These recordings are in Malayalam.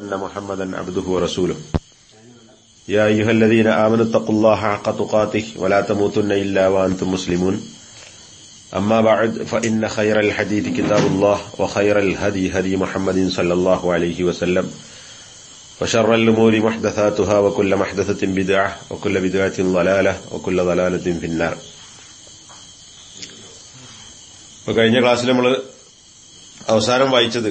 أن محمدا عبده ورسوله يا أيها الذين آمنوا اتقوا الله حق تقاته ولا تموتن إلا وأنتم مسلمون أما بعد فإن خير الحديث كتاب الله وخير الهدي هدي محمد صلى الله عليه وسلم وشر الأمور محدثاتها وكل محدثة بدعة وكل بدعة ضلالة وكل ضلالة في النار ഇപ്പൊ കഴിഞ്ഞ ക്ലാസ്സിൽ നമ്മൾ അവസാനം വായിച്ചത്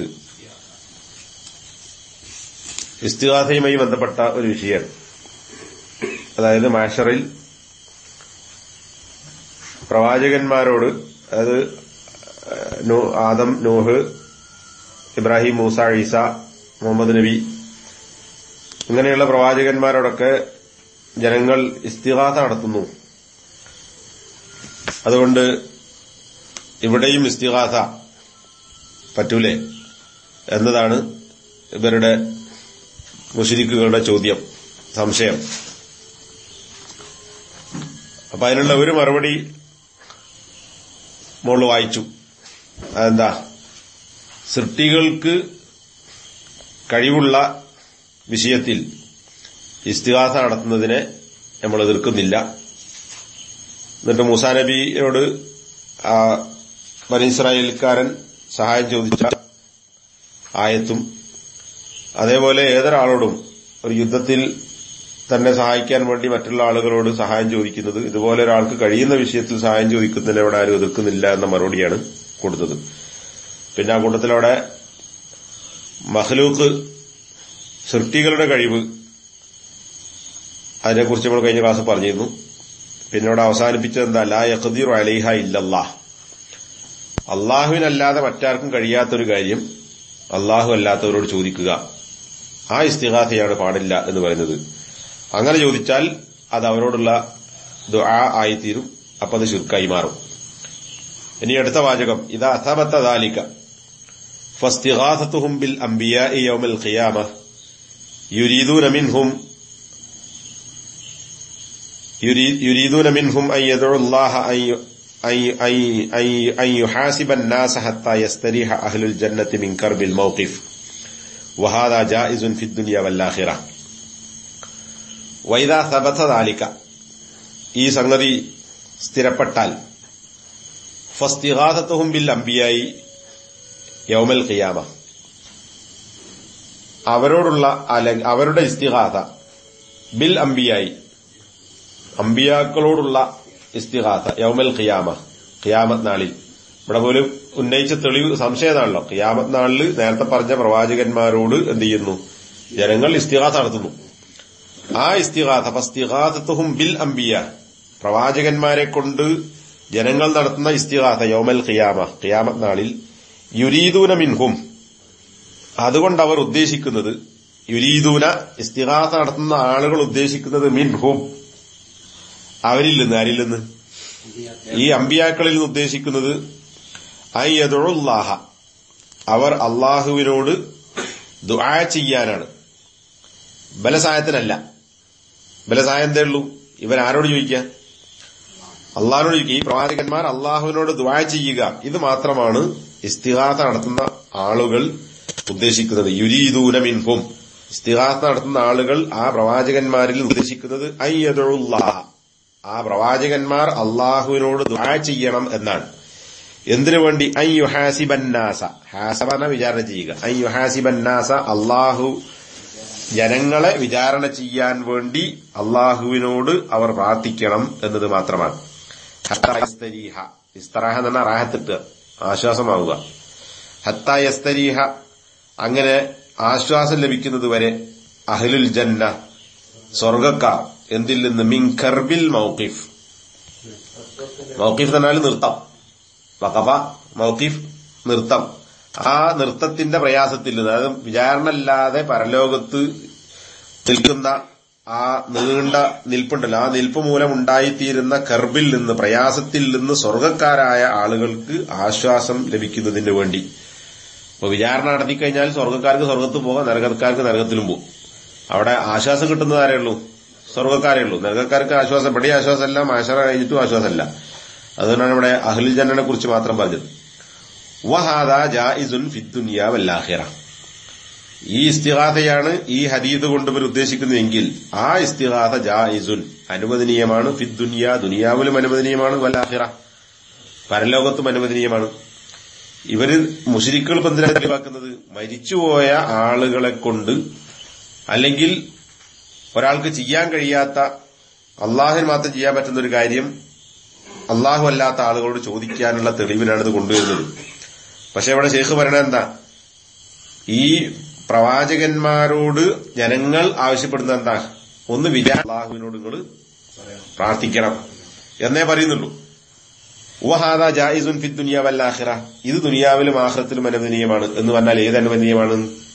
ഇസ്തിഹാസയുമായി ബന്ധപ്പെട്ട ഒരു വിഷയമാണ് അതായത് മാഷറിൽ പ്രവാചകന്മാരോട് അതായത് ആദം നൂഹ് ഇബ്രാഹിം മൂസ ഈസ മുഹമ്മദ് നബി ഇങ്ങനെയുള്ള പ്രവാചകന്മാരോടൊക്കെ ജനങ്ങൾ ഇസ്തിഹാസ നടത്തുന്നു അതുകൊണ്ട് ഇവിടെയും ഇസ്തിഹാസ പറ്റൂലേ എന്നതാണ് ഇവരുടെ മുഷരിക്കുകളുടെ ചോദ്യം സംശയം അപ്പൊ അതിനുള്ള ഒരു മറുപടി മോള് വായിച്ചു അതെന്താ സൃഷ്ടികൾക്ക് കഴിവുള്ള വിഷയത്തിൽ ഇസ്തിഹാസ നടത്തുന്നതിനെ നമ്മൾ എതിർക്കുന്നില്ല എന്നിട്ട് മൂസാ നബിയോട് ആ ബനിസ്രായേൽക്കാരൻ സഹായം ചോദിച്ച ആയത്തും അതേപോലെ ഏതൊരാളോടും ഒരു യുദ്ധത്തിൽ തന്നെ സഹായിക്കാൻ വേണ്ടി മറ്റുള്ള ആളുകളോട് സഹായം ചോദിക്കുന്നത് ഇതുപോലെ ഒരാൾക്ക് കഴിയുന്ന വിഷയത്തിൽ സഹായം ചോദിക്കുന്നതിനെ അവിടെ ആരും എതിർക്കുന്നില്ല എന്ന മറുപടിയാണ് കൊടുത്തത് പിന്നെ ആ കൂട്ടത്തിലവിടെ മഹ്ലൂക്ക് സൃഷ്ടികളുടെ കഴിവ് അതിനെക്കുറിച്ച് നമ്മൾ കഴിഞ്ഞ ക്ലാസ് പറഞ്ഞിരുന്നു പിന്നെ അവിടെ അവസാനിപ്പിച്ചത് എന്താ ലാ യഖദീർ അലൈഹ ഇല്ലല്ലാ അള്ളാഹുവിനല്ലാതെ മറ്റാർക്കും കഴിയാത്തൊരു കാര്യം അള്ളാഹു അല്ലാത്തവരോട് ചോദിക്കുക ആ ഇസ്തിഹാസയാണ് പാടില്ല എന്ന് പറയുന്നത് അങ്ങനെ ചോദിച്ചാൽ അത് അവരോടുള്ള ദുആ ആയിത്തീരും അപ്പൊ അത് ശുർക്കായി മാറും ഇനി അടുത്ത വാചകം ഇത് അസബത്ത ദാലിക ഫസ്തിഹാസത്തുഹും ബിൽ അംബിയാഇ യൗമൽ ഖിയാമ യുരീദൂന മിൻഹും يريدون منهم أن يدعوا الله أن يحاسب الناس حتى يستريح أهل الجنة من كرب الموقف وهذا جائز في الدنيا والآخرة وإذا ثبت ذلك ഈ സംഗതി സ്ഥിരപ്പെട്ടാൽ ഫസ്തിഹാസത്തുഹും ബിൽ അംബിയായി യൗമൽ ഖിയാമ അവരോടുള്ള അവരുടെ ഇസ്തിഹാസ ബിൽ അംബിയായി അമ്പിയാക്കളോടുള്ള ഇസ്തിഹാസ യൗമൽ ഖിയാമ ഖിയാമത് നാളിൽ ഇവിടെ പോലും ഉന്നയിച്ച തെളിവ് സംശയതാണല്ലോ ഖിയാമത് നാളിൽ നേരത്തെ പറഞ്ഞ പ്രവാചകന്മാരോട് എന്ത് ചെയ്യുന്നു ജനങ്ങൾ ഇസ്തിഹാസ നടത്തുന്നു ആ ഇസ്തിഹാസ ഫസ്തിഹാസത്തുഹും ബിൽ അംബിയ പ്രവാചകന്മാരെ കൊണ്ട് ജനങ്ങൾ നടത്തുന്ന ഇസ്തിഹാസ യൗമൽ ഖിയാമ ഖിയാമത് നാളിൽ യുരീദൂന മിൻഹും അതുകൊണ്ട് അവർ ഉദ്ദേശിക്കുന്നത് യുരീദൂന ഇസ്തിഹാസ നടത്തുന്ന ആളുകൾ ഉദ്ദേശിക്കുന്നത് മിൻഹും അവരിൽ നിന്ന് ആരിൽ നിന്ന് ഈ അമ്പിയാക്കളിൽ നിന്ന് ഉദ്ദേശിക്കുന്നത് അയ്യതുള്ളാഹ അവർ അള്ളാഹുവിനോട് ദുആ ചെയ്യാനാണ് ബലസായത്തിനല്ല ബലസായം എന്തേ ഉള്ളൂ ഇവരാരോട് ചോദിക്കുക അള്ളാഹിനോട് ചോദിക്കുക ഈ പ്രവാചകന്മാർ അള്ളാഹുവിനോട് ദുആ ചെയ്യുക ഇത് മാത്രമാണ് ഇസ്തിഹാസ നടത്തുന്ന ആളുകൾ ഉദ്ദേശിക്കുന്നത് യുരീദൂന മിൻഹും ഇസ്തിഹാസ നടത്തുന്ന ആളുകൾ ആ പ്രവാചകന്മാരിൽ ഉദ്ദേശിക്കുന്നത് അയ്യതുള്ളാഹ ആ പ്രവാചകന്മാർ അള്ളാഹുവിനോട് ദുആ ചെയ്യണം എന്നാണ് എന്തിനു വേണ്ടി അയ്യുഹാസിബന്നാസ ഹാസബന വിചാരണ ചെയ്യുക അയ്യുഹാസിബന്നാസ അള്ളാഹു ജനങ്ങളെ വിചാരണ ചെയ്യാൻ വേണ്ടി അള്ളാഹുവിനോട് അവർ പ്രാർത്ഥിക്കണം എന്നത് മാത്രമാണ് ഹത്തായസ്തരീഹ ഇസ്തറാഹ എന്ന് പറഞ്ഞാൽ റാഹത്തിട്ട് ആശ്വാസമാവുക ഹത്തായസ്തരീഹ അങ്ങനെ ആശ്വാസം ലഭിക്കുന്നത് വരെ അഹ്ലുൽ ജന്ന സ്വർഗക്കാർ എന്തിൽ നിന്ന് മിൻ കർബിൽ മൗക്കിഫ് മൗക്കിഫ് എന്നാൽ നൃത്തം വഖഫ മൗക്കിഫ് നൃത്തം ആ നൃത്തത്തിന്റെ പ്രയാസത്തിൽ നിന്ന് അതായത് വിചാരണല്ലാതെ പരലോകത്ത് നിൽക്കുന്ന ആ നീണ്ട നിൽപ്പുണ്ടല്ലോ ആ നിൽപ്പ് മൂലം ഉണ്ടായിത്തീരുന്ന കർബിൽ നിന്ന് പ്രയാസത്തിൽ നിന്ന് സ്വർഗക്കാരായ ആളുകൾക്ക് ആശ്വാസം ലഭിക്കുന്നതിന് വേണ്ടി അപ്പൊ വിചാരണ നടത്തിക്കഴിഞ്ഞാൽ സ്വർഗക്കാർക്ക് സ്വർഗത്ത് പോകാം നരകക്കാർക്ക് നരകത്തിലും പോകും അവിടെ ആശ്വാസം കിട്ടുന്നത് ആരേ ഉള്ളൂ സ്വർഗക്കാരേ ഉള്ളൂ നരകക്കാർക്ക് ആശ്വാസം ഇവിടെ ആശ്വാസമല്ല മാഷറ കഴിഞ്ഞിട്ടും ആശ്വാസമല്ല അതുകൊണ്ടാണ് ഇവിടെ അഹ്ലിൽ ജന്നനെ കുറിച്ച് മാത്രം പറഞ്ഞത് വഹാദ ജായിസുൻ ഫിദ്ദുനിയ വല്ലാഹിറ ഈ ഇസ്തിഹാസയാണ് ഈ ഹദീദ് കൊണ്ട് ഇവർ ഉദ്ദേശിക്കുന്നതെങ്കിൽ ആ ഇസ്തിഹാസ ജായിസുൻ അനുവദനീയമാണ് ഫിദ്ദുനിയ ദുനിയാവിലും അനുവദനീയമാണ് വല്ലാഹിറ പരലോകത്തും അനുവദനീയമാണ് ഇവര് മുഷരിക്കുകൾ എന്തിനാണ് തെളിവാക്കുന്നത് മരിച്ചുപോയ ആളുകളെ കൊണ്ട് അല്ലെങ്കിൽ ഒരാൾക്ക് ചെയ്യാൻ കഴിയാത്ത അള്ളാഹിന് മാത്രം ചെയ്യാൻ പറ്റുന്ന ഒരു കാര്യം അള്ളാഹു അല്ലാത്ത ആളുകളോട് ചോദിക്കാനുള്ള തെളിവിനാണ് ഇത് കൊണ്ടുവരുന്നത് പക്ഷെ ഇവിടെ ശേഖ് പറയണത് എന്താ ഈ പ്രവാചകന്മാരോട് ജനങ്ങൾ ആവശ്യപ്പെടുന്നത് എന്താ ഒന്ന് വിചാ അള്ളാഹുവിനോട് നിങ്ങൾ പ്രാർത്ഥിക്കണം എന്നേ പറയുന്നുള്ളൂ വഹാദ ജായിസുൻ ഫി ദുനിയ വല്ലാഹിറ ഇത് ദുനിയാവിലും ആഹ്റത്തിലും അനുവദനീയമാണ് എന്ന് പറഞ്ഞാൽ ഏത് അനുവദനീയമാണ്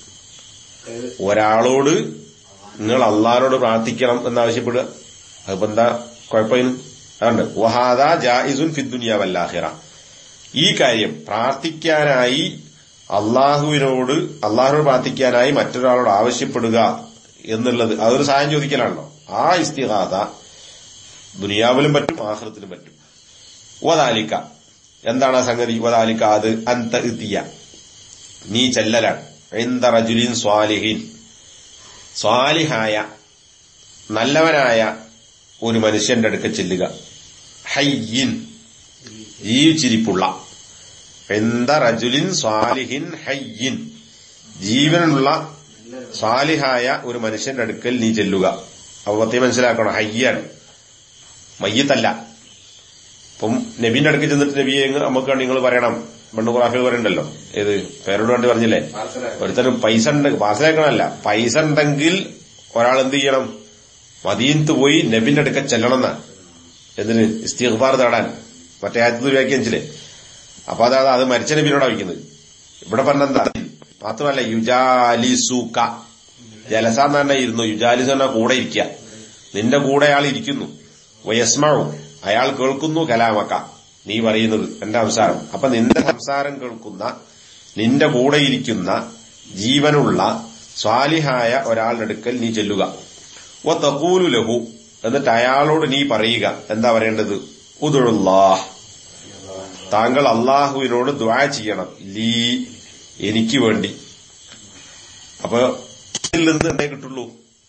ഒരാളോട് നിങ്ങൾ അള്ളാഹിനോട് പ്രാർത്ഥിക്കണം എന്നാവശ്യപ്പെടുക അതിപ്പോ എന്താ കുഴപ്പമിന് അതുകൊണ്ട് വഹാദ ജായിസുൻ ഫി ദുനിയ വല്ലാഹിറ ഈ കാര്യം പ്രാർത്ഥിക്കാനായി അള്ളാഹുവിനോട് അള്ളാഹുവിനോട് പ്രാർത്ഥിക്കാനായി മറ്റൊരാളോട് ആവശ്യപ്പെടുക എന്നുള്ളത് അതൊരു സഹായം ചോദിക്കലാണല്ലോ ആ ഇസ്തിഹാദ ദുനിയാവിലും പറ്റും ആഹ്റത്തിലും പറ്റും വദാലിക്ക എന്താണ് ആ സംഗതി വദാലിക്ക അത് അന്ത ഇത്തിയ നീ ചെല്ലലാണ് എന്ത റജുലിൻ സ്വാലിഹിൻ സ്വാലിഹായ നല്ലവനായ ഒരു മനുഷ്യന്റെ അടുക്ക ചെല്ലുക ഹയ്യിൻ ജീവിച്ചിരിപ്പുള്ള എന്ത റജുലിൻ സ്വാലിഹിൻ ഹയ്യിൻ ജീവനുള്ള സ്വാലിഹായ ഒരു മനുഷ്യന്റെ അടുക്കൽ നീ ചെല്ലുക അപ്പൊ പത്തി മനസ്സിലാക്കണം ഹയ്യാണ് മയ്യത്തല്ല ഇപ്പം നബീന്റെ അടുക്ക് ചെന്നിട്ട് നബിയെ നമുക്ക് നിങ്ങൾ പറയണം പണ്ട് ഖുറാഫിൽ പറയണ്ടല്ലോ ഏത് പേരോട് വേണ്ടി പറഞ്ഞില്ലേ ഒരുത്തരം പൈസ ഉണ്ട് പാസ്സാക്കണമല്ല പൈസ ഉണ്ടെങ്കിൽ ഒരാൾ എന്ത് ചെയ്യണം മദീനത്ത് പോയി നബിന്റെ അടുക്ക ചെല്ലണം എന്നാ എന്തിന് ഇസ്തിഗ്ഫാർ തേടാൻ മറ്റേ ആദ്യത്തെ വ്യാഖ്യാനിച്ചില്ലേ അപ്പൊ അതായത് അത് മരിച്ച നബിനോടാ വയ്ക്കുന്നത് ഇവിടെ പറഞ്ഞെന്താ മാത്രമല്ല യുജാലിസുക ജലസ എന്ന് പറഞ്ഞാൽ ഇരുന്നു യുജാലിസ് പറഞ്ഞാൽ കൂടെ ഇരിക്കുക നിന്റെ കൂടെ അയാൾ ഇരിക്കുന്നു വയസ്മവും അയാൾ കേൾക്കുന്നു കലാമക്ക നീ പറയുന്നത് എന്റെ സംസാരം അപ്പൊ നിന്റെ സംസാരം കേൾക്കുന്ന നിന്റെ കൂടെ ഇരിക്കുന്ന ജീവനുള്ള സ്വാലിഹായ ഒരാളുടെ അടുക്കൽ നീ ചെല്ലുക ഓ തകൂലു ലഹു എന്നിട്ട് അയാളോട് നീ പറയുക എന്താ പറയേണ്ടത് ഉദുള്ളാഹ് താങ്കൾ അള്ളാഹുവിനോട് ദ്വാ ചെയ്യണം ലീ എനിക്ക് വേണ്ടി അപ്പൊ ഇതിൽ നിന്ന് എന്തേ കിട്ടുള്ളൂ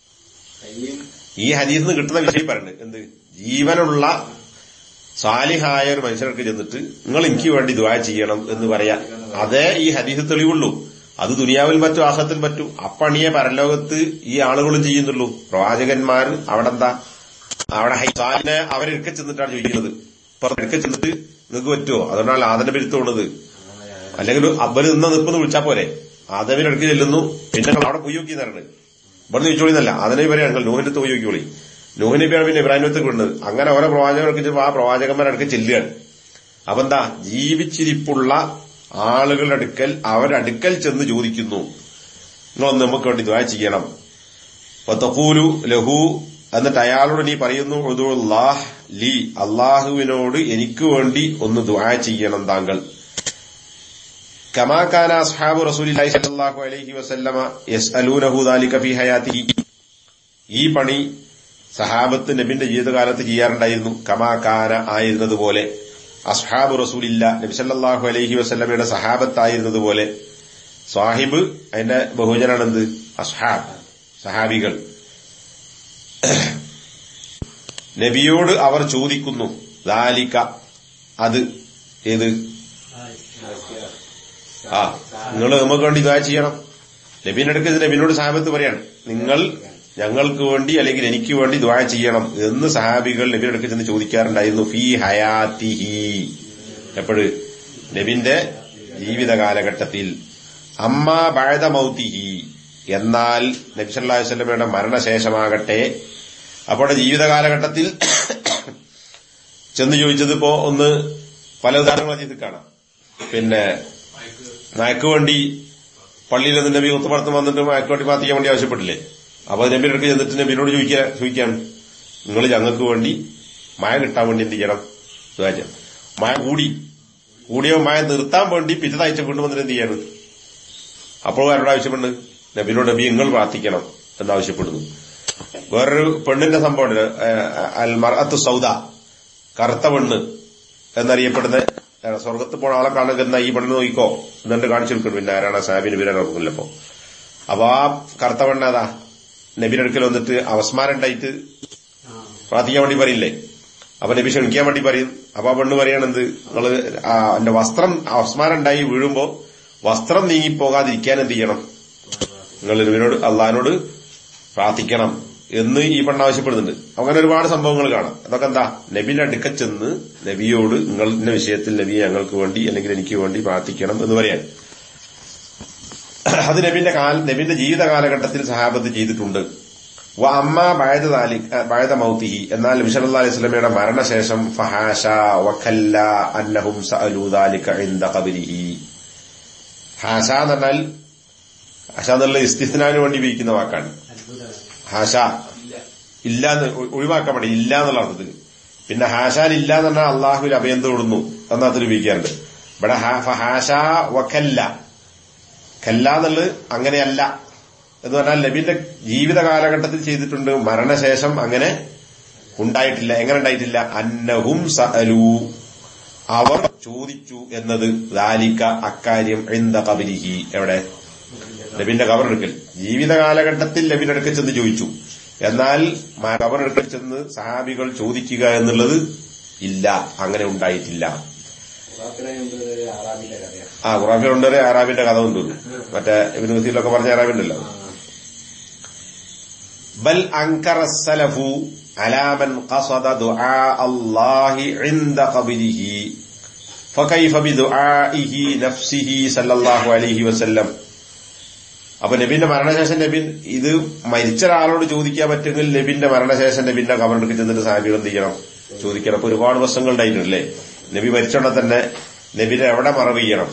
ഈ ഹദീസിൽ നിന്ന് കിട്ടുന്ന വിഷയം പറയുന്നത് എന്ത് ജീവനുള്ള സാലിഹായ ഒരു മനുഷ്യർക്ക് ചെന്നിട്ട് നിങ്ങൾ എനിക്ക് വേണ്ടി ദ്വാ ചെയ്യണം എന്ന് പറയാ അതേ ഈ ഹദീസ് തെളിവുള്ളൂ അത് ദുനിയാവിൽ പറ്റും ആഹത്തിൽ പറ്റൂ അപ്പണിയെ പരലോകത്ത് ഈ ആളുകളും ചെയ്യുന്നുള്ളൂ പ്രവാചകന്മാർ അവിടെ എന്താ അവിടെ ഹൈസാലിനെ അവരെടുക്ക ചെന്നിട്ടാണ് ചോദിക്കുന്നത് ഇപ്പൊ എടുക്ക ചെന്നിട്ട് നിങ്ങൾക്ക് പറ്റുമോ അതുകൊണ്ടാണ് ആദന പെരുത്തോണത് അല്ലെങ്കിൽ അവര് നിന്ന് നിൽപ്പെന്ന് വിളിച്ചാ പോരെ ആദവിനെടുക്ക് ചെല്ലുന്നു പിന്നെ ഞങ്ങൾ അവിടെ പോയി നോക്കി തരണ്ട് ഇവിടെ ചോദിച്ചോളിന്നല്ല അതിനെ വരെ ഞങ്ങൾ നൂഹിന്റെ പോയി നോക്കിയോളി നൂഹ് നബിയാണ് പിന്നെ ഇബ്രാഹിമത്തേക്ക് വിടുന്നത് അങ്ങനെ ഓരോ പ്രവാചകർക്ക് ചെല്ലുമ്പോൾ ആ പ്രവാചകന്മാരുടെ ചെല്ലുകയാണ് അപ്പൊ എന്താ ജീവിച്ചിരിപ്പുള്ള ആളുകളുടെ അടുക്കൽ അവരടുക്കൽ ചെന്ന് ചോദിക്കുന്നു നിങ്ങളൊന്ന് നമുക്ക് വേണ്ടി ദ്വാ ചെയ്യണം തഖൂലു ലഹു എന്നിട്ട് അയാളോട് നീ പറയുന്നു ഉദുല്ലാഹ് ലീ അള്ളാഹുവിനോട് എനിക്ക് വേണ്ടി ഒന്ന് ദ്വാ ചെയ്യണം താങ്കൾ കമാകാന അസ്ഹാബു റസൂലില്ലാഹി സല്ലല്ലാഹു അലൈഹി വസല്ലമ യസ്അലൂനഹു ദാലിക ഫീ ഹയാത്തിഹി ഈ പണി സഹാബത്ത് നബിന്റെ ജീവിതകാലത്ത് ചെയ്യാറുണ്ടായിരുന്നു കമാകാന ആയിരുന്നതുപോലെ അസ്ഹാബ് റസൂലില്ല നബി സല്ലല്ലാഹു അലൈഹി വസല്ലമയുടെ സഹാബത്തായിരുന്നതുപോലെ സാഹിബ് അതിന്റെ ബഹുജനാണെന്ത് അസ്ഹാബ് സഹാബികൾ നബിയോട് അവർ ചോദിക്കുന്നു ദാലിക അത് ഏത് ആ നിങ്ങൾ നമുക്ക് വേണ്ടി ദ്വാ ചെയ്യണം നബീന്റെ അടുക്ക് നബിനോട് സാഹബത്ത് പറയാണ് നിങ്ങൾ ഞങ്ങൾക്ക് വേണ്ടി അല്ലെങ്കിൽ എനിക്ക് വേണ്ടി ദ്വാ ചെയ്യണം എന്ന് സഹാബികൾ നബിയുടെ അടുക്ക് ചെന്ന് ചോദിക്കാറുണ്ടായിരുന്നു ഫീ ഹയാത്തിഹി എപ്പോഴ് നബിന്റെ ജീവിത കാലഘട്ടത്തിൽ അമ്മ ബഴത മൗത്തിഹി എന്നാൽ നബി സല്ലല്ലാഹു അലൈഹി വസല്ലമയുടെ മരണശേഷമാകട്ടെ അപ്പോൾ ജീവിത കാലഘട്ടത്തിൽ ചെന്ന് ചോദിച്ചത് ഇപ്പോ ഒന്ന് പല ഉദാഹരണങ്ങൾ ചെയ്ത് കാണാം പിന്നെ മയക്ക് വേണ്ടി പള്ളിയിൽ നിന്ന് നബി കുത്തുപടത്ത് വന്നിട്ട് മയക്ക് വേണ്ടി പ്രാർത്ഥിക്കാൻ വേണ്ടി ആവശ്യപ്പെട്ടില്ലേ അപ്പൊ നബിയുടെ അടുക്ക് ചെന്നിട്ട് നബിനോട് ചോദിക്കാൻ ചോദിക്കാൻ നിങ്ങൾ ഞങ്ങൾക്ക് വേണ്ടി മഴ കിട്ടാൻ വേണ്ടി എന്ത് ചെയ്യണം ചോദിച്ചാൽ മഴ കൂടി കൂടിയോ മഴ നിർത്താൻ വേണ്ടി പിറ്റതാഴ്ച കൊണ്ടുവന്നിട്ട് എന്ത് ചെയ്യാണ് അപ്പോൾ ആരോട് ആവശ്യപ്പെടുന്നത് നബിനോട് നബി നിങ്ങൾ പ്രാർത്ഥിക്കണം എന്നാവശ്യപ്പെടുന്നു വേറൊരു പെണ്ണിന്റെ സംഭവം അൽ മർഅത്ത് സൗദ കറുത്ത പെണ്ണ് എന്നറിയപ്പെടുന്ന സ്വർഗത്ത് പോണ ആളെ കാണുന്ന ഈ പെണ്ണ് നോക്കിക്കോ എന്നിട്ട് കാണിച്ചു കൊടുക്കണം പിന്നെ ആരാണ് സാബിന് പേരാണ് ഓർക്കുന്നില്ലപ്പോ അപ്പൊ ആ കറുത്ത പെണ്ണതാ നബിയുടെ അടുക്കൽ വന്നിട്ട് അവസ്മാരം ഉണ്ടായിട്ട് പ്രാർത്ഥിക്കാൻ വേണ്ടി പറയില്ലേ അപ്പൊ നബി ക്ഷണിക്കാൻ വേണ്ടി പറയും അപ്പൊ ആ പെണ്ണ് പറയണെന്ത് നിങ്ങള് ആ എന്റെ വസ്ത്രം അവസ്മാരം ഉണ്ടായി വീഴുമ്പോ വസ്ത്രം നീങ്ങിപ്പോകാതിരിക്കാൻ എന്ത് ചെയ്യണം നിങ്ങൾ നബിനോട് അള്ളഹാനോട് പ്രാർത്ഥിക്കണം എന്ന് ഈ പെണ്ണ് ആവശ്യപ്പെടുന്നുണ്ട് അങ്ങനെ ഒരുപാട് സംഭവങ്ങൾ കാണാം അതൊക്കെ എന്താ നബിന്റെ അടുക്ക ചെന്ന് നബിയോട് നിങ്ങളുടെ വിഷയത്തിൽ നബി ഞങ്ങൾക്ക് വേണ്ടി അല്ലെങ്കിൽ എനിക്ക് വേണ്ടി പ്രാർത്ഥിക്കണം എന്ന് പറയാൻ അത് നബിന്റെ കാല നബിന്റെ ജീവിത കാലഘട്ടത്തിൽ സഹാബത്ത് ചെയ്തിട്ടുണ്ട് വ അമ്മ ബഴത ബഴത മൗത്തിഹി എന്നാൽ നബി സല്ലല്ലാഹു അലൈഹി വസല്ലമയുടെ മരണശേഷം ഫഹാഷ വഖല്ല അന്നഹും സഅലു ദാലിക ഇൻദ ഖബരിഹി ഹാഷ എന്ന് പറഞ്ഞാൽ ഹാഷ എന്നുള്ള ഇസ്തിസ്നാന് വേണ്ടി ഉപയോഗിക്കുന്ന വാക്കാണ് ഹാഷ ഇല്ല എന്ന് ഒഴിവാക്കാൻ വേണ്ടി ഇല്ല എന്നുള്ള അർത്ഥത്തിൽ പിന്നെ ഹാഷാൻ ഇല്ല എന്ന് പറഞ്ഞാൽ അള്ളാഹുവിൽ അഭയം തൊടുന്നു എന്ന അർത്ഥത്തിൽ ഉപയോഗിക്കാറുണ്ട് ഇവിടെ ഹാഷ വഖല്ല കല്ല എന്നുള്ളത് അങ്ങനെയല്ല എന്ന് പറഞ്ഞാൽ നബിന്റെ ജീവിത കാലഘട്ടത്തിൽ ചെയ്തിട്ടുണ്ട് മരണശേഷം അങ്ങനെ ഉണ്ടായിട്ടില്ല എങ്ങനെ ഉണ്ടായിട്ടില്ല അന്നഹും സഅലു അവർ ചോദിച്ചു എന്നത് ദാലിക്ക അക്കാര്യം എന്ത കബരിഹി എവിടെ നബിന്റെ കബറെടുക്കൽ ജീവിത കാലഘട്ടത്തിൽ നബിന്റെ അടുക്കൽ ചെന്ന് ചോദിച്ചു എന്നാൽ കബറെടുക്കൽ ചെന്ന് സഹാബികൾ ചോദിക്കുക എന്നുള്ളത് ഇല്ല അങ്ങനെ ഉണ്ടായിട്ടില്ല ആ ഖുറാഫിലുണ്ട് ഒരു ആറാബിന്റെ കഥ കൊണ്ടുവരും മറ്റേ ഇബിന് മസീലൊക്കെ പറഞ്ഞ ആറാബിണ്ടല്ലോ ബൽ അങ്കറ സലഫു അലാമൻ ഖസദ ദുആ അല്ലാഹി ഇൻദ ഖബരിഹി فكيف بدعائه نفسه صلى الله عليه وسلم അപ്പൊ നബിന്റെ മരണശേഷം നബിൻ ഇത് മരിച്ച ഒരാളോട് ചോദിക്കാൻ പറ്റുമെങ്കിൽ നബിന്റെ മരണശേഷം നബിന്റെ കബറെടുക്ക് ചെന്നിട്ട് സാഹിബികൾ എന്ത് ചെയ്യണം ചോദിക്കണം അപ്പൊ ഒരുപാട് വർഷങ്ങൾ ഉണ്ടായിട്ടുണ്ടല്ലേ നബി മരിച്ചോടെ തന്നെ നബിനെ എവിടെ മറവ് ചെയ്യണം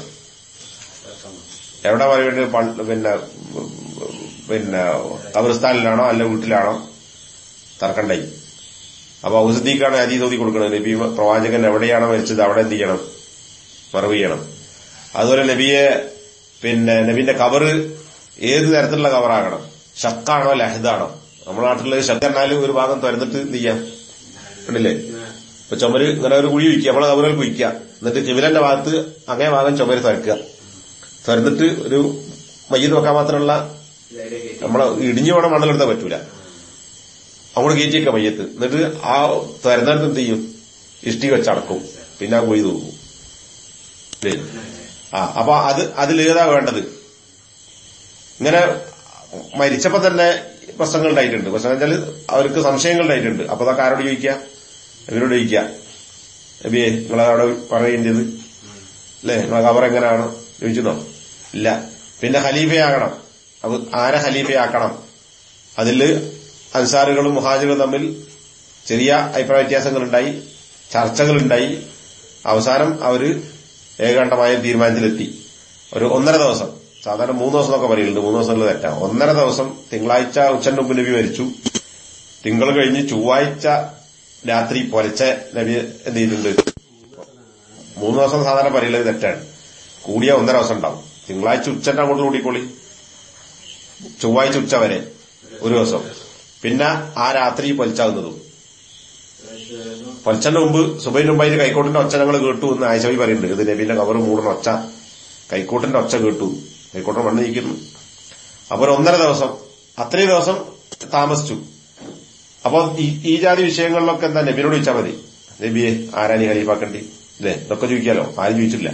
എവിടെ മറവിട്ട് പിന്നെ പിന്നെ കബറിസ്ഥാനിലാണോ അല്ല വീട്ടിലാണോ തർക്കണ്ടായി അപ്പൊ ഔസദീക്കാണ് അതി തോതി കൊടുക്കുന്നത് നബി പ്രവാചകൻ എവിടെയാണോ മരിച്ചത് അവിടെ എന്ത് ചെയ്യണം മറവ് ചെയ്യണം അതുപോലെ നബിയെ പിന്നെ നബിന്റെ കബറ് ഏത് തരത്തിലുള്ള കവറാകണം ഷക്കാണോ ലഹദാണോ നമ്മുടെ നാട്ടില് ഷക്ക് എന്നാലും ഒരു ഭാഗം തുരന്നിട്ട് എന്ത് ചെയ്യാം കണ്ടില്ലേ ഇപ്പൊ ചുമര് ഇങ്ങനെ ഒരു കുഴി വയ്ക്കുക നമ്മളെ കബറുകൾ കുഴിക്കുക എന്നിട്ട് ചെവിലന്റെ ഭാഗത്ത് അങ്ങേ ഭാഗം ചുമര് തുരക്കുക തുരന്നിട്ട് ഒരു മയ്യത് വെക്കാൻ മാത്രമുള്ള നമ്മളെ ഇടിഞ്ഞു വേണം മണ്ണിലെടുത്താൻ പറ്റൂല അങ്ങോട്ട് കയറ്റിയേക്ക മയ്യത്ത് എന്നിട്ട് ആ തുരന്നിടത്ത് എന്ത് ചെയ്യും ഇഷ്ടി വെച്ചടക്കും പിന്നെ ആ കുഴി തൂക്കും ആ അപ്പൊ അത് അതിലേതാ വേണ്ടത് ഇങ്ങനെ മരിച്ചപ്പോ തന്നെ പ്രശ്നങ്ങൾ ഉണ്ടായിട്ടുണ്ട് പ്രശ്നം വെച്ചാൽ അവർക്ക് സംശയങ്ങൾ ഉണ്ടായിട്ടുണ്ട് അപ്പൊ അതൊക്കെ ആരോട് ചോദിക്കുക ഇവരോട് ചോദിക്കുക നബിയെ നിങ്ങളവിടെ പറയേണ്ടത് അല്ലേ നിങ്ങളെ കവർ എങ്ങനെയാണ് ചോദിച്ചോ ഇല്ല പിന്നെ ഖലീഫയാകണം അത് ആരെ ഖലീഫയാക്കണം അതില് അൻസാറുകളും മുഹാജികളും തമ്മിൽ ചെറിയ അഭിപ്രായ വ്യത്യാസങ്ങളുണ്ടായി ചർച്ചകളുണ്ടായി അവസാനം അവര് ഏകാണ്ടമായ തീരുമാനത്തിലെത്തി ഒരു ഒന്നര ദിവസം സാധാരണ മൂന്ന് ദിവസം എന്നൊക്കെ പറയുന്നുണ്ട് മൂന്ന് ദിവസം ഉള്ളത് തെറ്റാ ഒന്നര ദിവസം തിങ്കളാഴ്ച ഉച്ചന്റെ മുമ്പ് നബി മരിച്ചു തിങ്കൾ കഴിഞ്ഞ് ചൊവ്വാഴ്ച രാത്രി പൊലച്ച നബി എന്ത് ചെയ്തിട്ടുണ്ട് മൂന്ന് ദിവസം സാധാരണ പറയുന്നത് തെറ്റാണ് കൂടിയ ഒന്നര ദിവസം ഉണ്ടാവും തിങ്കളാഴ്ച ഉച്ചന്റെ അങ്ങോട്ട് കൂടിക്കോളി ചൊവ്വാഴ്ച ഉച്ച വരെ ഒരു ദിവസം പിന്നെ ആ രാത്രി പൊലിച്ചാകുന്നതും പൊലച്ചന്റെ മുമ്പ് സുബൈന് മുമ്പ് അതിന് കൈക്കോട്ടിന്റെ ഒച്ച ഞങ്ങൾ കേട്ടു എന്ന് ആയിഷവി പറയുന്നുണ്ട് ഇത് നബീന്റെ കവർ മൂടുന്ന ഒച്ച കൈക്കോട്ടിന്റെ ഒച്ച കേട്ടു കൈക്കോട്ടൻ മണ്ണ് നീക്കുന്നു അപ്പൊ ഒരു ഒന്നര ദിവസം അത്രയും ദിവസം താമസിച്ചു അപ്പൊ ഈ ജാതി വിഷയങ്ങളിലൊക്കെ എന്താ നബിനോട് ചോദിച്ചാൽ മതി നബിയെ ആരാനി ഖലീഫാക്കണ്ടി അല്ലേ ഇതൊക്കെ ചോദിക്കാലോ ആരും ചോദിച്ചില്ല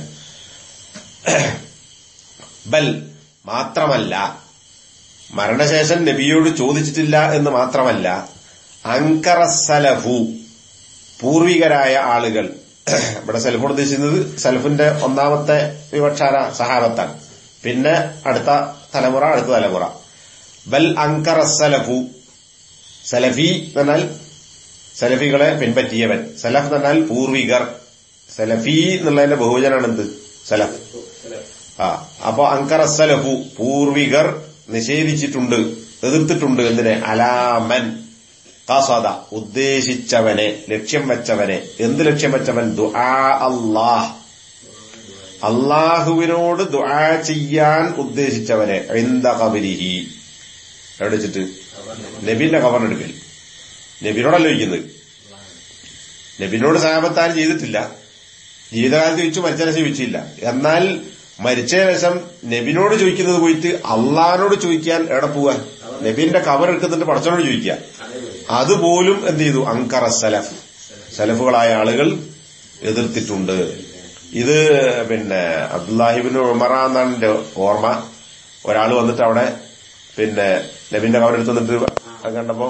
ബൽ മാത്രമല്ല മരണശേഷം നബിയോട് ചോദിച്ചിട്ടില്ല എന്ന് മാത്രമല്ല അങ്കറസലഫു പൂർവികരായ ആളുകൾ ഇവിടെ സെൽഫോട് ഉദ്ദേശിക്കുന്നത് സെൽഫിന്റെ ഒന്നാമത്തെ വിവക്ഷാര സഹാബത്താണ് പിന്നെ അടുത്ത തലമുറ അടുത്ത തലമുറ ബൽ അങ്കറസലഫു സലഫി എന്നാൽ സലഫികളെ പിൻപറ്റിയവൻ സലഫ് എന്ന് പറഞ്ഞാൽ പൂർവികർ സലഫി എന്നുള്ളതിന്റെ ബഹുജനാണ് എന്ത് സലഫ് ആ അപ്പൊ അങ്കറസലഫു പൂർവികർ നിഷേധിച്ചിട്ടുണ്ട് എതിർത്തിട്ടുണ്ട് എന്തിനെ അലാമൻ കസദ ഉദ്ദേശിച്ചവനെ ലക്ഷ്യം വെച്ചവനെ എന്ത് ലക്ഷ്യം വെച്ചവൻ ദുആ അള്ളാഹ് അള്ളാഹുവിനോട് ദുആ ചെയ്യാൻ ഉദ്ദേശിച്ചവനെ എന്ത കബരിഹി എവിടെ വെച്ചിട്ട് നബിന്റെ കവറിനെടുക്കൽ നബിനോടല്ല ചോദിക്കുന്നത് നബിനോട് സാഹബത്താൻ ചെയ്തിട്ടില്ല ജീവിതകാലത്ത് ചോദിച്ചു മരിച്ചാലും ചോദിച്ചില്ല എന്നാൽ മരിച്ചതിന് ശേഷം നബിനോട് ചോദിക്കുന്നത് പോയിട്ട് അള്ളഹാനോട് ചോദിക്കാൻ എവിടെ പോവാൻ നബിന്റെ കവർ എടുക്കുന്നുണ്ട് പടച്ചോനോട് ചോദിക്കുക അതുപോലും എന്ത് ചെയ്തു അങ്കറ സലഫ് സലഫുകളായ ആളുകൾ എതിർത്തിട്ടുണ്ട് ഇത് പിന്നെ അബ്ദുല്ലാഹിബിൻ ഉമറ എന്നാണ് എന്റെ ഓർമ്മ ഒരാൾ വന്നിട്ട് അവിടെ പിന്നെ നബിന്റെ കവരെടുത്ത് വന്നിട്ട് കണ്ടപ്പോ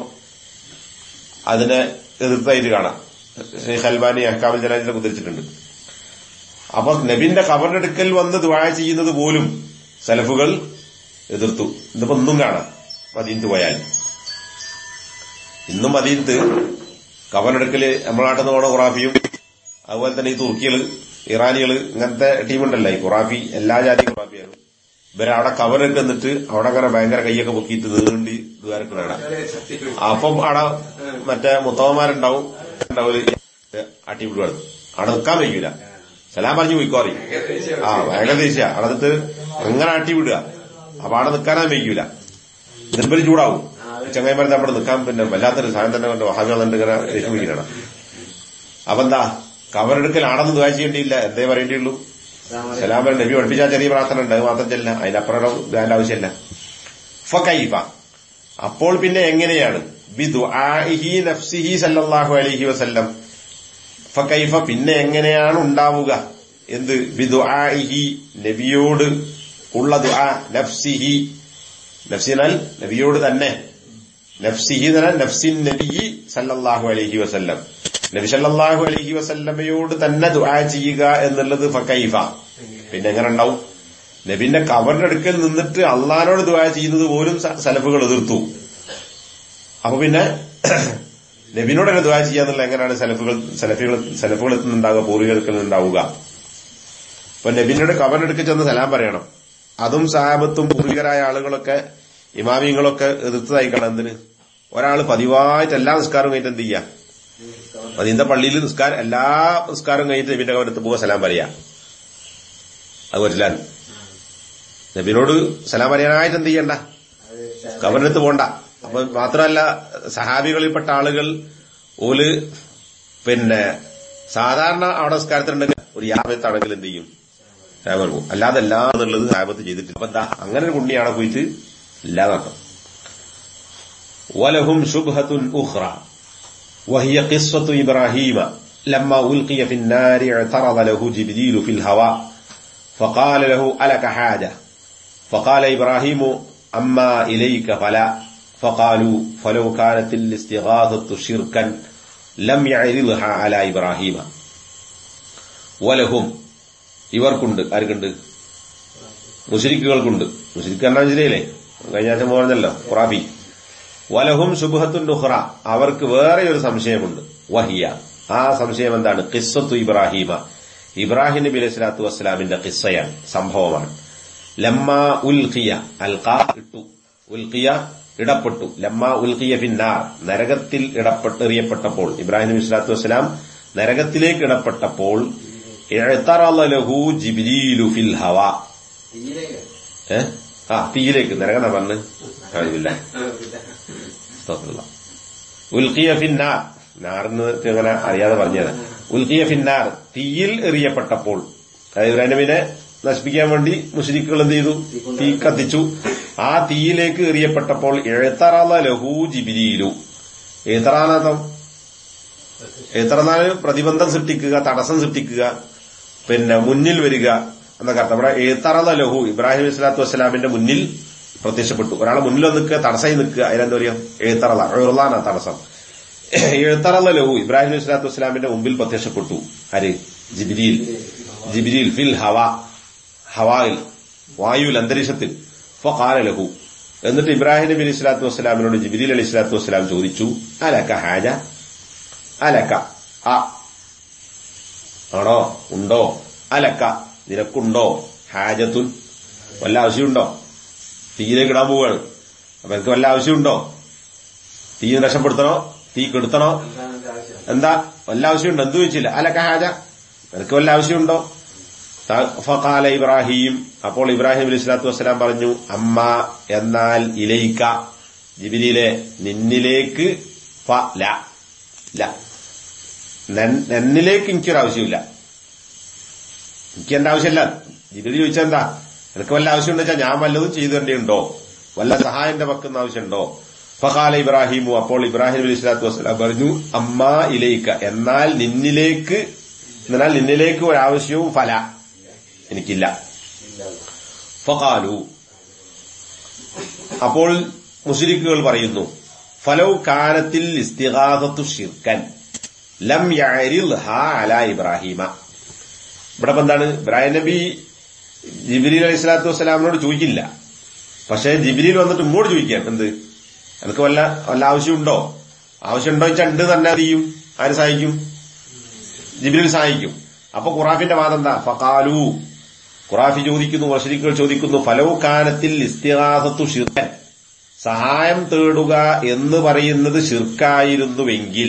അതിനെ എതിർത്തായിട്ട് കാണാം ഷെയ്ഖ് അൽബാനി അഹ്കാബിൽ ജനാജിനെ കുതിരിച്ചിട്ടുണ്ട് അപ്പൊ നബിന്റെ കബറിനെടുക്കൽ വന്ന് ദുആ ചെയ്യുന്നത് പോലും സലഫുകൾ എതിർത്തു ഇതിപ്പോ ഒന്നും കാണാം മദീനത്ത് പോയാൽ ഇന്നും മദീനത്ത് കബറിനെടുക്കല് നമ്മുടെ നാട്ടിൽ നിന്ന് പോണ ഖുറാഫിയും അതുപോലെ തന്നെ ഈ തുർക്കികള് ഇറാനികള് ഇങ്ങനത്തെ ടീമുണ്ടല്ലോ ഈ ഖുറാഫി എല്ലാ ജാതി ഖുറാഫിയാണ് ഇവരെ അവിടെ കവറൊക്കെ എന്നിട്ട് അവിടെ അങ്ങനെ ഭയങ്കര കൈയൊക്കെ പൊക്കിയിട്ട് നീണ്ടി ഇതുവരക്കണ അപ്പം അവിടെ മറ്റേ മുത്തവന്മാരുണ്ടാവും ഉണ്ടാവും അട്ടിവിടുവാണ് അവിടെ നിൽക്കാൻ വയ്ക്കൂല സലാം പറഞ്ഞു പോയിക്കോറി ആ ഭയങ്കര ദേശീയ അവിടെ നിന്നിട്ട് അങ്ങനെ അട്ടി വിടുക അപ്പൊ അവിടെ നിൽക്കാനാ വയ്ക്കൂല ഇതിൽപ്പര് ചൂടാവും ചങ്ങായിമാരെ അവിടെ നിൽക്കാൻ പിന്നെ വല്ലാത്തൊരു സാധനം തന്നെ കൊണ്ട് വഹാബി വന്നിട്ട് ഇങ്ങനെ ദേഷ്യം പിടിക്കണം അപ്പൊ എന്താ കവറെടുക്കൽ ആണെന്ന് ദ്വാ ചെയ്യേണ്ടിയില്ല എന്തേ പറയേണ്ടിയുള്ളൂ സലാം പറയും നബി പഠിപ്പിച്ചാൽ ചെറിയ പ്രാർത്ഥന ഉണ്ട് അത് മാത്രം ചെല്ല അതിനപ്പുറം ദ്വാന്റെ ആവശ്യമില്ല ഫൈഫ അപ്പോൾ പിന്നെ എങ്ങനെയാണ് ബിദുആഇഹി നഫ്സിഹി സല്ലല്ലാഹു അലൈഹി വസല്ലം ഫൈഫ പിന്നെ എങ്ങനെയാണ് ഉണ്ടാവുക എന്ത് ബിദുആഇഹി നബിയോട് ഉള്ള ദുആ നഫ്സിഹി നഫ്സിനാൽ നബിയോട് തന്നെ നഫ്സിഹി എന്ന് പറഞ്ഞാൽ നഫ്സിൻ നബി സല്ലല്ലാഹു അലൈഹി വസല്ലം നബി സല്ലല്ലാഹു അലൈഹി വസല്ലമയോട് തന്നെ ദുആ ചെയ്യുക എന്നുള്ളത് ഫൈഫ പിന്നെ എങ്ങനെ ഉണ്ടാവും നബിന്റെ കവറിന്റെ അടുക്കൽ നിന്നിട്ട് അള്ളഹാനോട് ദുആ ചെയ്യുന്നത് പോലും സലഫുകൾ എതിർത്തു അപ്പൊ പിന്നെ നബിനോട് തന്നെ ദുആ ചെയ്യാന്നുള്ള എങ്ങനെയാണ് സലഫുകൾ സലഫികൾ സലഫുകൾ എത്തുന്നുണ്ടാവുക പൂർവികൾക്ക് ഉണ്ടാവുക അപ്പൊ നബിനോട് കവറിനെടുക്ക് ചെന്ന് സലാം പറയണം അതും സാഹബത്തും പൂർവികരായ ആളുകളൊക്കെ ഇമാമിയങ്ങളൊക്കെ എതിർത്തതായി കാണാം എന്തിന് ഒരാൾ പതിവായിട്ട് എല്ലാ നിസ്കാരവും കഴിഞ്ഞിട്ട് എന്ത് ചെയ്യാ മദീന്റെ പള്ളിയിൽ നിസ്കാരം എല്ലാ നിസ്കാരവും കഴിഞ്ഞിട്ട് നബിന്റെ കവരത്ത് പോവാ സലാം പറയാ അത് പറ്റില്ല നബിനോട് സലാം പറയാനായിട്ട് എന്ത് ചെയ്യണ്ട കവരത്ത് പോണ്ട അപ്പൊ മാത്രമല്ല സഹാബികളിൽപ്പെട്ട ആളുകൾ ഓല് പിന്നെ സാധാരണ അവിടെ നിസ്കാരത്തിലുണ്ടെങ്കിൽ ഒരു യാമത്താണെങ്കിൽ എന്ത് ചെയ്യും രാമൻ പോകും അല്ലാതെ എല്ലാ എന്നുള്ളത് സാബത്ത് ചെയ്തിട്ടില്ല അപ്പൊ എന്താ അങ്ങനെ ഒരു പുണ്യാണ് പോയിട്ട് ഇല്ലാതാക്കാം വലഹും ശുഭത്തുൻ ഉഹ്റ وهي قصة إبراهيم لما ألقي في النار اعترض له جبريل في الهواء فقال له ألك حاجة فقال إبراهيم أما إليك فلا فقالوا فلو كانت الاستغاثة شركا لم يعرضها على إبراهيم ولهم ഇവർക്കുണ്ട് ആർക്കുണ്ട് മുസ്ലിക്കുകൾക്കുണ്ട് മുസ്ലിക്ക് എന്നാ മനസ്സിലായില്ലേ കഴിഞ്ഞ ആഴ്ച പറഞ്ഞല്ലോ ഖുറാബി വലഹും സുബുഹത്തുൻ നുഹ്റ അവർക്ക് വേറെ ഒരു സംശയമുണ്ട് വഹിയ ആ സംശയം എന്താണ് കിസ്സത്തു ഇബ്രാഹിമ ഇബ്രാഹിം നബി അലൈഹി സ്വലാത്തു വസ്സലാമിന്റെ കിസ്സയാണ് സംഭവമാണ് ലമ്മ ഉൽഖിയ അൽഖാ ഇട്ടു ഉൽഖിയ ഇടപെട്ടു ലമ്മ ഉൽഖിയ ഫിന്നാർ നരകത്തിൽ ഇടപ്പെട്ട് എറിയപ്പെട്ടപ്പോൾ ഇബ്രാഹിം നബി സ്വലാത്തു വസ്സലാം നരകത്തിലേക്ക് ഇടപെട്ടപ്പോൾ ലഹു ജിബ്രീലു ഫിൽ ഹവ ഏ ആ തീയിലേക്ക് നരകം പറഞ്ഞ് കഴിവില്ല ഉൽക്കിയ ഫിന്നാർ നാർന്ന് അങ്ങനെ അറിയാതെ പറഞ്ഞത് ഉൽക്കിയ ഫിന്നാർ തീയിൽ എറിയപ്പെട്ടപ്പോൾ അതായത് ഇബ്രാഹിമിനെ നശിപ്പിക്കാൻ വേണ്ടി മുസ്ലിക്കുകൾ എന്ത് ചെയ്തു തീ കത്തിച്ചു ആ തീയിലേക്ക് എറിയപ്പെട്ടപ്പോൾ എഴുത്തറല ലഹു ജിബിരിയിലു എഴുത്തറാനർത്ഥം എഴുത്തറന്നാല് പ്രതിബന്ധം സൃഷ്ടിക്കുക തടസ്സം സൃഷ്ടിക്കുക പിന്നെ മുന്നിൽ വരിക എന്നൊക്കെ അർത്ഥം ഇവിടെ എഴുത്തറല ലഹു ഇബ്രാഹിം ഇസ്ലാത്തു വസ്സലാമിന്റെ മുന്നിൽ പ്രത്യക്ഷപ്പെട്ടു ഒരാളെ മുന്നിൽ നിൽക്കുക തടസ്സായി നിൽക്കുക അതിനെന്താ പറയാ എഴുത്തറല എഴുറലാന തടസ്സം എഴുത്തറല ലഹു ഇബ്രാഹിം ഇസ്ലാത്തു വസ്സലാമിന്റെ മുമ്പിൽ പ്രത്യക്ഷപ്പെട്ടു ആര് ജിബിരിയിൽ ജിബിരിയിൽ ഫിൽ ഹവ ഹവായിൽ വായുവിൽ അന്തരീക്ഷത്തിൽ ഫാല ലഹു എന്നിട്ട് ഇബ്രാഹിം നബി അലി സ്വലാത്തു വസ്സലാമിനോട് ജിബിരിൽ അലി സ്വലാത്തു വസ്സലാം ചോദിച്ചു അലക്ക ഹാജ അലക്ക ആ ആണോ ഉണ്ടോ അലക്ക നിനക്കുണ്ടോ ഹാജത്തുൻ വല്ല ആവശ്യമുണ്ടോ തീയിലേക്ക് ഇടാൻ പോവുകയാണ് അപ്പൊ എനിക്ക് വല്ല ആവശ്യമുണ്ടോ തീ രക്ഷപ്പെടുത്തണോ തീ കെടുത്തണോ എന്താ വല്ല ആവശ്യമുണ്ടോ എന്ത് ചോദിച്ചില്ല അലക്ക ഹാജ നിനക്ക് വല്ല ആവശ്യമുണ്ടോ ഫഖാല ഇബ്രാഹിം അപ്പോൾ ഇബ്രാഹിം അലി സ്വലാത്തു വസ്സലാം പറഞ്ഞു അമ്മ എന്നാൽ ഇലയിക്ക ജിബിലിയിലെ നിന്നിലേക്ക് ഫ ല ല നന്നിലേക്ക് എനിക്കൊരു ആവശ്യമില്ല എനിക്ക് എന്റെ ആവശ്യമില്ല ജിബിരി ചോദിച്ചാൽ എന്താ എനിക്ക് വല്ല ആവശ്യമുണ്ടെന്ന് വെച്ചാൽ ഞാൻ വല്ലതും ചെയ്തു തരേണ്ടോ വല്ല സഹായം എന്റെ പക്കുന്ന ആവശ്യമുണ്ടോ ഫഹാല ഇബ്രാഹിമു അപ്പോൾ ഇബ്രാഹിം അലി സ്വലാത്തു വസ്സലാം പറഞ്ഞു അമ്മ ഇലേക്ക എന്നാൽ നിന്നിലേക്ക് എന്നാൽ നിന്നിലേക്ക് ഒരാവശ്യവും ഫല എനിക്കില്ല ഫകാലു അപ്പോൾ മുസ്ലിക്കുകൾ പറയുന്നു ഫലൗ കാനത്തിൽ ഇസ്തിഗാദത്തു ഷിർക്കൻ ലം യഅരിൽ ഹാ അല ഇബ്രാഹിമ ഇവിടെ ഇപ്പൊ എന്താണ് ഇബ്രാഹിം നബി ജിബിരിൽ അലൈഹി സ്വലാത്തു വസ്സലാമിനോട് ചോദിക്കില്ല പക്ഷെ ജിബിരിൽ വന്നിട്ട് ഇങ്ങോട്ട് ചോദിക്കാം എന്ത് എനിക്ക് വല്ല വല്ല ആവശ്യമുണ്ടോ ആവശ്യമുണ്ടോ വെച്ചാൽ ഉണ്ട് തന്നെ ചെയ്യും ആര് സഹായിക്കും ജിബിരിൽ സഹായിക്കും അപ്പൊ ഖുറാഫിന്റെ വാദം എന്താ ഫക്കാലു ഖുറാഫി ചോദിക്കുന്നു വഷരിക്കുകൾ ചോദിക്കുന്നു ഫലവ് കാലത്തിൽ ഇസ്തിഹാസത്തു ഷിർക്കൻ സഹായം തേടുക എന്ന് പറയുന്നത് ഷിർക്കായിരുന്നുവെങ്കിൽ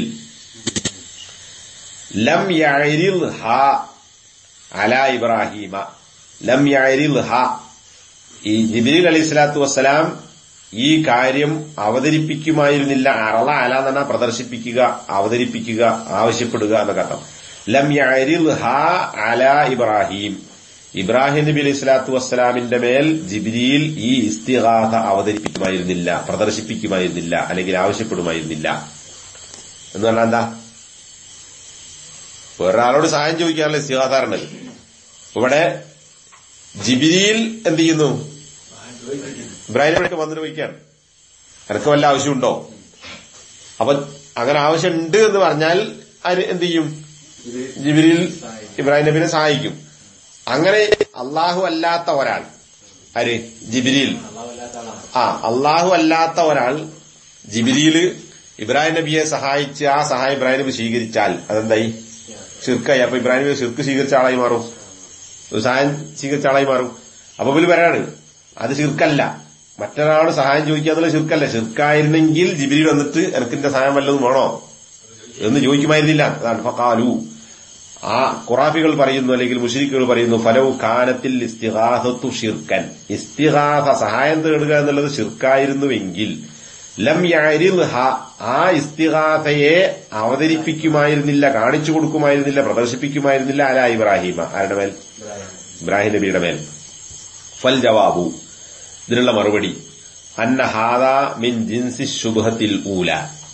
ലം യഅരിൽ ഹ അല ഇബ്രാഹിമ ലം യഅരിൽ ഹ ഈ ജിബിരിൽ അലൈഹി സ്വലാത്തു വസ്സലാം ഈ കാര്യം അവതരിപ്പിക്കുമായിരുന്നില്ല അറള അല എന്ന് പറഞ്ഞാൽ പ്രദർശിപ്പിക്കുക അവതരിപ്പിക്കുക ആവശ്യപ്പെടുക എന്നൊക്കെ അർത്ഥം ലം യഅരിൽ ഹ അല ഇബ്രാഹിം ഇബ്രാഹിം നബി അലൈഹി സ്വലാത്തു വസ്സലാമിന്റെ മേൽ ജിബിരിയിൽ ഈ ഇസ്തിഹാസ അവതരിപ്പിക്കുമായിരുന്നില്ല പ്രദർശിപ്പിക്കുമായിരുന്നില്ല അല്ലെങ്കിൽ ആവശ്യപ്പെടുമായിരുന്നില്ല എന്ന് പറഞ്ഞാൽ എന്താ വേറൊരാളോട് സഹായം ചോദിക്കാനുള്ള ഇസ്തിഹാസാറുണ്ട് ഇവിടെ ജിബിരിയിൽ എന്ത് ചെയ്യുന്നു ഇബ്രാഹിമിനൊക്കെ വന്നിട്ട് ചോദിക്കാണ് എനക്ക് വല്ല ആവശ്യമുണ്ടോ അപ്പൊ അങ്ങനെ ആവശ്യമുണ്ട് എന്ന് പറഞ്ഞാൽ അതിന് എന്ത് ചെയ്യും ജിബിരിയിൽ ഇബ്രാഹിം നബിനെ സഹായിക്കും അങ്ങനെ അള്ളാഹു അല്ലാത്ത ഒരാൾ ആര് ജിബിരിയിൽ ആ അള്ളാഹു അല്ലാത്ത ഒരാൾ ജിബിരിയില് ഇബ്രാഹിം നബിയെ സഹായിച്ച് ആ സഹായം ഇബ്രാഹിം നബി സ്വീകരിച്ചാൽ അതെന്തായി ഷിർക്കായി അപ്പൊ ഇബ്രാഹിം നബി ഷിർക്ക് സ്വീകരിച്ച ആളായി മാറും ഒരു സഹായം സ്വീകരിച്ച ആളായി മാറും അപ്പൊ പിന്നെ വരാണ് അത് ഷിർക്കല്ല മറ്റൊരാളോട് സഹായം ചോദിക്കാന്നുള്ള ഷിർക്കല്ല ഷിർക്കായിരുന്നെങ്കിൽ ജിബിരി വന്നിട്ട് എനിക്കിന്റെ സഹായം വല്ലതും വേണോ എന്ന് ചോദിക്കുമായിരുന്നില്ല അതാണ് ഫക്കാലു ആ ഖുറാഫികൾ പറയുന്നു അല്ലെങ്കിൽ മുഷരിക്കുകൾ പറയുന്നു ഫലവ് കാനത്തിൽ ഇസ്തിഹാസത്തു ഷിർക്കൻ ഇസ്തിഹാസ സഹായം തേടുക എന്നുള്ളത് ഷിർക്കായിരുന്നുവെങ്കിൽ ലം യഅരിൽ ഹ ആ ഇസ്തിഹാസയെ അവതരിപ്പിക്കുമായിരുന്നില്ല കാണിച്ചു കൊടുക്കുമായിരുന്നില്ല പ്രദർശിപ്പിക്കുമായിരുന്നില്ല അല ഇബ്രാഹിമ ആരുടെ മേൽ ഇബ്രാഹിം നബിയുടെ മേൽ ഫൽ ജവാബു ഇതിനുള്ള മറുപടി അന്ന ഹാദ മിൻ ജിൻസി ശുഭത്തിൽ ഊല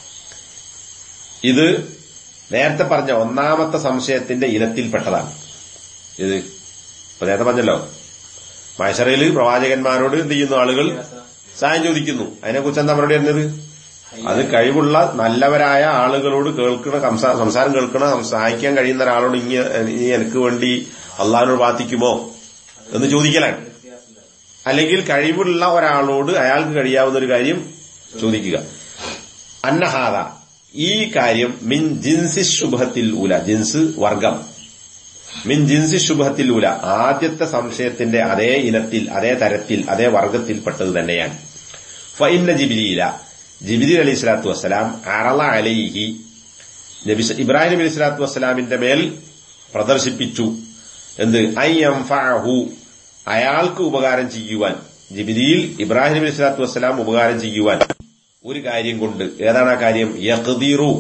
ഇത് നേരത്തെ പറഞ്ഞ ഒന്നാമത്തെ സംശയത്തിന്റെ ഇനത്തിൽപ്പെട്ടതാണ് ഇത് ഇപ്പൊ നേരത്തെ പറഞ്ഞല്ലോ മൈസറയിൽ പ്രവാചകന്മാരോട് എന്ത് ചെയ്യുന്നു ആളുകൾ സഹായം ചോദിക്കുന്നു അതിനെക്കുറിച്ച് എന്താ മറുപടി പറഞ്ഞത് അത് കഴിവുള്ള നല്ലവരായ ആളുകളോട് കേൾക്കണ സംസാ- സംസാരം കേൾക്കണ സം- സഹായിക്കാൻ കഴിയുന്ന ഒരാളോട് ഇങ്ങ ഇനി എനിക്ക് വേണ്ടി അള്ളാഹിനോട് പ്രാർത്ഥിക്കുമോ എന്ന് ചോദിക്കലാണ് അല്ലെങ്കിൽ കഴിവുള്ള ഒരാളോട് അയാൾക്ക് കഴിയാവുന്ന ഒരു കാര്യം ചോദിക്കുക അന്നഹാദ ഈ കാര്യം മിൻ ജിൻസി ശുഭത്തിൽ ഊല ജിൻസ് വർഗം മിൻ ജിൻസി ശുഭത്തിൽ ഊല ആദ്യത്തെ സംശയത്തിന്റെ അതേ ഇനത്തിൽ അതേ തരത്തിൽ അതേ വർഗത്തിൽപ്പെട്ടത് തന്നെയാണ് ഫൈന്ന ജിബിരിയില ജിബിരി അലി സ്വലാത്തു വസ്സലാം അറള അലൈഹി നബി സ- ഇബ്രാഹിം നബി അലി സ്വലാത്തു വസ്സലാമിന്റെ മേൽ പ്രദർശിപ്പിച്ചു എന്ത് ഐ എംഫാഹു അയാൾക്ക് ഉപകാരം ചെയ്യുവാൻ ജിബിരിയിൽ ഇബ്രാഹിം നബി അലി സ്വലാത്തു വസ്സലാം ഉപകാരം ചെയ്യുവാൻ ഒരു കാര്യം കൊണ്ട് ഏതാണ് ആ കാര്യം യഖ്ദീറു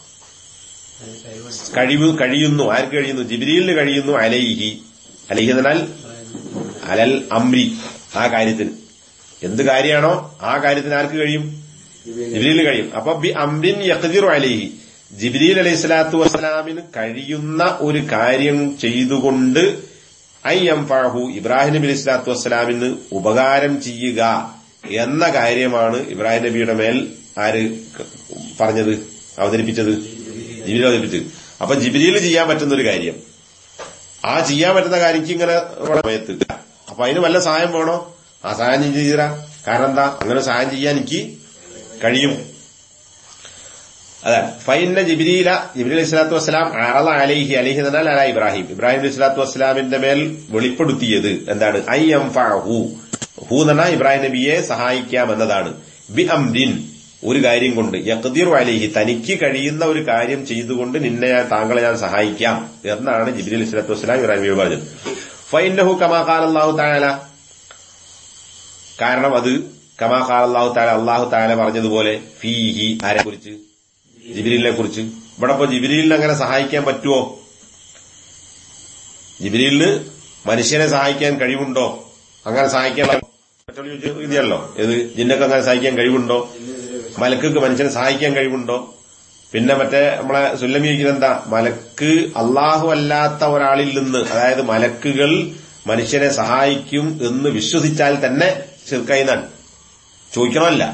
കഴിവ് കഴിയുന്നു ആർക്ക് കഴിയുന്നു ജിബിരിയിലിന് കഴിയുന്നു അലൈഹി അലൈഹി എന്നാൽ അലൽ അംരി ആ കാര്യത്തിന് എന്ത് കാര്യമാണോ ആ കാര്യത്തിന് ആർക്ക് കഴിയും ജിബിരിയിലിന് കഴിയും അപ്പൊ ബി അംരിൻ യഖ്ദിറു അലൈഹി ജിബിരിൽ അലൈഹി സ്വലാത്തു വസ്സലാമിന് കഴിയുന്ന ഒരു കാര്യം ചെയ്തുകൊണ്ട് ഐ എംഫാഹു ഇബ്രാഹിം നബി അലൈഹി സ്വലാത്തു വസ്സലാമിന് ഉപകാരം ചെയ്യുക എന്ന കാര്യമാണ് ഇബ്രാഹിം നബിയുടെ മേൽ ആര് ക- പറഞ്ഞത് അവതരിപ്പിച്ചത് ജിബിരിൽ അവതരിപ്പിച്ചത് അപ്പൊ ജിബിരിയിൽ ചെയ്യാൻ പറ്റുന്ന ഒരു കാര്യം ആ ചെയ്യാൻ പറ്റുന്ന കാര്യക്ക് ഇങ്ങനെ ഉള്ള സമയത്ത് അപ്പൊ അതിന് വല്ല സഹായം വേണോ ആ സഹായം നീ ചെയ്തരാ കാരണം എന്താ അങ്ങനെ സഹായം ചെയ്യാൻ എനിക്ക് കഴിയും അതെ ഫൈന ജിബിരിയില ജിബിരി അലൈഹി സ്വലാത്തു വസ്സലാം അറള അലൈഹി അലൈഹി എന്നാൽ അല ഇബ്രാഹിം ഇബ്രാഹിം അലൈഹി സ്വലാത്തു വസ്സലാമിന്റെ മേൽ വെളിപ്പെടുത്തിയത് എന്താണ് ഐ എം ഹു ഹു എന്ന് പറഞ്ഞാൽ ഇബ്രാഹിം നബിയെ സഹായിക്കാം എന്നതാണ് ബി അംദിൻ ഒരു കാര്യം കൊണ്ട് യഖ്ദിറു അലൈഹി തനിക്ക് കഴിയുന്ന ഒരു കാര്യം ചെയ്തുകൊണ്ട് നിന്നെ ഞാൻ താങ്കളെ ഞാൻ സഹായിക്കാം എന്നാണ് ജിബിരി അലൈഹി സ്വലാത്തു വസ്സലാം ഇബ്രാഹിം നബി പറഞ്ഞത് ഫൈനഹു കമാ അള്ളാഹു താല കാരണം അത് കമാ അള്ളാഹു താല അള്ളാഹു താല പറഞ്ഞതുപോലെ ഫീഹി ആരെ കുറിച്ച് ജിബിരിലിനെ കുറിച്ച് ഇവിടെ ഇപ്പൊ ജിബിരിലിനെ അങ്ങനെ സഹായിക്കാൻ പറ്റുമോ ജിബിരിലിന് മനുഷ്യനെ സഹായിക്കാൻ കഴിവുണ്ടോ അങ്ങനെ സഹായിക്കാനുള്ള മറ്റുള്ള ചോദിച്ച ഇതല്ലോ ഏത് ജിന്നൊക്കെ അങ്ങനെ സഹായിക്കാൻ കഴിവുണ്ടോ മലക്കൊക്കെ മനുഷ്യനെ സഹായിക്കാൻ കഴിവുണ്ടോ പിന്നെ മറ്റേ നമ്മളെ സുല്ലമി ചോദിക്കുന്നത് എന്താ മലക്ക് അള്ളാഹു അല്ലാത്ത ഒരാളിൽ നിന്ന് അതായത് മലക്കുകൾ മനുഷ്യനെ സഹായിക്കും എന്ന് വിശ്വസിച്ചാൽ തന്നെ ചെറുക്കായിന്നാണ് ചോദിക്കണമല്ല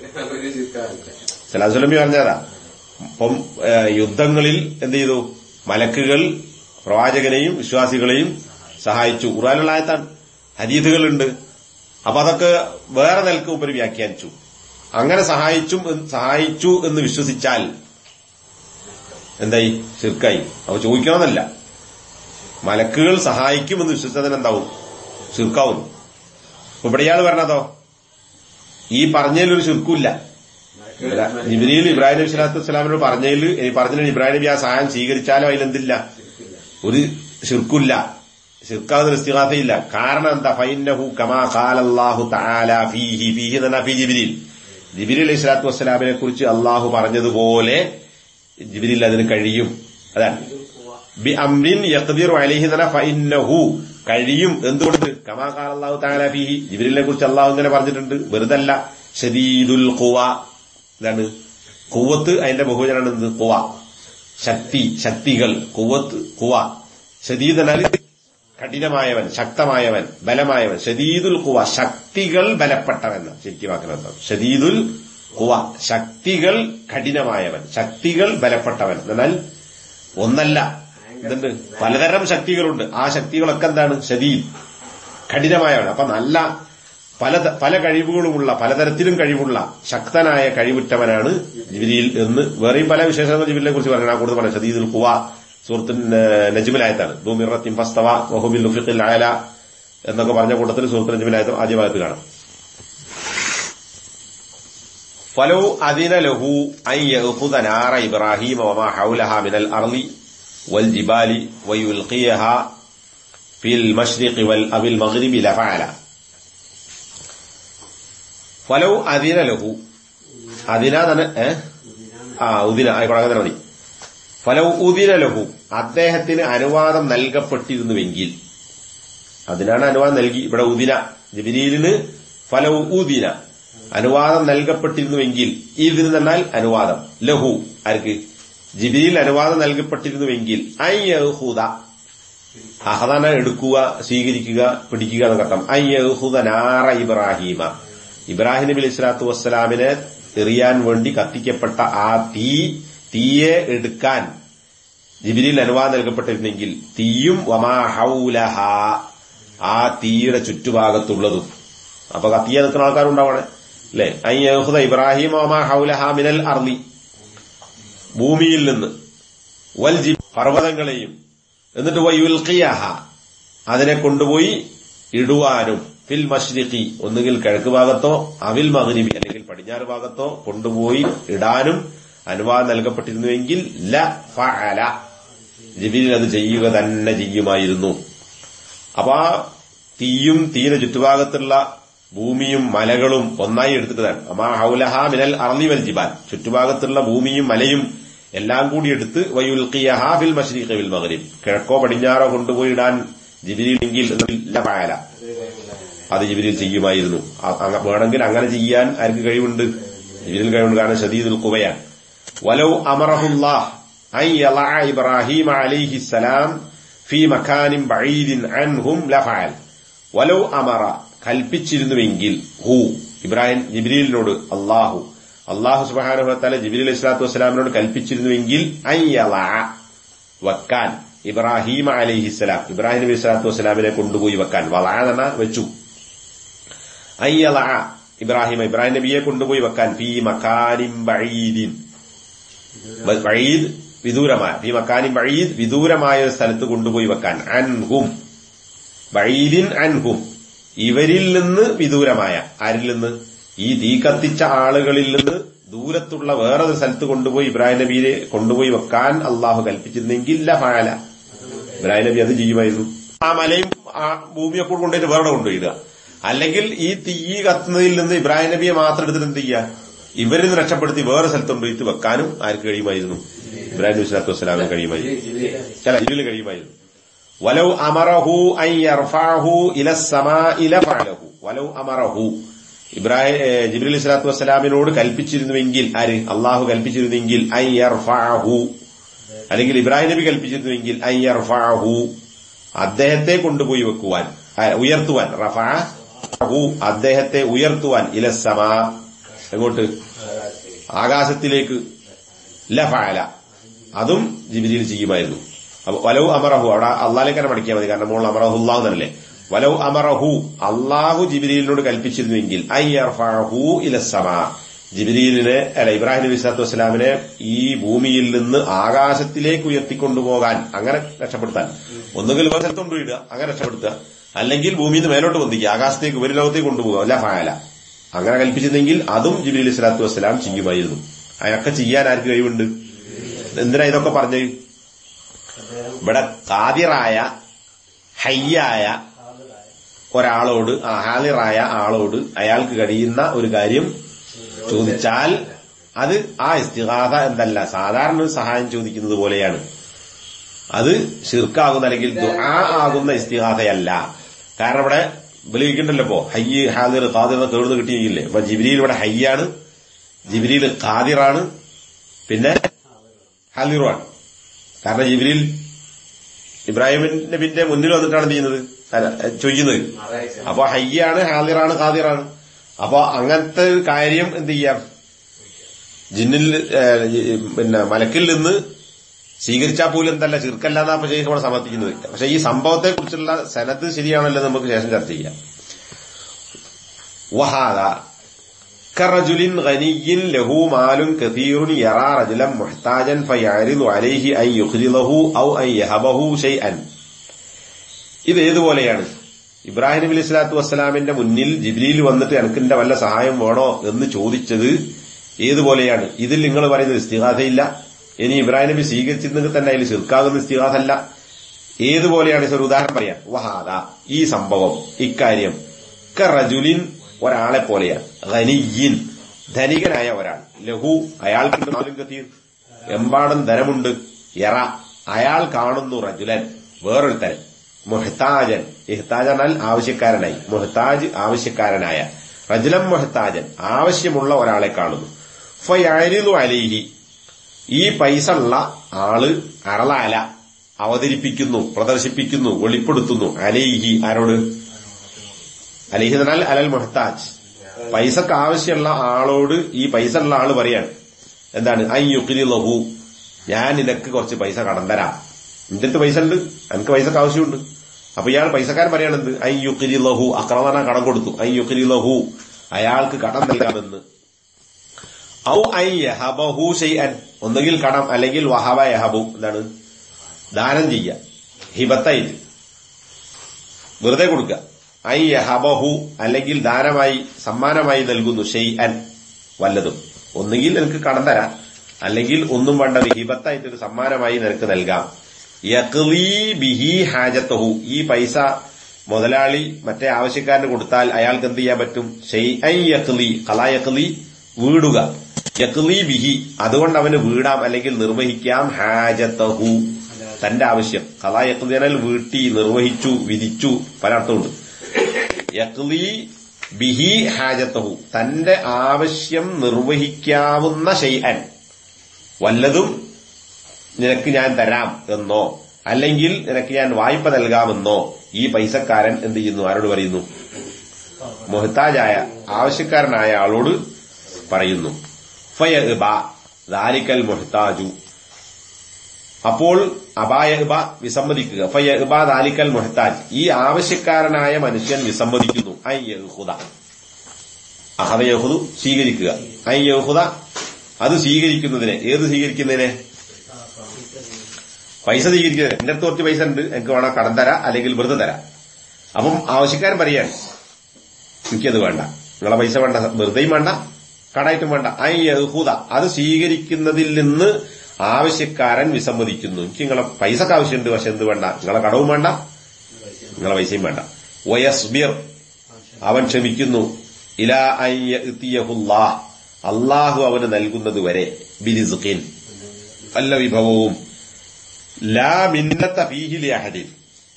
സലാസുലമി പറഞ്ഞതാ അപ്പം ഏഹ്, യുദ്ധങ്ങളിൽ എന്ത് ചെയ്തു മലക്കുകൾ പ്രവാചകനെയും വിശ്വാസികളെയും സഹായിച്ചു ഖുറാനുള്ള ആയത്താണ് ഹരീതുകളുണ്ട് അപ്പൊ അതൊക്കെ വേറെ നിലക്ക് ഉപരി വ്യാഖ്യാനിച്ചു അങ്ങനെ സഹായിച്ചും എന്ന് സഹായിച്ചു എന്ന് വിശ്വസിച്ചാൽ എന്തായി ശിർക്കായി അപ്പൊ ചോദിക്കണമെന്നല്ല മലക്കുകൾ സഹായിക്കുമെന്ന് വിശ്വസിച്ചതിന് എന്താവും ശിർക്കാവും അപ്പൊ ഇവിടെ ഇയാൾ പറഞ്ഞതോ ഈ പറഞ്ഞതിലൊരു ശിർക്കുമില്ല ജിബിരിയിൽ ഇബ്രാഹിം നബി സ്വലാത്തു വസ്സലാമിനോട് പറഞ്ഞതിൽ ഈ പറഞ്ഞതിൽ ഇബ്രാഹിം നബി ആ സഹായം സ്വീകരിച്ചാലോ അതിലെന്തില്ല ഒരു ഷിർക്കില്ല ഷിർക്കാവുന്ന ഇസ്തിഹാസയില്ല കാരണം എന്താ ഫൈനഹു കമാ ഖാലല്ലാഹു തആല ഫീഹി ഫീഹി എന്ന് പറഞ്ഞാ ഫീ ജിബിരിൽ ജിബിരി അലൈഹി സ്വലാത്തു വസ്സലാമിനെ കുറിച്ച് അള്ളാഹു പറഞ്ഞതുപോലെ ജിബിരിൽ അതിന് കഴിയും അതാണ് ബി അംരിൻ യഖ്ദിറു അലൈഹി എന്ന് പറഞ്ഞാ ഫൈനഹു കഴിയും എന്തുകൊണ്ട് കമാ ഖാലല്ലാഹു തആല ഫീഹി ജിബിരിലിനെ കുറിച്ച് അള്ളാഹു ഇങ്ങനെ പറഞ്ഞിട്ടുണ്ട് വെറുതല്ല ഷദീദുൽ ഖുവ ഇതാണ് കുവത്ത് അതിന്റെ ബഹുവചനാണ് എന്ത് കുവ ശക്തി ശക്തികൾ കുവത്ത് കുവ ഷദീദനാൽ കഠിനമായവൻ ശക്തമായവൻ ബലമായവൻ ഷദീദുൽ കുവ ശക്തികൾ ബലപ്പെട്ടവൻ ശരിക്കും വാക്കിനർത്ഥം ഷദീദുൽ കുവ ശക്തികൾ കഠിനമായവൻ ശക്തികൾ ബലപ്പെട്ടവൻ എന്നാൽ ഒന്നല്ല ഇതുണ്ട് പലതരം ശക്തികളുണ്ട് ആ ശക്തികളൊക്കെ എന്താണ് ഷദീദ് കഠിനമായവൻ അപ്പൊ നല്ല പല പല കഴിവുകളുമുള്ള പലതരത്തിലും കഴിവുള്ള ശക്തനായ കഴിവുറ്റവനാണ് ജിബിരിയിൽ എന്ന് വേറെയും പല വിശേഷങ്ങൾ ജിബിലിനെ കുറിച്ച് പറയണം കൂടുതൽ പറയാം ഷദീദുൽ കുവ സുഹൃത്തിൻ നജ്മിലായത്താണ് ദൂമിറത്തിൻ ഫസ്തവ വഹുബിൽ ലുഫിഖിൽ അയല എന്നൊക്കെ പറഞ്ഞ കൂട്ടത്തിൽ സുഹൃത്ത് നജ്മിലായത്തും ആദ്യ ഭാഗത്ത് കാണാം ഫലോ അതിന ലഹു ഐ യഖുദ നാറ ഇബ്രാഹിം വമാ ഹൗലഹ മിനൽ അർളി വൽ ജിബാലി വയുൽഖിയഹ ഫിൽ മഷ്രിഖി വൽ അബിൽ മഗ്രിബി ലഫഅല ഫലോ അതിന ലഹു അതിന തന്നെ ഏ ആ ഉദിന ആയിക്കോട്ടെ അങ്ങനെ മതി ഫലോ ഉദിന ലഹു അദ്ദേഹത്തിന് അനുവാദം നൽകപ്പെട്ടിരുന്നുവെങ്കിൽ അതിനാണ് അനുവാദം നൽകി ഇവിടെ ഉദിന ജബിരിയിലിന് ഫലോ ഉദിന അനുവാദം നൽകപ്പെട്ടിരുന്നുവെങ്കിൽ ഇതിന് തന്നാൽ അനുവാദം ലഹു ആർക്ക് ജിബിരിയിൽ അനുവാദം നൽകപ്പെട്ടിരുന്നുവെങ്കിൽ ഐ യഹൂദ അഹദന എടുക്കുക സ്വീകരിക്കുക പിടിക്കുക എന്ന ഘട്ടം ഐ യഹൂദ നാറ ഇബ്രാഹീമ ഇബ്രാഹിം നബി അലൈഹി സ്വലാത്തു വസ്സലാമിനെ എറിയാൻ വേണ്ടി കത്തിക്കപ്പെട്ട ആ തീ തീയെ എടുക്കാൻ ജിബിരിൽ അനുവാദം നൽകപ്പെട്ടിരുന്നെങ്കിൽ തീയും വമാ ഹൗലഹ ആ തീയുടെ ചുറ്റുഭാഗത്തുള്ളതും അപ്പൊ കത്തിയെ നിൽക്കുന്ന ആൾക്കാരുണ്ടാവണേ അല്ലെ അയ്യഹുദ ഇബ്രാഹിം വമാ ഹൗലഹ മിനൽ അർലി ഭൂമിയിൽ നിന്ന് വൽ ജി പർവ്വതങ്ങളെയും എന്നിട്ട് വയുൽഖിയഹ അതിനെ കൊണ്ടുപോയി ഇടുവാനും ഫിൽ മഷ്രിഖി ഒന്നുകിൽ കിഴക്ക് ഭാഗത്തോ അവിൽ മഗ്രിബി അല്ലെങ്കിൽ പടിഞ്ഞാറ് ഭാഗത്തോ കൊണ്ടുപോയി ഇടാനും അനുവാദം നൽകപ്പെട്ടിരുന്നുവെങ്കിൽ ല ഫഅല ജിബിരിൽ അത് ചെയ്യുക തന്നെ ചെയ്യുമായിരുന്നു അപ്പൊ ആ തീയും തീരെ ചുറ്റുഭാഗത്തുള്ള ഭൂമിയും മലകളും ഒന്നായി എടുത്തിട്ടതാണ് അമാ ഹൗലഹ മിനൽ അർലി വൽ ജിബാൽ ചുറ്റുഭാഗത്തുള്ള ഭൂമിയും മലയും എല്ലാം കൂടി എടുത്ത് വയുൽഖിയഹ ഫിൽ മഷ്രിഖി വിൽ മഗ്രിബ് കിഴക്കോ പടിഞ്ഞാറോ കൊണ്ടുപോയി ഇടാൻ ജിബിരിലെങ്കിൽ ല ഫഅല അത് ജിബിരിൽ ചെയ്യുമായിരുന്നു അ- അങ്ങ- വേണമെങ്കിൽ അങ്ങനെ ചെയ്യാൻ ആർക്ക് കഴിവുണ്ട് ജിബിരിൽ കഴിവുണ്ട് കാരണം ഷദീദുൽ കുവയാണ് വലൗ അമറഹുല്ലാഹ് അൻ യളഅ ഇബ്രാഹിം അലൈഹി സലാം ഫീ മക്കാനിൻ ബഈദിൻ അൻഹും ലഫഅൽ വലൗ അമറ കൽപ്പിച്ചിരുന്നുവെങ്കിൽ ഹു ഇബ്രാഹിം ജിബ്രീലിനോട് അല്ലാഹു അല്ലാഹു സുബ്ഹാനഹു വതആല ജിബ്രീൽ അലൈഹി സ്വലാത്തു വസ്സലാമിനോട് കൽപ്പിച്ചിരുന്നുവെങ്കിൽ അൻ യളഅ വക്കാൻ ഇബ്രാഹിം അലൈഹിസ്സലാം ഇബ്രാഹിം നബി സ്വലാത്തു വസ്സലാമിനെ കൊണ്ടുപോയി വെക്കാൻ വളാന വെച്ചു അയ്യള ഇബ്രാഹിം ഇബ്രാഹിം നബിയെ കൊണ്ടുപോയി വെക്കാൻ ഫീ മക്കാനിം ബഈദിൻ ബഈദ് വിദൂരമായ ഫീ മക്കാനിം ബഈദ് വിദൂരമായ ഒരു സ്ഥലത്ത് കൊണ്ടുപോയി വെക്കാൻ അൻഹും ബഈദിൻ അൻഹും ഇവരിൽ നിന്ന് വിദൂരമായ ആരിൽ നിന്ന് ഈ തീ കത്തിച്ച ആളുകളിൽ നിന്ന് ദൂരത്തുള്ള വേറൊരു സ്ഥലത്ത് കൊണ്ടുപോയി ഇബ്രാഹിം നബിയെ കൊണ്ടുപോയി വെക്കാൻ അള്ളാഹു കൽപ്പിച്ചിരുന്നെങ്കിൽ ലഫാല ഇബ്രാഹിം നബി അത് ചെയ്യുമായിരുന്നു ആ മലയും ആ ഭൂമിയൊക്കെ കൊണ്ടുപോയിട്ട് വേറെ കൊണ്ടുപോയിടുക അല്ലെങ്കിൽ ഈ തീ കത്തുന്നതിൽ നിന്ന് ഇബ്രാഹിം നബിയെ മാത്രം എടുത്തിട്ട് എന്ത് ചെയ്യുക ഇവരിൽ നിന്ന് രക്ഷപ്പെടുത്തി വേറെ സ്ഥലത്ത് കൊണ്ടുപോയിട്ട് വെക്കാനും ആർക്ക് കഴിയുമായിരുന്നു ഇബ്രാഹിം നബി സ്വലാത്തു വസ്സലാമിന് കഴിയുമായിരുന്നു ചില ഇതിൽ കഴിയുമായിരുന്നു വലൗ അമറഹു ഐ യർഫഅഹു ഇല സമാഇ ലഫഅലഹു വലൗ അമറഹു ഇബ്രാഹിം ജിബ്രീൽ സ്വലാത്തു വസ്സലാമിനോട് കൽപ്പിച്ചിരുന്നുവെങ്കിൽ ആര് അള്ളാഹു കൽപ്പിച്ചിരുന്നെങ്കിൽ ഐ യർഫഅഹു അല്ലെങ്കിൽ ഇബ്രാഹിം നബി കൽപ്പിച്ചിരുന്നുവെങ്കിൽ ഐ യർഫഅഹു അദ്ദേഹത്തെ കൊണ്ടുപോയി വെക്കുവാൻ ആ, ഉയർത്തുവാൻ റഫഅഹു അദ്ദേഹത്തെ ഉയർത്തുവാൻ ഇല സമാ എങ്ങോട്ട് ആകാശത്തിലേക്ക് ലഫഅല അതും ജിബിരിയിൽ ചെയ്യുമായിരുന്നു അപ്പൊ വലവ് അമറഹു അവിടെ അള്ളാഹിലേക്കാണ് പഠിക്കാൻ മതി കാരണം മോൾ അമറഹു അള്ളാഹു എന്നല്ലേ വലവ് അമറഹു അള്ളാഹു ജിബിരിയിലിനോട് കൽപ്പിച്ചിരുന്നുവെങ്കിൽ ഐ അർഫഹു ഇലസമാ ജിബിരിയിലിനെ അല്ല ഇബ്രാഹിം നബി സ്വലാത്തു വസ്സലാമിനെ ഈ ഭൂമിയിൽ നിന്ന് ആകാശത്തിലേക്ക് ഉയർത്തിക്കൊണ്ടുപോകാൻ അങ്ങനെ രക്ഷപ്പെടുത്താൻ ഒന്നുകിൽ വേറെ സ്ഥലത്ത് കൊണ്ടുപോയിടുക അങ്ങനെ രക്ഷപ്പെടുത്തുക അല്ലെങ്കിൽ ഭൂമിയിൽ നിന്ന് മേലോട്ട് പൊന്തിക്കുക ആകാശത്തേക്ക് ഉപരിലോകത്തേക്ക് കൊണ്ടുപോകുക അല്ല ഫായല അങ്ങനെ കൽപ്പിച്ചിരുന്നെങ്കിൽ അതും ജിബിലി സ്വലാത്തു വസ്സലാം ചെയ്യുമായിരുന്നു അതൊക്കെ ചെയ്യാൻ ആർക്ക് കഴിവുണ്ട് എന്തിനാ ഇതൊക്കെ പറഞ്ഞത് ഇവിടെ കാതിറായ ഹയ്യായ ഒരാളോട് ആ ഹാലിറായ ആളോട് അയാൾക്ക് കഴിയുന്ന ഒരു കാര്യം ചോദിച്ചാൽ അത് ആ ഇസ്തിഹാസ എന്തല്ല സാധാരണ ഒരു സഹായം ചോദിക്കുന്നത് പോലെയാണ് അത് ഷിർക്കാകുന്ന അല്ലെങ്കിൽ ദുആ ആകുന്ന ഇസ്തിഹാസയല്ല കാരണം ഇവിടെ വിളിക്കണ്ടല്ലോ ഇപ്പോ ഹയ്യ് ഹാദിർ ഖാദിർ എന്ന് കേടുന്ന് കിട്ടിയില്ലേ അപ്പൊ ജിബിരിയിൽ ഇവിടെ ഹയ്യാണ് ജിബിരിയിൽ ഖാദിറാണ് പിന്നെ ഹാദിറുമാണ് കാരണം ജിബിരിയിൽ ഇബ്രാഹിം നബിന്റെ മുന്നിൽ വന്നിട്ടാണ് എന്ത് ചെയ്യുന്നത് അല്ല, ചോദിക്കുന്നത് അപ്പൊ ഹയ്യാണ് ഹാദിറാണ് ഖാദിറാണ് അപ്പൊ അങ്ങനത്തെ ഒരു കാര്യം എന്ത് ചെയ്യാം ജിന്നിൽ ഏഹ്, ഈ, പിന്നെ മലക്കിൽ നിന്ന് സ്വീകരിച്ചാൽ പോലും എന്തല്ല ചീർക്കല്ലാന്നാ അപ്പൊ ശേഷം ഇവിടെ സമർത്ഥിക്കുന്നത് പക്ഷെ ഈ സംഭവത്തെ കുറിച്ചുള്ള സനത്ത് ശരിയാണല്ലോ നമുക്ക് ശേഷം ചർച്ച ചെയ്യാം വഹാദ كرجل غني له مال كثير يرى رجلا محتاجا فيعرض عليه أن يخذله أو أن يهبه شيئا ഇത് ഏതുപോലെയാണ് ഇബ്രാഹിം നബി അലൈഹി സ്വലാത്തു വസ്സലാമിന്റെ മുന്നിൽ ജിബ്രീൽ വന്നിട്ട് എനിക്കിന്റെ വല്ല സഹായം വേണോ എന്ന് ചോദിച്ചത് ഏതുപോലെയാണ് ഇതിൽ നിങ്ങൾ പറയുന്നത് ഇസ്തിഹാസയില്ല ഇനി ഇബ്രാഹിം നബി സ്വീകരിച്ചിരുന്നെങ്കിൽ തന്നെ അതിൽ ശിർക്കാകുന്ന ഇസ്തിഹാസല്ല ഏതുപോലെയാണ് ഒരു ഉദാഹരണം പറയാം വഹാദ ഈ സംഭവം ഇക്കാര്യം കറജുലിൻ ഒരാളെ പോലെയാണ് ഖനിയിൻ ധനികനായ ഒരാൾ ലഹു അയാൾക്ക് നാലും കത്തീർ എമ്പാടും ധനമുണ്ട് എറ അയാൾ കാണുന്നു റജുലൻ വേറൊരുത്തൻ മുഹ്താജൻ ഇഹ്താജനാൽ ആവശ്യക്കാരനായി മുഹ്താജ് ആവശ്യക്കാരനായ റജുലം മുഹ്താജൻ ആവശ്യമുള്ള ഒരാളെ കാണുന്നു ഫയരിതു അലിഹി ഈ പൈസ ഉള്ള ആള് അറലാല അവതരിപ്പിക്കുന്നു പ്രദർശിപ്പിക്കുന്നു വെളിപ്പെടുത്തുന്നു അലൈഹി ആരോട് അലൈഹി എന്നാൽ അലൽ മുഹത്താജ് പൈസക്ക് ആവശ്യമുള്ള ആളോട് ഈ പൈസ ഉള്ള ആള് പറയാണ് എന്താണ് ഐ യുക്കിലി ലഹു ഞാൻ നിനക്ക് കുറച്ച് പൈസ കടം തരാം നിന്റെ അടുത്ത് പൈസ ഉണ്ട് എനിക്ക് പൈസക്ക് ആവശ്യമുണ്ട് അപ്പൊ ഇയാൾ പൈസക്കാരൻ പറയണെന്ത് ഐ യുക്കിലി ലഹു അക്രമന കടം കൊടുത്തു ഐ യുക്കിലി ലഹു അയാൾക്ക് കടം നൽകാമെന്ന് ഔ ഐ യഹബഹു ഷൈഅൻ ഒന്നുകിൽ കടം അല്ലെങ്കിൽ വഹബ യഹബു എന്താണ് ദാനം ചെയ്യുക ഹിബത്തായിട്ട് വെറുതെ കൊടുക്കുക ഐ യഹബഹു അല്ലെങ്കിൽ ദാനമായി സമ്മാനമായി നൽകുന്നു ഷെയ്അൻ വല്ലതും ഒന്നുകിൽ നിനക്ക് കടം തരാം അല്ലെങ്കിൽ ഒന്നും വേണ്ട ഒരു ഹിബത്തായിട്ട് ഒരു സമ്മാനമായി നിനക്ക് നൽകാം യക്ലീ ബിഹി ഹാജത്തഹു ഈ പൈസ മുതലാളി മറ്റേ ആവശ്യക്കാരന് കൊടുത്താൽ അയാൾക്ക് എന്ത് ചെയ്യാൻ പറ്റും ഷെയ്അൻ യക്ലി കലാ യക്ലി വീടുക യക്ലി ബിഹി അതുകൊണ്ട് അവന് വീടാം അല്ലെങ്കിൽ നിർവഹിക്കാം ഹാജത്തഹു തന്റെ ആവശ്യം കലാ യക്ലിനാൽ വീട്ടി നിർവഹിച്ചു വിധിച്ചു പല അർത്ഥമുണ്ട് യക്ലി ബിഹി ഹാജത്തഹു തന്റെ ആവശ്യം നിർവഹിക്കാവുന്ന ഷെയ്അൻ വല്ലതും നിനക്ക് ഞാൻ തരാം എന്നോ അല്ലെങ്കിൽ നിനക്ക് ഞാൻ വായ്പ നൽകാമെന്നോ ഈ പൈസക്കാരൻ എന്ത് ചെയ്യുന്നു ആരോട് പറയുന്നു മൊഹത്താജായ ആവശ്യക്കാരനായ ആളോട് പറയുന്നു ഫയ ദാലിക്കൽ മൊഹത്താജു അപ്പോൾ അബായ ഇബ വിസമ്മതിക്കുക ഫയ ഇബ ദാലിക്കൽ മൊഹത്താജ് ഈ ആവശ്യക്കാരനായ മനുഷ്യൻ വിസമ്മതിക്കുന്നു ഐ യഹുദ അഹദ യഹുദു സ്വീകരിക്കുക ഐ യഹുദ അത് സ്വീകരിക്കുന്നതിനെ ഏത് സ്വീകരിക്കുന്നതിനെ പൈസ സ്വീകരിക്കുന്നത് എന്റെ അടുത്ത് കുറച്ച് പൈസ ഉണ്ട് എനിക്ക് വേണം കടം തരാം അല്ലെങ്കിൽ വെറുതെ തരാം അപ്പം ആവശ്യക്കാരൻ പറയാണ് എനിക്കത് വേണ്ട നിങ്ങളെ പൈസ വേണ്ട വെറുതെയും വേണ്ട കടായിട്ടും വേണ്ട ഐ യഹൂദ അത് സ്വീകരിക്കുന്നതിൽ നിന്ന് ആവശ്യക്കാരൻ വിസമ്മതിക്കുന്നു എനിക്ക് നിങ്ങളെ പൈസക്ക് ആവശ്യമുണ്ട് പക്ഷെ എന്ത് വേണ്ട നിങ്ങളെ കടവും വേണ്ട നിങ്ങളെ പൈസയും വേണ്ട വയസ്ബിർ അവൻ ക്ഷമിക്കുന്നു ഇലാ അയ്യഹുല്ലാ അള്ളാഹു അവന് നൽകുന്നത് വരെ ബിരിസുഖിൻ വല്ല വിഭവവും ലാ മിന്നത്ത ഫീഹിലി അഹദിൻ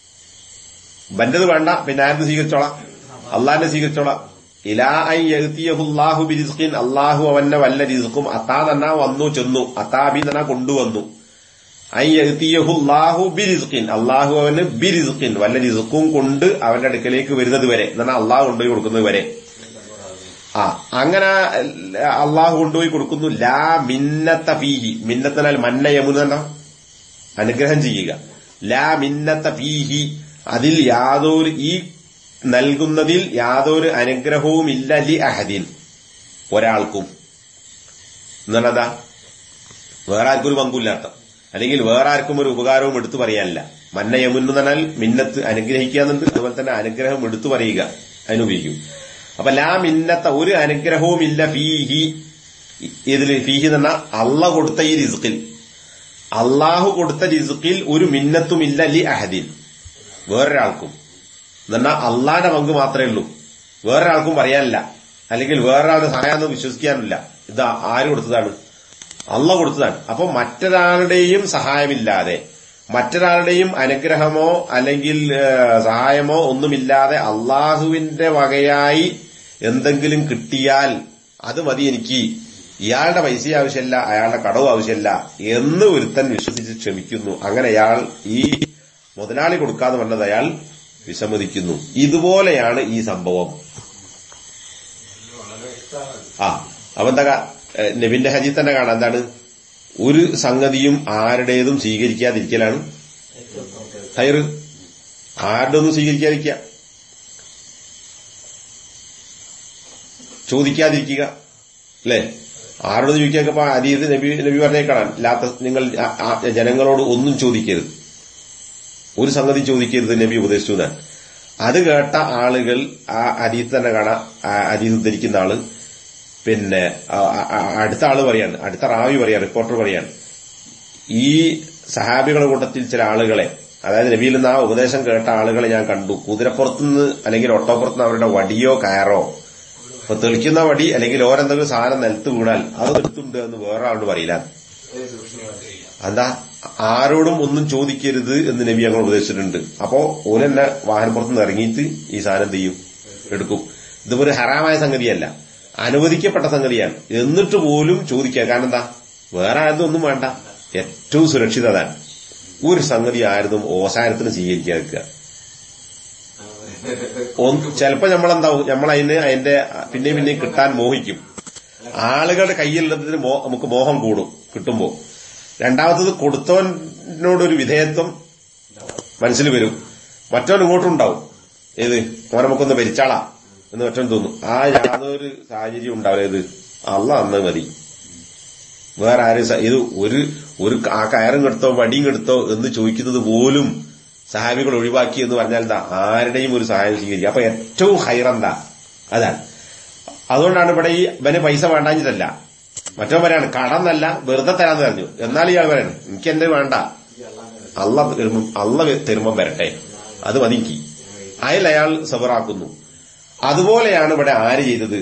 ബന്റത് വേണ്ട പിന്നെ ആരുടെ സ്വീകരിച്ചോളാം അള്ളാഹിന്റെ സ്വീകരിച്ചോളാം ഇലാ ഐ എഴുത്തിയഹുല്ലാഹു ബിരിസ്കിൻ അള്ളാഹു അവന്റെ വല്ല റിസ്ക്കും അത്താ തന്നെ വന്നു ചെന്നു അത്താബി തന്നെ കൊണ്ടുവന്നു ഐ എഴുത്തിയഹുല്ലാഹു ബിരിസ്കിൻ അള്ളാഹു അവന് ബിരിസ്കിൻ വല്ല റിസ്ക്കും കൊണ്ട് അവന്റെ അടുക്കലേക്ക് വരുന്നത് വരെ എന്നാണ് അള്ളാഹു കൊണ്ടുപോയി കൊടുക്കുന്നത് വരെ ആ അങ്ങനെ അള്ളാഹു കൊണ്ടുപോയി കൊടുക്കുന്നു ലാ മിന്നത്ത ഫീഹി മിന്നത്തിനാൽ മന്ന യമുന അനുഗ്രഹം ചെയ്യുക ലാ മിന്നത്ത ഫീഹി അതിൽ യാതൊരു ഈ നൽകുന്നതിൽ യാതൊരു അനുഗ്രഹവും ഇല്ല ലി അഹദിൻ ഒരാൾക്കും എന്നാണെന്താ വേറെ ആർക്കും ഒരു പങ്കുമില്ലാത്ത അല്ലെങ്കിൽ വേറെ ആർക്കും ഒരു ഉപകാരവും എടുത്തു പറയാനില്ല മന്ന യമുന്ന് പറഞ്ഞാൽ മിന്നത്ത് അനുഗ്രഹിക്കുക എന്നുണ്ട് അതുപോലെ തന്നെ അനുഗ്രഹം എടുത്തു പറയുക അതിനുപയോഗിക്കും അപ്പൊ ലാ മിന്നത്ത ഒരു അനുഗ്രഹവും ഇല്ല ഫീഹി ഇതിൽ ഫീഹി എന്ന് പറഞ്ഞാൽ അള്ള കൊടുത്ത ഈ റിസുക്കിൽ അള്ളാഹു കൊടുത്ത റിസുക്കിൽ ഒരു മിന്നത്തുമില്ല ലി അഹദിൻ വേറൊരാൾക്കും എന്നാൽ അള്ളാന്റെ പങ്ക് മാത്രമേ ഉള്ളൂ വേറൊരാൾക്കും പറയാനില്ല അല്ലെങ്കിൽ വേറൊരാളുടെ സഹായം വിശ്വസിക്കാനില്ല ഇത് ആര് കൊടുത്തതാണ് അള്ള കൊടുത്തതാണ് അപ്പൊ മറ്റൊരാളുടെയും സഹായമില്ലാതെ മറ്റൊരാളുടെയും അനുഗ്രഹമോ അല്ലെങ്കിൽ സഹായമോ ഒന്നുമില്ലാതെ അള്ളാഹുവിന്റെ വകയായി എന്തെങ്കിലും കിട്ടിയാൽ അത് മതി എനിക്ക് ഇയാളുടെ പൈസ ആവശ്യമില്ല അയാളുടെ കടവ് ആവശ്യമില്ല എന്ന് ഒരുത്തൻ വിശ്വസിച്ച് ക്ഷമിക്കുന്നു അങ്ങനെ അയാൾ ഈ മുതലാളി കൊടുക്കാതെ പറഞ്ഞത് അയാൾ വിസമ്മതിക്കുന്നു ഇതുപോലെയാണ് ഈ സംഭവം ആ അപ്പൊ എന്താ നബിന്റെ ഹജി തന്നെ കാണാം എന്താണ് ഒരു സംഗതിയും ആരുടേതും സ്വീകരിക്കാതിരിക്കലാണ് ഹൈറ് ആരുടെ ഒന്നും സ്വീകരിക്കാതിരിക്കുക ചോദിക്കാതിരിക്കുക അല്ലേ ആരോട് ചോദിക്കാക്കപ്പോ അതീത് നബി നബി പറഞ്ഞേക്കാണ് ലാത്ത നിങ്ങൾ ജനങ്ങളോട് ഒന്നും ചോദിക്കരുത് ഒരു സംഗതി ചോദിക്കരുത് നബി ഉപദേശിച്ചു എന്നാണ് അത് കേട്ട ആളുകൾ ആ അരീത്ത് തന്നെ കാണാം അരീത് ഉദ്ധരിക്കുന്ന ആള് പിന്നെ അടുത്ത ആള് പറയാണ് അടുത്ത റാവി പറയാ റിപ്പോർട്ടർ പറയാണ് ഈ സഹാബികളുടെ കൂട്ടത്തിൽ ചില ആളുകളെ അതായത് നബിയിൽ നിന്ന് ആ ഉപദേശം കേട്ട ആളുകളെ ഞാൻ കണ്ടു കുതിരപ്പുറത്തുനിന്ന് അല്ലെങ്കിൽ ഒട്ടോപ്പുറത്തുനിന്ന് അവരുടെ വടിയോ കയറോ ഇപ്പൊ തെളിക്കുന്ന വടി അല്ലെങ്കിൽ ഓരെന്തെങ്കിലും സാധനം നിലത്ത് വീണാൽ അത് എടുത്തുണ്ട് എന്ന് വേറെ ആളോട് പറയില്ല എന്താ ആരോടും ഒന്നും ചോദിക്കരുത് എന്ന് നബി ഞങ്ങൾ ഉപദേശിച്ചിട്ടുണ്ട് അപ്പോ ഓലെന്നെ വാഹനപ്പുറത്തുനിന്ന് ഇറങ്ങിയിട്ട് ഈ സാധനം ചെയ്യും എടുക്കും ഇതൊരു ഹറാമായ സംഗതിയല്ല അനുവദിക്കപ്പെട്ട സംഗതിയാണ് എന്നിട്ട് പോലും ചോദിക്കുക കാരണം എന്താ വേറെ ആരും ഒന്നും വേണ്ട ഏറ്റവും സുരക്ഷിതതാണ് ഒരു സംഗതി ആരും ഓസാരത്തിന് സ്വീകരിക്കാതിരിക്കുക ചിലപ്പോ നമ്മളെന്താവും നമ്മളതിന് അതിന്റെ പിന്നെയും പിന്നെയും കിട്ടാൻ മോഹിക്കും ആളുകളുടെ കയ്യിലുള്ളതിന് നമുക്ക് മോഹം കൂടും കിട്ടുമ്പോ രണ്ടാമത്തത് കൊടുത്തവനോടൊരു വിധേയത്വം മനസ്സിൽ വരും മറ്റവൻ ഇങ്ങോട്ടുണ്ടാവും ഏത് ഓനെ നമുക്കൊന്ന് ഭരിച്ചാളാ എന്ന് മറ്റവൻ തോന്നും ആ യാതൊരു സാഹചര്യം ഉണ്ടാവില്ല ഇത് അള്ള അന്ന് മതി വേറെ ആരും ഇത് ഒരു ഒരു ആ കയറും കെടുത്തോ വടിയും കെടുത്തോ എന്ന് ചോദിക്കുന്നത് പോലും സഹാബികൾ ഒഴിവാക്കി എന്ന് പറഞ്ഞാൽ എന്താ ആരുടെയും ഒരു സഹായം സ്വീകരിക്കുക അപ്പൊ ഏറ്റവും ഹൈറന്താ അതാണ് അതുകൊണ്ടാണ് ഇവിടെ ഈ ഇവന് പൈസ വേണ്ടാഞ്ഞിട്ടല്ല മറ്റോ പറയാണ് കടന്നല്ല വെറുതെ തരാന്ന് പറഞ്ഞു എന്നാൽ ഇയാൾ പറയാണ് എനിക്ക് എന്റെ വേണ്ട അള്ള തരുമ്പം അള്ള തരുമ്പം വരട്ടെ അത് മതി എനിക്ക് അയൽ അയാൾ സബറാക്കുന്നു അതുപോലെയാണ് ഇവിടെ ആര് ചെയ്തത്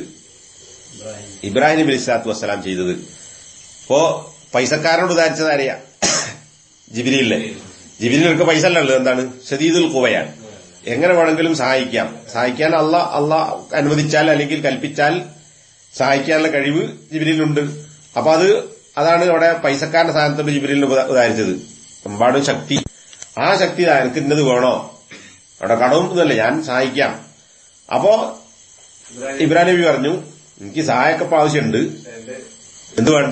ഇബ്രാഹിം നബി ഇസ്ലാത്തു വസ്സലാം ചെയ്തത് ഇപ്പോ പൈസക്കാരനോട് ഉദാരിച്ചത് ആരെയാ ജിബിരിയില്ലേ ജിബിരിയിലൊക്കെ പൈസ അല്ലല്ലോ എന്താണ് ഷദീദുൽ കുവയാണ് എങ്ങനെ വേണമെങ്കിലും സഹായിക്കാം സഹായിക്കാൻ അല്ല അല്ല അനുവദിച്ചാൽ അല്ലെങ്കിൽ കൽപ്പിച്ചാൽ സഹായിക്കാനുള്ള കഴിവ് ജിബിരിയിലുണ്ട് അപ്പൊ അത് അതാണ് അവിടെ പൈസക്കാരന്റെ സ്ഥാനത്തോട് ജിബിരിലിന് ഉദാഹരിച്ചത് എമ്പാടും ശക്തി ആ ശക്തി എനിക്ക് ഇന്നത് വേണോ അവിടെ കടവും ഇതല്ല ഞാൻ സഹായിക്കാം അപ്പോ ഇബ്രാഹിം നബി പറഞ്ഞു എനിക്ക് സഹായമൊക്കെ ആവശ്യമുണ്ട് എന്ത് വേണ്ട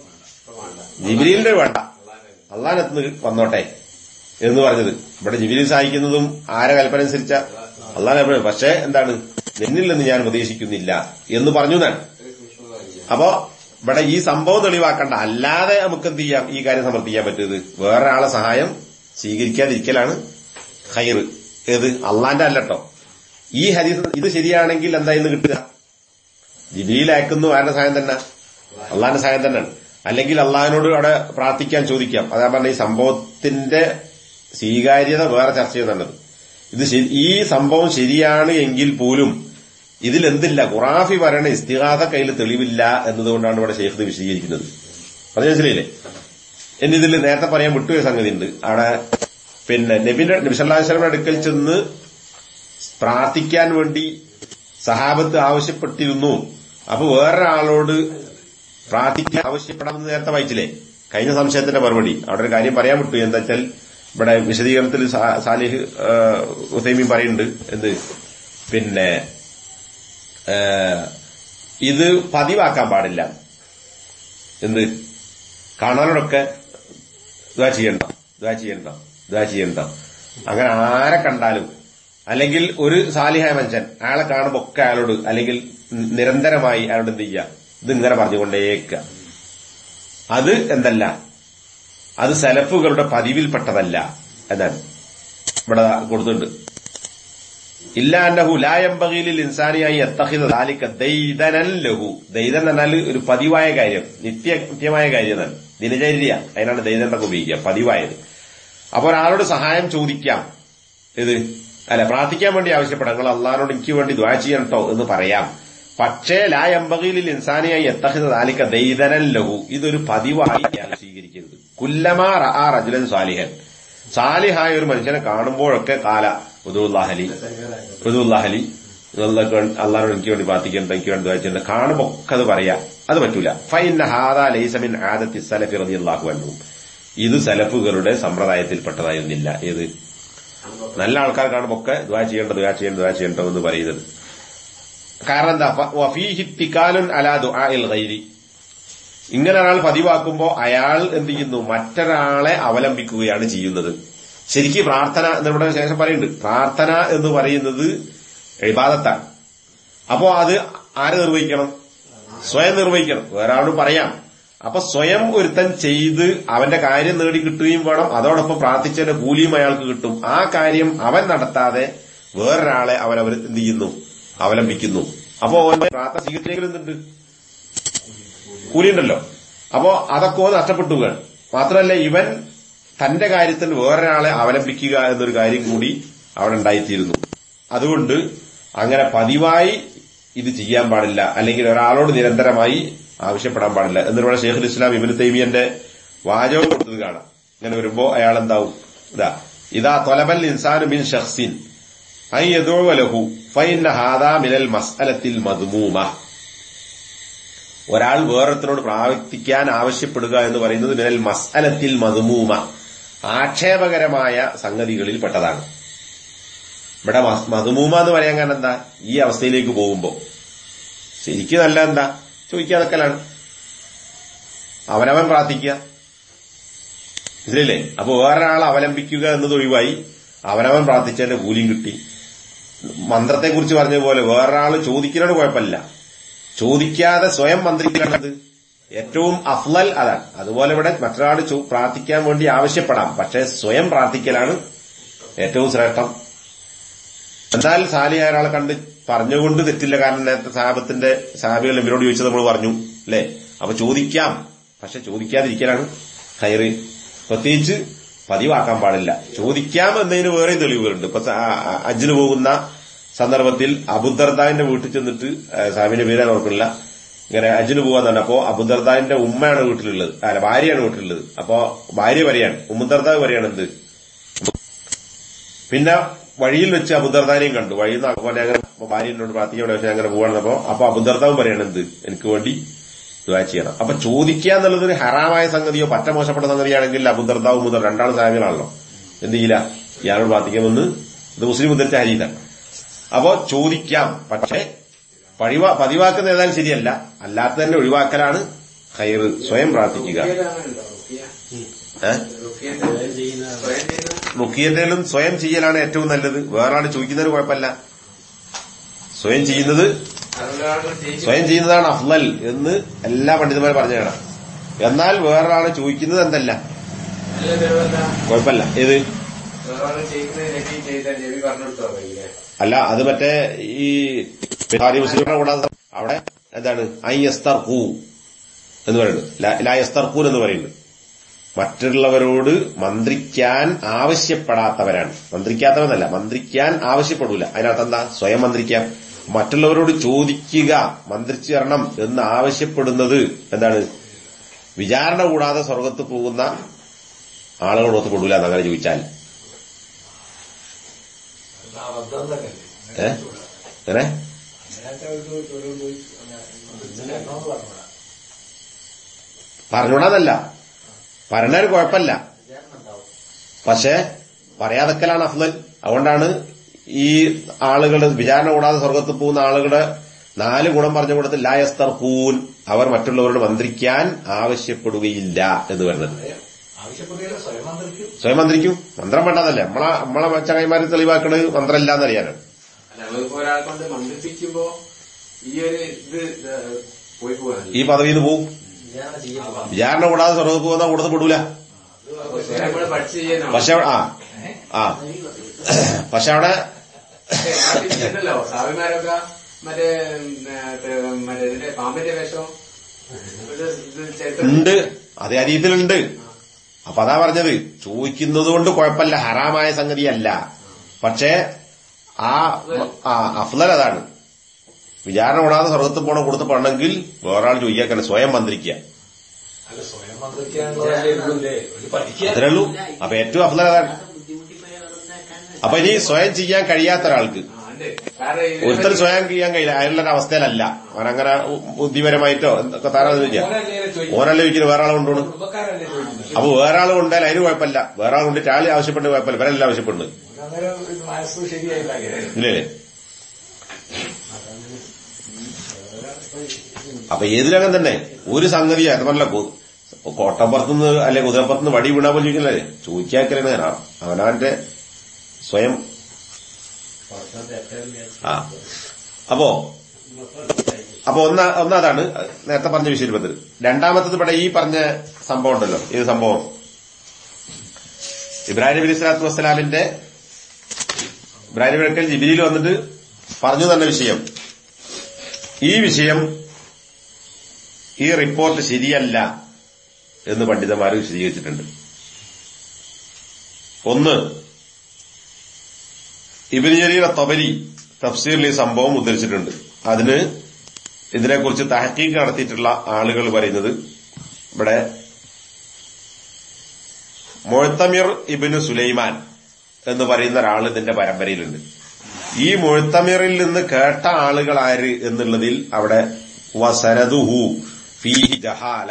ജിബിരിലിന്റെ വേണ്ട അള്ളാനെത്തുന്ന വന്നോട്ടെ എന്ന് പറഞ്ഞത് ഇവിടെ ജിബിലിൽ സഹായിക്കുന്നതും ആരെ കൽപ്പന അനുസരിച്ച അള്ളാഹ് പക്ഷേ എന്താണ് എന്നിൽ നിന്ന് ഞാൻ ഉപദേശിക്കുന്നില്ല എന്ന് പറഞ്ഞു ഞാൻ അപ്പോ ഇവിടെ ഈ സംഭവം തെളിവാക്കണ്ട അല്ലാതെ നമുക്ക് എന്ത് ചെയ്യാം ഈ കാര്യം സമർത്ഥിക്കാൻ പറ്റിയത് വേറൊരാളെ സഹായം സ്വീകരിക്കാതിരിക്കലാണ് ഹൈർ ഏത് അള്ളാന്റെ അല്ലട്ടോ ഈ ഹരീസ് ഇത് ശരിയാണെങ്കിൽ എന്താ ഇന്ന് കിട്ടുക ജിബിയിൽ അയക്കുന്നു ആരുടെ സഹായം തന്നെ അള്ളാന്റെ സഹായം തന്നെയാണ് അല്ലെങ്കിൽ അള്ളാഹിനോട് അവിടെ പ്രാർത്ഥിക്കാൻ ചോദിക്കാം അതാ പറഞ്ഞ ഈ സംഭവത്തിന്റെ സ്വീകാര്യത വേറെ ചർച്ച ചെയ്യുന്നുണ്ട് ഇത് ഈ സംഭവം ശരിയാണ് എങ്കിൽ പോലും ഇതിൽ എന്തില്ല ഖുറാഫി പറയണ ഇസ്തിഹാസ കയ്യിൽ തെളിവില്ല എന്നതുകൊണ്ടാണ് ഇവിടെ ഷെയ്ഖ് വിശദീകരിക്കുന്നത് അത് മനസ്സിലായില്ലേ എന്നെ ഇതിൽ നേരത്തെ പറയാൻ വിട്ടുപോയ സംഗതി ഉണ്ട് അവിടെ പിന്നെ നബിന്റെ നബിസല്ലാസ്ലമിന്റെ അടുക്കൽ ചെന്ന് പ്രാർത്ഥിക്കാൻ വേണ്ടി സഹാബത്ത് ആവശ്യപ്പെട്ടിരുന്നു അപ്പൊ വേറൊരാളോട് പ്രാർത്ഥിക്കാൻ ആവശ്യപ്പെടാമെന്ന് നേരത്തെ വായിച്ചില്ലേ കഴിഞ്ഞ സംശയത്തിന്റെ മറുപടി അവിടെ ഒരു കാര്യം പറയാൻ വിട്ടു എന്താ വെച്ചാൽ ഇവിടെ വിശദീകരണത്തിൽ സാ- സാലിഹ് ഉസൈമീൻ പറയുന്നുണ്ട് എന്ത് പിന്നെ ഏ, ഇത് പതിവാക്കാൻ പാടില്ല എന്ത് കാണാനോടൊക്കെ ഇതാ ചെയ്യണ്ട ഇതാ ചെയ്യണ്ട ഇതാ ചെയ്യണ്ട അങ്ങനെ ആരെ കണ്ടാലും അല്ലെങ്കിൽ ഒരു സാലിഹായ മനുഷ്യൻ അയാളെ കാണുമ്പോ ഒക്കെ അയാളോട് അല്ലെങ്കിൽ നിരന്തരമായി അയാളോട് എന്ത് ചെയ്യുക ഇത് ഇങ്ങനെ പറഞ്ഞുകൊണ്ടേക്കുക അത് എന്തല്ല അത് സെലഫുകളുടെ പതിവിൽപ്പെട്ടതല്ല എന്നാണ് ഇവിടെ കൊടുത്തിട്ടുണ്ട് ഇല്ല അന്നഹു ലായംബകീലിൽ ഇൻസാനിയായി എത്തഹിത ദാലിക്ക ദൈതനൻ ലഹു ദൈതൻ എന്നാൽ ഒരു പതിവായ കാര്യം നിത്യ നിത്യമായ കാര്യം എന്നാണ് ദിനചര്യ അതിനാണ് ദൈതൻ എന്നൊക്കെ ഉപയോഗിക്കുക പതിവായത് അപ്പൊ ഒരാളോട് സഹായം ചോദിക്കാം ഇത് അല്ല പ്രാർത്ഥിക്കാൻ വേണ്ടി ആവശ്യപ്പെടാം നിങ്ങൾ അള്ളഹാനോട് എനിക്ക് വേണ്ടി ദ്വാ ചെയ്യണം കേട്ടോ എന്ന് പറയാം പക്ഷേ ലായംബകീലിൽ ഇൻസാനിയായി എത്തഹിത ദാലിക്ക ദൈതനൻ ലഹു ഇതൊരു പതിവായി ഞാൻ സ്വീകരിക്കരുത് കുല്ലമാ ആ റജുലൻ സാലിഹൻ സാലിഹായ ഒരു മനുഷ്യനെ കാണുമ്പോഴൊക്കെ കാല ഉദുല്ലാഹലി ഉദുല്ലാഹലി അള്ളാഹോട് എനിക്ക് വേണ്ടി പ്രാർത്ഥിക്കണം എനിക്ക് വേണ്ടി വായിച്ചിട്ടുണ്ട് കാണുമ്പോ ഒക്കെ അത് പറയാ അത് പറ്റൂല ഫൈന ഹാദാ ലൈസമിൻ ആദത്തി സലഫി റളിയല്ലാഹു അൻഹു ഇത് സലഫുകളുടെ സമ്പ്രദായത്തിൽപ്പെട്ടതായിരുന്നില്ല ഏത് നല്ല ആൾക്കാർ കാണുമ്പോ ഒക്കെ ദ്വാ ചെയ്യേണ്ട ദ്വാ ചെയ്യേണ്ട ദ്വാ ചെയ്യേണ്ട എന്ന് പറയുന്നത് കാരണം എന്താ വഫീഹിത്തിക്കാലുൻ അലാ ദുആഇൽ ഗൈരി ഇങ്ങനെ ഒരാൾ പതിവാക്കുമ്പോ അയാൾ എന്ത് ചെയ്യുന്നു മറ്റൊരാളെ അവലംബിക്കുകയാണ് ചെയ്യുന്നത് ശരിക്ക് പ്രാർത്ഥന എന്നിവിടെ ശേഷം പറയുന്നുണ്ട് പ്രാർത്ഥന എന്ന് പറയുന്നത് എഴുപാദത്താണ് അപ്പോ അത് ആര് നിർവഹിക്കണം സ്വയം നിർവഹിക്കണം വേറെ ആളോട് പറയാം അപ്പൊ സ്വയം ഒരുത്തൻ ചെയ്ത് അവന്റെ കാര്യം നേടി കിട്ടുകയും വേണം അതോടൊപ്പം പ്രാർത്ഥിച്ചതിന്റെ കൂലിയും അയാൾക്ക് കിട്ടും ആ കാര്യം അവൻ നടത്താതെ വേറൊരാളെ അവൻ അവർ എന്ത് ചെയ്യുന്നു അവലംബിക്കുന്നു അപ്പോ അവന്റെ പ്രാർത്ഥന സ്വീകരിച്ചെങ്കിലും എന്തുണ്ട് കൂലിയുണ്ടല്ലോ അപ്പോ അതൊക്കെ ഓൻ നഷ്ടപ്പെട്ടു വീണ്. മാത്രമല്ല ഇവൻ തന്റെ കാര്യത്തിൽ വേറൊരാളെ അവലംബിക്കുക എന്നൊരു കാര്യം കൂടി അവിടെ ഉണ്ടായിത്തീരുന്നു അതുകൊണ്ട് അങ്ങനെ പതിവായി ഇത് ചെയ്യാൻ പാടില്ല അല്ലെങ്കിൽ ഒരാളോട് നിരന്തരമായി ആവശ്യപ്പെടാൻ പാടില്ല എന്നിവിടെ ഷെയ്ഖുൽ ഇസ്ലാം ഇബിന് തൈമിയന്റെ വാചകം കൊടുത്തത് കാണാം ഇങ്ങനെ വരുമ്പോ അയാൾ എന്താവും ഇതാ ഇതാ തൊലബൽ ഇൻസാനു ബിൻ ഷഖ്സിൻ ഐ യദുവലഹു ഫൈന ഹാദാ മിനൽ മസ്അലത്തിൽ മദ്മൂമ ഒരാൾ വേറൊരുത്തരോട് പ്രാവർത്തിക്കാൻ ആവശ്യപ്പെടുക എന്ന് പറയുന്നത് മിനൽ മസ്അലത്തിൽ മദ്മൂമ ആക്ഷേപകരമായ സംഗതികളിൽ പെട്ടതാണ് ഇവിടെ മസ്- മദ്മൂമ എന്ന് പറയാൻ കാരണം എന്താ ഈ അവസ്ഥയിലേക്ക് പോകുമ്പോ ശരിക്കും നല്ല എന്താ ചോദിക്കാതൊക്കെയാണ് അവനവൻ പ്രാർത്ഥിക്കുക ഇതിലല്ലേ അപ്പൊ വേറൊരാളെ അവലംബിക്കുക എന്നത് ഒഴിവായി അവനവൻ പ്രാർത്ഥിച്ചതിന്റെ കൂലിയും കിട്ടി മന്ത്രത്തെക്കുറിച്ച് പറഞ്ഞ പോലെ വേറൊരാൾ ചോദിക്കുന്നതിന് കുഴപ്പമില്ല ചോദിക്കാതെ സ്വയം മന്ത്രിക്കുന്നത് ഏറ്റവും അഫ്ലൽ അതാണ് അതുപോലെ ഇവിടെ മറ്റൊരാൾ ചോ- പ്രാർത്ഥിക്കാൻ വേണ്ടി ആവശ്യപ്പെടാം പക്ഷേ സ്വയം പ്രാർത്ഥിക്കലാണ് ഏറ്റവും ശ്രേഷ്ഠം എന്നാൽ സാലിയായ ഒരാളെ കണ്ട് പറഞ്ഞുകൊണ്ട് തെറ്റില്ല കാരണം നേരത്തെ സാഹബത്തിന്റെ സാഹിബികൾ ഇവരോട് ചോദിച്ചത് നമ്മൾ പറഞ്ഞു അല്ലെ അപ്പൊ ചോദിക്കാം പക്ഷെ ചോദിക്കാതിരിക്കലാണ് ഹൈറ് പ്രത്യേകിച്ച് പതിവാക്കാൻ പാടില്ല ചോദിക്കാം എന്നതിന് വേറെ തെളിവുകളുണ്ട് ഇപ്പൊ സ- ആ- ആ- ഹജ്ജിന് പോകുന്ന സന്ദർഭത്തിൽ അബുദർദാന്റെ വീട്ടിൽ ചെന്നിട്ട് സാഹിബിന്റെ പേരെ ഓർക്കില്ല ഇങ്ങനെ ഹജ്ജിന് പോകാന്നുണ്ട് അപ്പോ അബുദർദാന്റെ ഉമ്മയാണ് വീട്ടിലുള്ളത് അല്ല ഭാര്യയാണ് വീട്ടിലുള്ളത് അപ്പോ ഭാര്യ പറയാണ് ഉമ്മുദർദാവ് പറയാണ് എന്ത് പിന്നെ വഴിയിൽ വെച്ച് അബുദർദാനെയും കണ്ടു വഴിയിൽ നിന്ന് അപ്പൊ അങ്ങനെ ഭാര്യ എന്നോട് പ്രാർത്ഥിക്കാൻ പക്ഷെ അങ്ങനെ പോകണമെന്നപ്പോ അപ്പൊ അബുദർദാവും പറയണം എന്ത് എനിക്ക് വേണ്ടി ദുആ ചെയ്യണം അപ്പൊ ചോദിക്കുക എന്നുള്ളത് ഒരു ഹറാമായ സംഗതിയോ പറ്റ മോശപ്പെട്ട സംഗതിയാണെങ്കിൽ അബുദർദാവും മുതൽ രണ്ടാൾ സാഹചര്യമാണല്ലോ എന്ത് ചെയ്യില്ല ഇയാളോട് പ്രാർത്ഥിക്കാമെന്ന് ഇത് മുസ്ലിം മുദ്രത്തെ ഹരീതാണ് അപ്പോ ചോദിക്കാം പക്ഷേ പഴിവാ പതിവാക്കുന്ന ഏതായാലും ശരിയല്ല അല്ലാത്ത തന്നെ ഒഴിവാക്കലാണ് ഹൈറ് സ്വയം പ്രാർത്ഥിക്കുക ഏഹ് റുക്കിയന്റെയിലും സ്വയം ചെയ്യലാണ് ഏറ്റവും നല്ലത് വേറെ ആൾ ചോദിക്കുന്നതിന് കുഴപ്പമില്ല സ്വയം ചെയ്യുന്നത് സ്വയം ചെയ്യുന്നതാണ് അഫ്ലൽ എന്ന് എല്ലാ പണ്ഡിതന്മാരും പറഞ്ഞു കാണാം എന്നാൽ വേറൊരാള് ചോദിക്കുന്നത് എന്തല്ല കുഴപ്പമില്ല ഏത് അല്ല അത് മറ്റേ ഈ ബിഹാരി മുസ്ലിങ്ങളെ കൂടാതെ അവിടെ എന്താണ് ഐ എസ്തർഖൂ എന്ന് പറയുന്നത് ലാ- ലാ എസ്തർഖൂൻ എന്ന് പറയുന്നത് മറ്റുള്ളവരോട് മന്ത്രിക്കാൻ ആവശ്യപ്പെടാത്തവരാണ് മന്ത്രിക്കാത്തവന്നല്ല മന്ത്രിക്കാൻ ആവശ്യപ്പെടൂല അതിനർത്ഥം എന്താ സ്വയം മന്ത്രിക്കാം മറ്റുള്ളവരോട് ചോദിക്കുക മന്ത്രിച്ചു തരണം എന്ന് ആവശ്യപ്പെടുന്നത് എന്താണ് വിചാരണ കൂടാതെ സ്വർഗത്ത് പോകുന്ന ആളുകളോടൊത്ത് പെടൂല എന്നങ്ങനെ ചോദിച്ചാൽ ഏ എങ്ങനെ പറഞ്ഞൂടാന്നല്ല പറഞ്ഞൊരു കുഴപ്പമില്ല പക്ഷേ പറയാതെക്കലാണ് അഫ്ലൽ അതുകൊണ്ടാണ് ഈ ആളുകൾ വിചാരണ കൂടാതെ സ്വർഗത്ത് പോകുന്ന ആളുകളുടെ നാല് ഗുണം പറഞ്ഞു കൊടുത്ത് ലായസ്തർഹൂൻ അവർ മറ്റുള്ളവരോട് മന്ത്രിക്കാൻ ആവശ്യപ്പെടുകയില്ല എന്ന് പറയുന്നത് ആവശ്യപ്പെടുകയില്ല സ്വയം മന്ത്രിക്കും സ്വയം മന്ത്രിക്കും മന്ത്രം വേണ്ടതല്ലേ നമ്മളെ നമ്മളെ ചങ്ങായിമാരെ തെളിവാക്കണത് മന്ത്രമില്ല എന്നറിയാനാണ് അല്ല നമ്മളിപ്പോ ഒരാളെ കൊണ്ട് മന്ത്രിപ്പിക്കുമ്പോ ഈ ഒരു ഇത് ഏഹ്, പോയി പോകാനല്ല ഈ പദവിയിൽ നിന്ന് പോവും വിചാരണ ചെയ്യപ്പെടും വിചാരണ കൂടാതെ സ്വർഗത്ത് പോകുന്ന കൂടുതൽ പെടൂല നമ്മള് പഠിച്ചു ചെയ്യുന്നതാണ് പക്ഷെ ആ ആ പക്ഷെ അവിടെ ല്ലോ സ്വാമിമാരൊക്കെ മറ്റേ ഉം, ഏഹ്, മറ്റേ ഇതിന്റെ പാമ്പിന്റെ വേഷം ഇത് ഇത് ചരിത്രം ഉണ്ട് അതേ അരീതിയിലുണ്ട് അപ്പൊ അതാ പറഞ്ഞത് ചോദിക്കുന്നത് കൊണ്ട് കുഴപ്പമില്ല ഹറാമായ സംഗതിയല്ല പക്ഷേ ആ ആ അഫ്ലൽ അതാണ് വിചാരണ കൂടാതെ സ്വർഗത്ത് പോണ കൊടുത്ത് പണെങ്കിൽ വേറൊരാൾ ചോദിക്കാൻ സ്വയം മന്ത്രിക്കുക അല്ല സ്വയം മന്ത്രിക്കാനുള്ളതല്ലേ ഒരു പഠിക്കുക അത്രേ ഉള്ളൂ അപ്പൊ ഏറ്റവും അഫ്ലൽ അതാണ് അപ്പൊ ഇനി സ്വയം ചെയ്യാൻ കഴിയാത്ത ഒരാൾക്ക് ആ, ഉണ്ട് കാരണം ഇത് ഒരുത്തർ സ്വയം ചെയ്യാൻ കഴിയില്ല അയാളുടെ അവസ്ഥയിലല്ല അവനങ്ങനെ ബുദ്ധിപരമായിട്ടോ എന്തൊക്കെ താരാന്ന് ചോദിക്കാം ഓരല്ലേ ചോദിക്കുന്നത് ഓരല്ലേ ചോദിക്കുന്നത് വേറെ ആളെ കൊണ്ടുപോകണം കുടുംബക്കാരല്ലേ ചോദിക്കുന്നത് അപ്പൊ വേറെ ആൾ കൊണ്ടാൽ അതിന് കുഴപ്പമില്ല വേറെ ആൾ കൊണ്ടിട്ട് ആള് ആവശ്യപ്പെട്ട് കുഴപ്പമില്ല ഇവരെല്ലാം ആവശ്യപ്പെടുന്നത് അങ്ങനെ ഒരു മനസ്സ് ശരിയായില്ല ഇല്ലേ അപ്പൊ ഏതിലങ്ങനെ തന്നെ ഒരു സംഗതി അതുമല്ല കോട്ടപ്പുറത്തുനിന്ന് അല്ലെ കുതിരപ്പുറത്തുനിന്ന് വടി വീണാ പോലെ ചോദിക്കല്ലേ ചോദിക്കാക്കലാണ് കാരണം അവനവന്റെ സ്വയം ആ അപ്പോ അപ്പൊ ഒന്ന് ഒന്നതാണ് നേരത്തെ പറഞ്ഞ വിഷയത്തിൽ രണ്ടാമത്തത് ഇവിടെ ഈ പറഞ്ഞ സംഭവം ഉണ്ടല്ലോ ഈ സംഭവം ഇബ്രാഹിം നബി സ്വലാത്തു വസ്സലാമിന്റെ ഇബ്രാഹിം നബിക്കൽ ജിബിലിയിൽ വന്നിട്ട് പറഞ്ഞു തന്നെ വിഷയം ഈ വിഷയം ഈ റിപ്പോർട്ട് ശരിയല്ല എന്ന് പണ്ഡിതന്മാർ വിശദീകരിച്ചിട്ടുണ്ട് ഒന്ന് ഇബിന് ജരീർ തബരി തഫ്സീറിൽ ഈ സംഭവം ഉദ്ധരിച്ചിട്ടുണ്ട് അതിന് ഇതിനെക്കുറിച്ച് തഹക്കീക്ക് നടത്തിയിട്ടുള്ള ആളുകൾ പറയുന്നത് ഇവിടെ മൊഴത്തമിർ ഇബിന് സുലൈമാൻ എന്ന് പറയുന്ന ഒരാൾ ഇതിന്റെ പരമ്പരയിലുണ്ട് ഈ മൊഴത്തമിറിൽ നിന്ന് കേട്ട ആളുകൾ ആര് എന്നുള്ളതിൽ അവിടെ വസനദുഹു ഫീ ജഹാല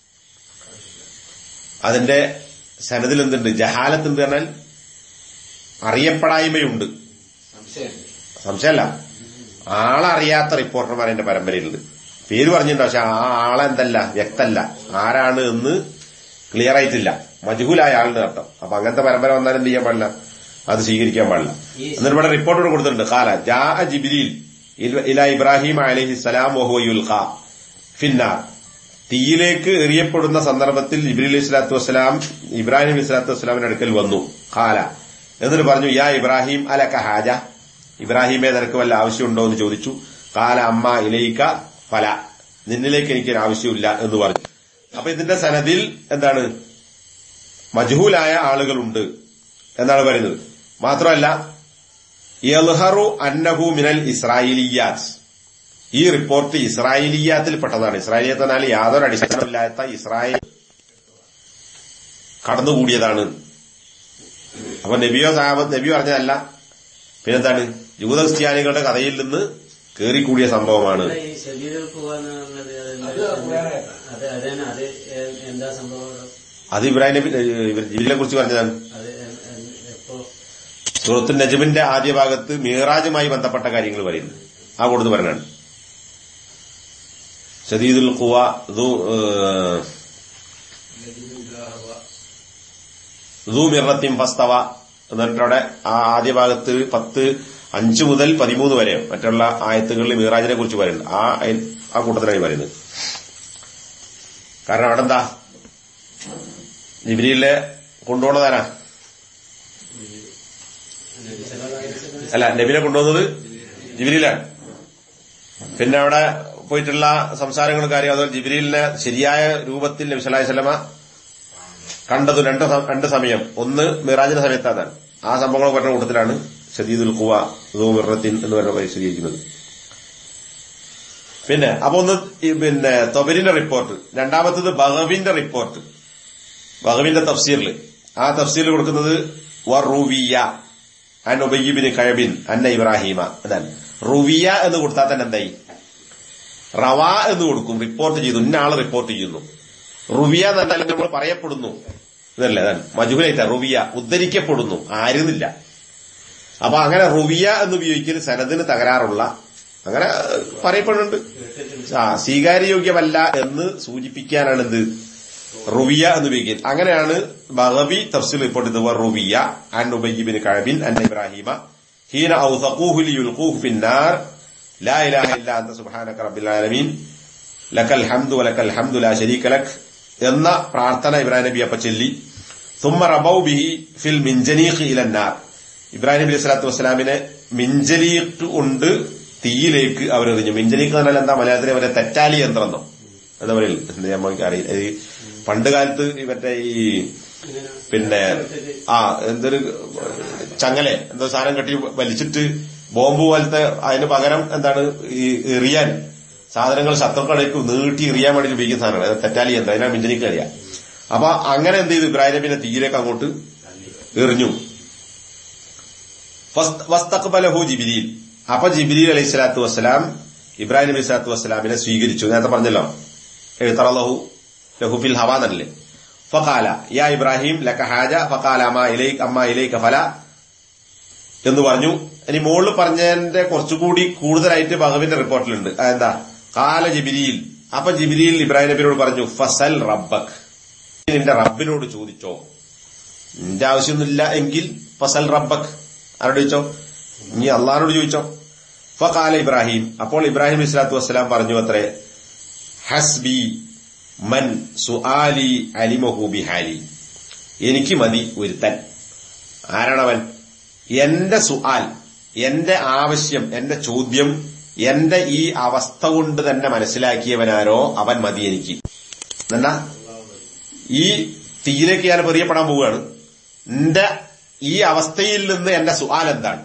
അതിന്റെ സനദിൽ എന്തുണ്ട് ജഹാലത്ത് എന്ത് പറഞ്ഞാൽ അറിയപ്പെടായ്മയുണ്ട് സംശയം സംശയമല്ല ആളറിയാത്ത റിപ്പോർട്ടർമാർ എന്റെ പരമ്പരയിലുണ്ട് പേര് പറഞ്ഞിട്ടുണ്ടോ പക്ഷെ ആ ആളെന്തല്ല വ്യക്തല്ല ആരാണ് എന്ന് ക്ലിയർ ആയിട്ടില്ല മജുഹുലായ ആളിന് അർത്ഥം അപ്പൊ അങ്ങനത്തെ പരമ്പര വന്നാൽ എന്ത് ചെയ്യാൻ പാടില്ല അത് സ്വീകരിക്കാൻ പാടില്ല എന്നിട്ട് ഇവിടെ റിപ്പോർട്ട് കൊടുത്തിട്ടുണ്ട് കാല ജാ ജിബിരിൽ ഇല ഇബ്രാഹിം അലഹി സലാം ഓഹോയുൽ ഖാ ഫിന്നാർ തീയിലേക്ക് എറിയപ്പെടുന്ന സന്ദർഭത്തിൽ ജിബ്രീൽ ഇസ്ലാത്തു വസ്സലാം ഇബ്രാഹിം ഇസ്ലാത്തു വസ്സലാമിന്റെ അടുക്കൽ വന്നു ഖാല എന്നിട്ട് പറഞ്ഞു യാ ഇബ്രാഹിം അലക ഹാജ ഇബ്രാഹിമെ നിനക്ക് വല്ല ആവശ്യമുണ്ടോ എന്ന് ചോദിച്ചു കാല അമ്മ ഇലയിക്ക ഫല നിന്നിലേക്ക് എനിക്കൊരു ആവശ്യമില്ല എന്ന് പറഞ്ഞു അപ്പൊ ഇതിന്റെ സനദിൽ എന്താണ് മജ്ഹൂലായ ആളുകളുണ്ട് എന്നാണ് പറയുന്നത് മാത്രമല്ല യൽഹറു അന്നഹു മിനൽ ഇസ്രായേലിയാത്ത് ഈ റിപ്പോർട്ട് ഇസ്രായേലിയാത്തിൽ പെട്ടതാണ് ഇസ്രായേലിയത്ത് എന്നാൽ യാതൊരു അടിസ്ഥാനമില്ലാത്ത ഇസ്രായേൽ കടന്നുകൂടിയതാണ് അപ്പൊ നബിയോ സാഹബത്ത് നബി പറഞ്ഞതല്ല പിന്നെന്താണ് ജൂത ക്രിസ്ത്യാനികളുടെ കഥയിൽ നിന്ന് കേറിക്കൂടിയ സംഭവമാണ് ഈ ശരീരം പോവാന്ന് പറഞ്ഞത് അത് വേറെ. അത് അതന്നെ അത് എ- എന്താ സംഭവം അത് ഇബ്രാഹിം നബി ജിബിലിനെ കുറിച്ച് പറഞ്ഞതാണ് അത് എ- എ- എപ്പോ സൂറത്ത് നജമിന്റെ ആദ്യ ഭാഗത്ത് മീറാജുമായി ബന്ധപ്പെട്ട കാര്യങ്ങൾ പറയുന്നു ആ കൊടുത്ത് പറഞ്ഞാണ് ഷദീദുൽ ഖുവ ദു ഏഹ്, ദു മിറത്തിൻ ഫസ്തവ എന്നിട്ടവിടെ ആ ആദ്യ ഭാഗത്ത് പത്ത് അഞ്ച് മുതൽ പതിമൂന്ന് വരെ മറ്റുള്ള ആയത്തുകളിൽ മീറാജിനെ കുറിച്ച് പറയുന്നുണ്ട് ആ അയ- ആ കൂട്ടത്തിലാണ് ഈ പറയുന്നത് കാരണം അവിടെ എന്താ ജിബിരിയിലെ കൊണ്ടുപോണതാരാ അല്ല നബിനെ കൊണ്ടുവന്നത് ജിബിരിയിലാണ് പിന്നെ അവിടെ പോയിട്ടുള്ള സംസാരങ്ങളും കാര്യം അതുപോലെ ജിബിരിലിനെ ശരിയായ രൂപത്തിൽ നബി സല്ലല്ലാഹു അലൈഹി വസല്ലമ കണ്ടത് രണ്ട് സ- രണ്ട് സമയം ഒന്ന് മിറാജിന്റെ സമയത്താണ് ആ സംഭവങ്ങൾ പറഞ്ഞ കൂട്ടത്തിലാണ് ഷദീദുൽ ഖുവ മിറത്തിൻ എന്ന് പറഞ്ഞ വിശദീകരിക്കുന്നത് പിന്നെ അപ്പൊ ഒന്ന് ഈ പിന്നെ തൊബരിന്റെ റിപ്പോർട്ട് രണ്ടാമത്തത് ബഹവിന്റെ റിപ്പോർട്ട് ബഹവിന്റെ തഫ്സീറിൽ ആ തഫ്സീറിൽ കൊടുക്കുന്നത് വറൂവിയ അൻ ഉബയ്യബിന് കഴബിൻ അന്ന ഇബ്രാഹിമ എന്താണ് റുവിയ എന്ന് കൊടുത്താൽ തന്നെ എന്തായി റവ എന്ന് കൊടുക്കും റിപ്പോർട്ട് ചെയ്തു ഇന്ന ആള് റിപ്പോർട്ട് ചെയ്യുന്നു റുവിയ എന്ന് പറഞ്ഞാൽ നമ്മൾ പറയപ്പെടുന്നു ഇതല്ലേ അതാണ് മജുഹുലൈത്ത റുവിയ ഉദ്ധരിക്കപ്പെടുന്നു ആരുന്നില്ല അപ്പൊ അങ്ങനെ റുവിയ എന്ന് ഉപയോഗിക്കൽ സനദിന് തകരാറുള്ള അങ്ങനെ പറയപ്പെടുന്നുണ്ട് ആ സ്വീകാര്യയോഗ്യമല്ല എന്ന് സൂചിപ്പിക്കാനാണ് ഇത് റുവിയ എന്ന് ഉപയോഗിക്കുന്നത് അങ്ങനെയാണ് ബഹബി തഫ്സിൽ റിപ്പോർട്ട് ചെയ്തത് റുവിയ അൻ ഉബയ്യബിന് കഴബിൻ അൻ ഇബ്രാഹിമ ഹീന ഔസഖൂഹു ലിയുൽഖൂഹു ഫിന്നാർ ലാ ഇലാഹ ഇല്ലാ അന്ത സുബ്ഹാനക റബ്ബിൽ ആലമീൻ ലക്കൽ ഹംദു വലക്കൽ ഹംദു ലാ ശരീക ലക് എന്ന പ്രാർത്ഥന ഇബ്രാഹിം നബി അപ്പ ചൊല്ലി ثم റബൗ ബിഹി ഫിൽ മിൻജനീഖ് ഇല النار ഇബ്രാഹിം നബി സ്വലാത്തു വസ്സലാമിനെ മിഞ്ചലീക്ക് കൊണ്ട് തീയിലേക്ക് അവരെറിഞ്ഞു മിഞ്ചലീക്ക് എന്ന് പറഞ്ഞാൽ എന്താ മലയാളത്തിലെ അവരെ തെറ്റാലി യന്ത്രം എന്നോ എന്താ പറയുക നമുക്ക് അറിയില്ല ഈ പണ്ട് കാലത്ത് ഈ മറ്റേ ഈ പിന്നെ ആ എന്തൊരു ചങ്ങലെ എന്തോ സാധനം കെട്ടി വലിച്ചിട്ട് ബോംബ് പോലത്തെ അതിന് പകരം എന്താണ് ഈ എറിയാൻ സാധനങ്ങൾ ശത്രുക്കളേക്ക് നീട്ടി എറിയാൻ വേണ്ടി ഉപയോഗിക്കുന്ന സാധനമാണ് അത് തെറ്റാലി യന്ത്രം അതിനാണ് മിഞ്ചനിക്ക് അറിയാം അപ്പൊ അങ്ങനെ എന്ത് ചെയ്തു ഇബ്രാഹിം നബിനെ തീയിലേക്ക് അങ്ങോട്ട് എറിഞ്ഞു വസ്തഖ്ബലഹു ജിബിരിൽ അപ്പൊ ജിബിരിൽ അലൈഹി സ്വലാത്തു വസ്സലാം ഇബ്രാഹിം നബി സ്വലാത്തു വസ്സലാമിനെ സ്വീകരിച്ചു നേരത്തെ പറഞ്ഞല്ലോ എഴുത്തറലഹു ലഹുഫിൽ ഹവാ എന്നല്ലേ ഫഖാല യാ ഇബ്രാഹിം ലക ഹാജ ഫഖാല അമ്മ ഇലൈക് അമ്മ ഇലൈക ഫല എന്ന് പറഞ്ഞു ഇനി മുകളിൽ പറഞ്ഞതിന്റെ കുറച്ചുകൂടി കൂടുതലായിട്ട് ഭഗവിന്റെ റിപ്പോർട്ടിലുണ്ട് അതെന്താ കാല ജിബിരിയിൽ അപ്പൊ ജിബിരിയിൽ ഇബ്രാഹിം നബിയോട് പറഞ്ഞു ഫസൽ റബ്ബക് നിന്റെ റബ്ബിനോട് ചോദിച്ചോ നിന്റെ ആവശ്യമൊന്നുമില്ല എങ്കിൽ ഫസൽ റബ്ബക് ആരോട് ചോദിച്ചോ നീ അള്ളഹാനോട് ചോദിച്ചോ ഫഖാല ഇബ്രാഹിം അപ്പോൾ ഇബ്രാഹിം ഇസ്ലാത്തു വസ്സലാം പറഞ്ഞു അത്രേ ഹസ്ബി മൻ സുആലി അലിമഹു ബിഹാലി എനിക്ക് മതി ഒരുത്തൻ ആരാണവൻ എന്റെ സുആൽ എന്റെ ആവശ്യം എന്റെ ചോദ്യം എന്റെ ഈ അവസ്ഥ കൊണ്ട് തന്നെ മനസ്സിലാക്കിയവനാരോ അവൻ മതി എനിക്ക് എന്നാ ഈ തീയിലേക്ക് ഞാൻ പ്രിയപ്പെടാൻ പോവുകയാണ് എന്റെ ഈ അവസ്ഥയിൽ നിന്ന് എന്റെ സുആൽ എന്താണ്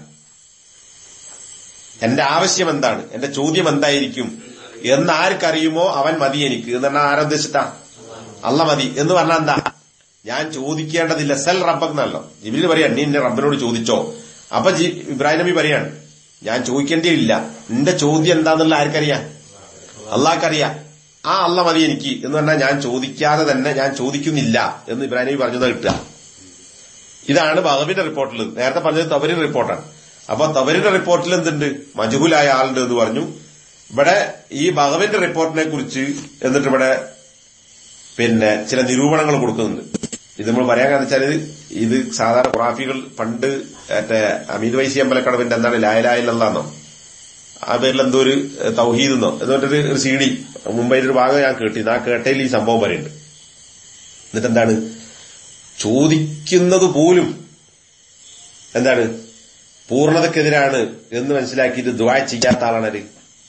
എന്റെ ആവശ്യം എന്താണ് എന്റെ ചോദ്യം എന്തായിരിക്കും എന്ന് ആർക്കറിയുമോ അവൻ മതി എനിക്ക് എന്ന് പറഞ്ഞാൽ ആരോദ്ദേശിട്ടാ അല്ല മതി എന്ന് പറഞ്ഞാൽ എന്താ ഞാൻ ചോദിക്കേണ്ടതില്ല സെൽ റബ്ബക് എന്നല്ലോ ജിബിലിന് പറയാം നീ എന്റെ റബ്ബിനോട് ചോദിച്ചോ അപ്പൊ ജി ഇബ്രാഹിം നബി പറയാണ് ഞാൻ ചോദിക്കേണ്ടിയില്ല നിന്റെ ചോദ്യം എന്താന്നുള്ള ആർക്കറിയാം അള്ളാഹ്ക്കറിയാം ആ അല്ല മതി എനിക്ക് എന്ന് പറഞ്ഞാൽ ഞാൻ ചോദിക്കാതെ തന്നെ ഞാൻ ചോദിക്കുന്നില്ല എന്ന് ഇബ്രാഹിം നബി പറഞ്ഞത് കിട്ടുക ഇതാണ് ബഹബിന്റെ റിപ്പോർട്ടിൽ നേരത്തെ പറഞ്ഞത് തവരിന്റെ റിപ്പോർട്ടാണ് അപ്പൊ തവരിന്റെ റിപ്പോർട്ടിൽ എന്തുണ്ട് മജുഹുലായ ആളുണ്ട് എന്ന് പറഞ്ഞു ഇവിടെ ഈ ബഹബിന്റെ റിപ്പോർട്ടിനെ കുറിച്ച് എന്നിട്ട് ഇവിടെ പിന്നെ ചില നിരൂപണങ്ങൾ കൊടുക്കുന്നുണ്ട് ഇത് നമ്മൾ പറയാൻ കാരണം വെച്ചാൽ ഇത് സാധാരണ ഖുറാഫികൾ പണ്ട് മറ്റേ അമീദ് വൈസി അമ്പലക്കടവിന്റെ എന്താണ് ലായലായില്ലെന്നോ ആ പേരിൽ എന്തോ ഒരു തൗഹീദ് എന്നോ എന്നിട്ടൊരു ഒരു സി ഡി മുംബൈയിൽ ഒരു ഭാഗം ഞാൻ കേട്ടിരുന്നു ആ കേട്ടയിൽ ഈ സംഭവം പറയുന്നുണ്ട് എന്നിട്ട് എന്താണ് ചോദിക്കുന്നത് പോലും എന്താണ് പൂർണ്ണതക്കെതിരാണ് എന്ന് മനസ്സിലാക്കിയിട്ട് ദ്വാ ചെയ്യാത്ത ആളാണ്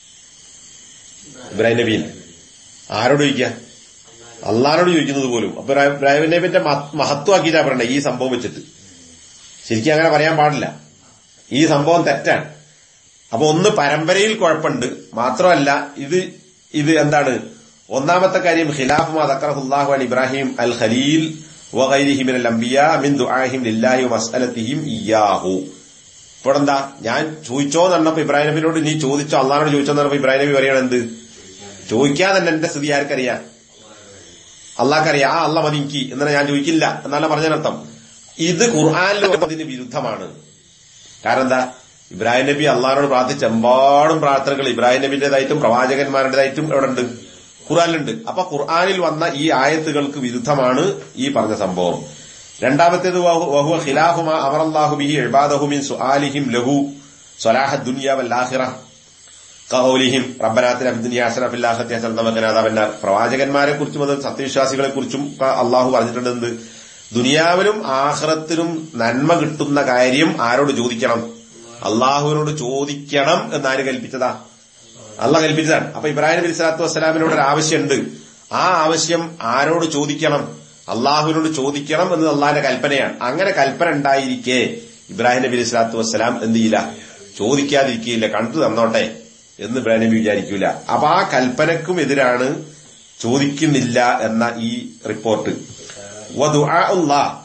ഇബ്രാഹിം നബീൻ ആരോട് ചോദിക്കുക അള്ളഹാനോട് ചോദിക്കുന്നത് പോലും അപ്പൊ ഇബ്രാഹിം നബിന്റെ മഹത്വമാക്കിയിട്ടാ പറയണ്ടേ ഈ സംഭവം വെച്ചിട്ട് ശരിക്കും അങ്ങനെ പറയാൻ പാടില്ല ഈ സംഭവം തെറ്റാണ് അപ്പൊ ഒന്ന് പരമ്പരയിൽ കുഴപ്പമുണ്ട് മാത്രമല്ല ഇത് ഇത് എന്താണ് ഒന്നാമത്തെ കാര്യം ഖിലാഫ് മദക്കറഹുല്ലാഹു അൽ ഇബ്രാഹിം അൽ ഖലീൽ വഗൈരിഹി മിനൽ അംബിയ മിൻ ദുആഹിം ലില്ലാഹി വമസ്അലതിഹിം ഇയ്യാഹു ഇപ്പോൾ എന്താ ഞാൻ ചോദിച്ചോ എന്നപ്പോ ഇബ്രാഹിം നബിനോട് നീ ചോദിച്ചോ അള്ളഹാനോട് ചോദിച്ചോ എന്നപ്പോ ഇബ്രാഹിം നബി പറയണ എന്ത് ചോദിക്കാതെ തന്നെ എന്റെ സ്ഥിതി ആർക്കറിയാം അള്ളാഹ്ക്കറിയാം ആ അല്ല മതി എനിക്ക് എന്നാണ് ഞാൻ ചോദിക്കില്ല എന്നാണ് പറഞ്ഞതിനർത്ഥം ഇത് ഖുർആാനിൽ അതിന് വിരുദ്ധമാണ് കാരണം എന്താ ഇബ്രാഹിം നബി അള്ളഹാനോട് പ്രാർത്ഥിച്ച എമ്പാടും പ്രാർത്ഥനകൾ ഇബ്രാഹിം നബിന്റേതായിട്ടും പ്രവാചകന്മാരുടേതായിട്ടും എവിടെ ഉണ്ട് ഖുർആാനിലുണ്ട് അപ്പൊ ഖുർആാനിൽ വന്ന ഈ ആയത്തുകൾക്ക് വിരുദ്ധമാണ് ഈ പറഞ്ഞ സംഭവം രണ്ടാമത്തേത് വഹുവ ഖിലാഹുമ അമറല്ലാഹു ബിഹി ഇബാദഹു മിൻ സുആലിഹിം ലഹു സ്വലാഹ ദുനിയ വല്ലാഹിറ കൗലിഹിം റബ്ബനാത്തിന് അബ്ദുനിയാസന ഫില്ലാഹത്തി ഹസൻ നമുക്കനാഥവന്നാർ പ്രവാചകന്മാരെ കുറിച്ചും അത് സത്യവിശ്വാസികളെ കുറിച്ചും അള്ളാഹു പറഞ്ഞിട്ടുണ്ട് എന്ത് ദുനിയാവിലും ആഹ്റത്തിലും നന്മ കിട്ടുന്ന കാര്യം ആരോട് ചോദിക്കണം അള്ളാഹുവിനോട് ചോദിക്കണം എന്നാര് കൽപ്പിച്ചതാ അല്ല കൽപ്പിച്ചതാണ് അപ്പൊ ഇബ്രാഹിം നബി സ്വലാത്തു വസ്സലാമിനോട് ഒരു ആവശ്യമുണ്ട് ആ ആവശ്യം ആരോട് ചോദിക്കണം അള്ളാഹുവിനോട് ചോദിക്കണം എന്ന് അള്ളാഹിന്റെ കൽപ്പനയാണ് അങ്ങനെ കൽപ്പന ഉണ്ടായിരിക്കെ ഇബ്രാഹിം നബി സ്വലാത്തു വസ്സലാം എന്ത് ചെയ്യില്ല ചോദിക്കാതിരിക്കില്ല കണ്ടു തന്നോട്ടെ എന്ന് ഇബ്രാഹിം നബി വിചാരിക്കൂല അപ്പൊ ആ കൽപ്പനക്കും എതിരാണ് ചോദിക്കുന്നില്ല എന്ന ഈ റിപ്പോർട്ട്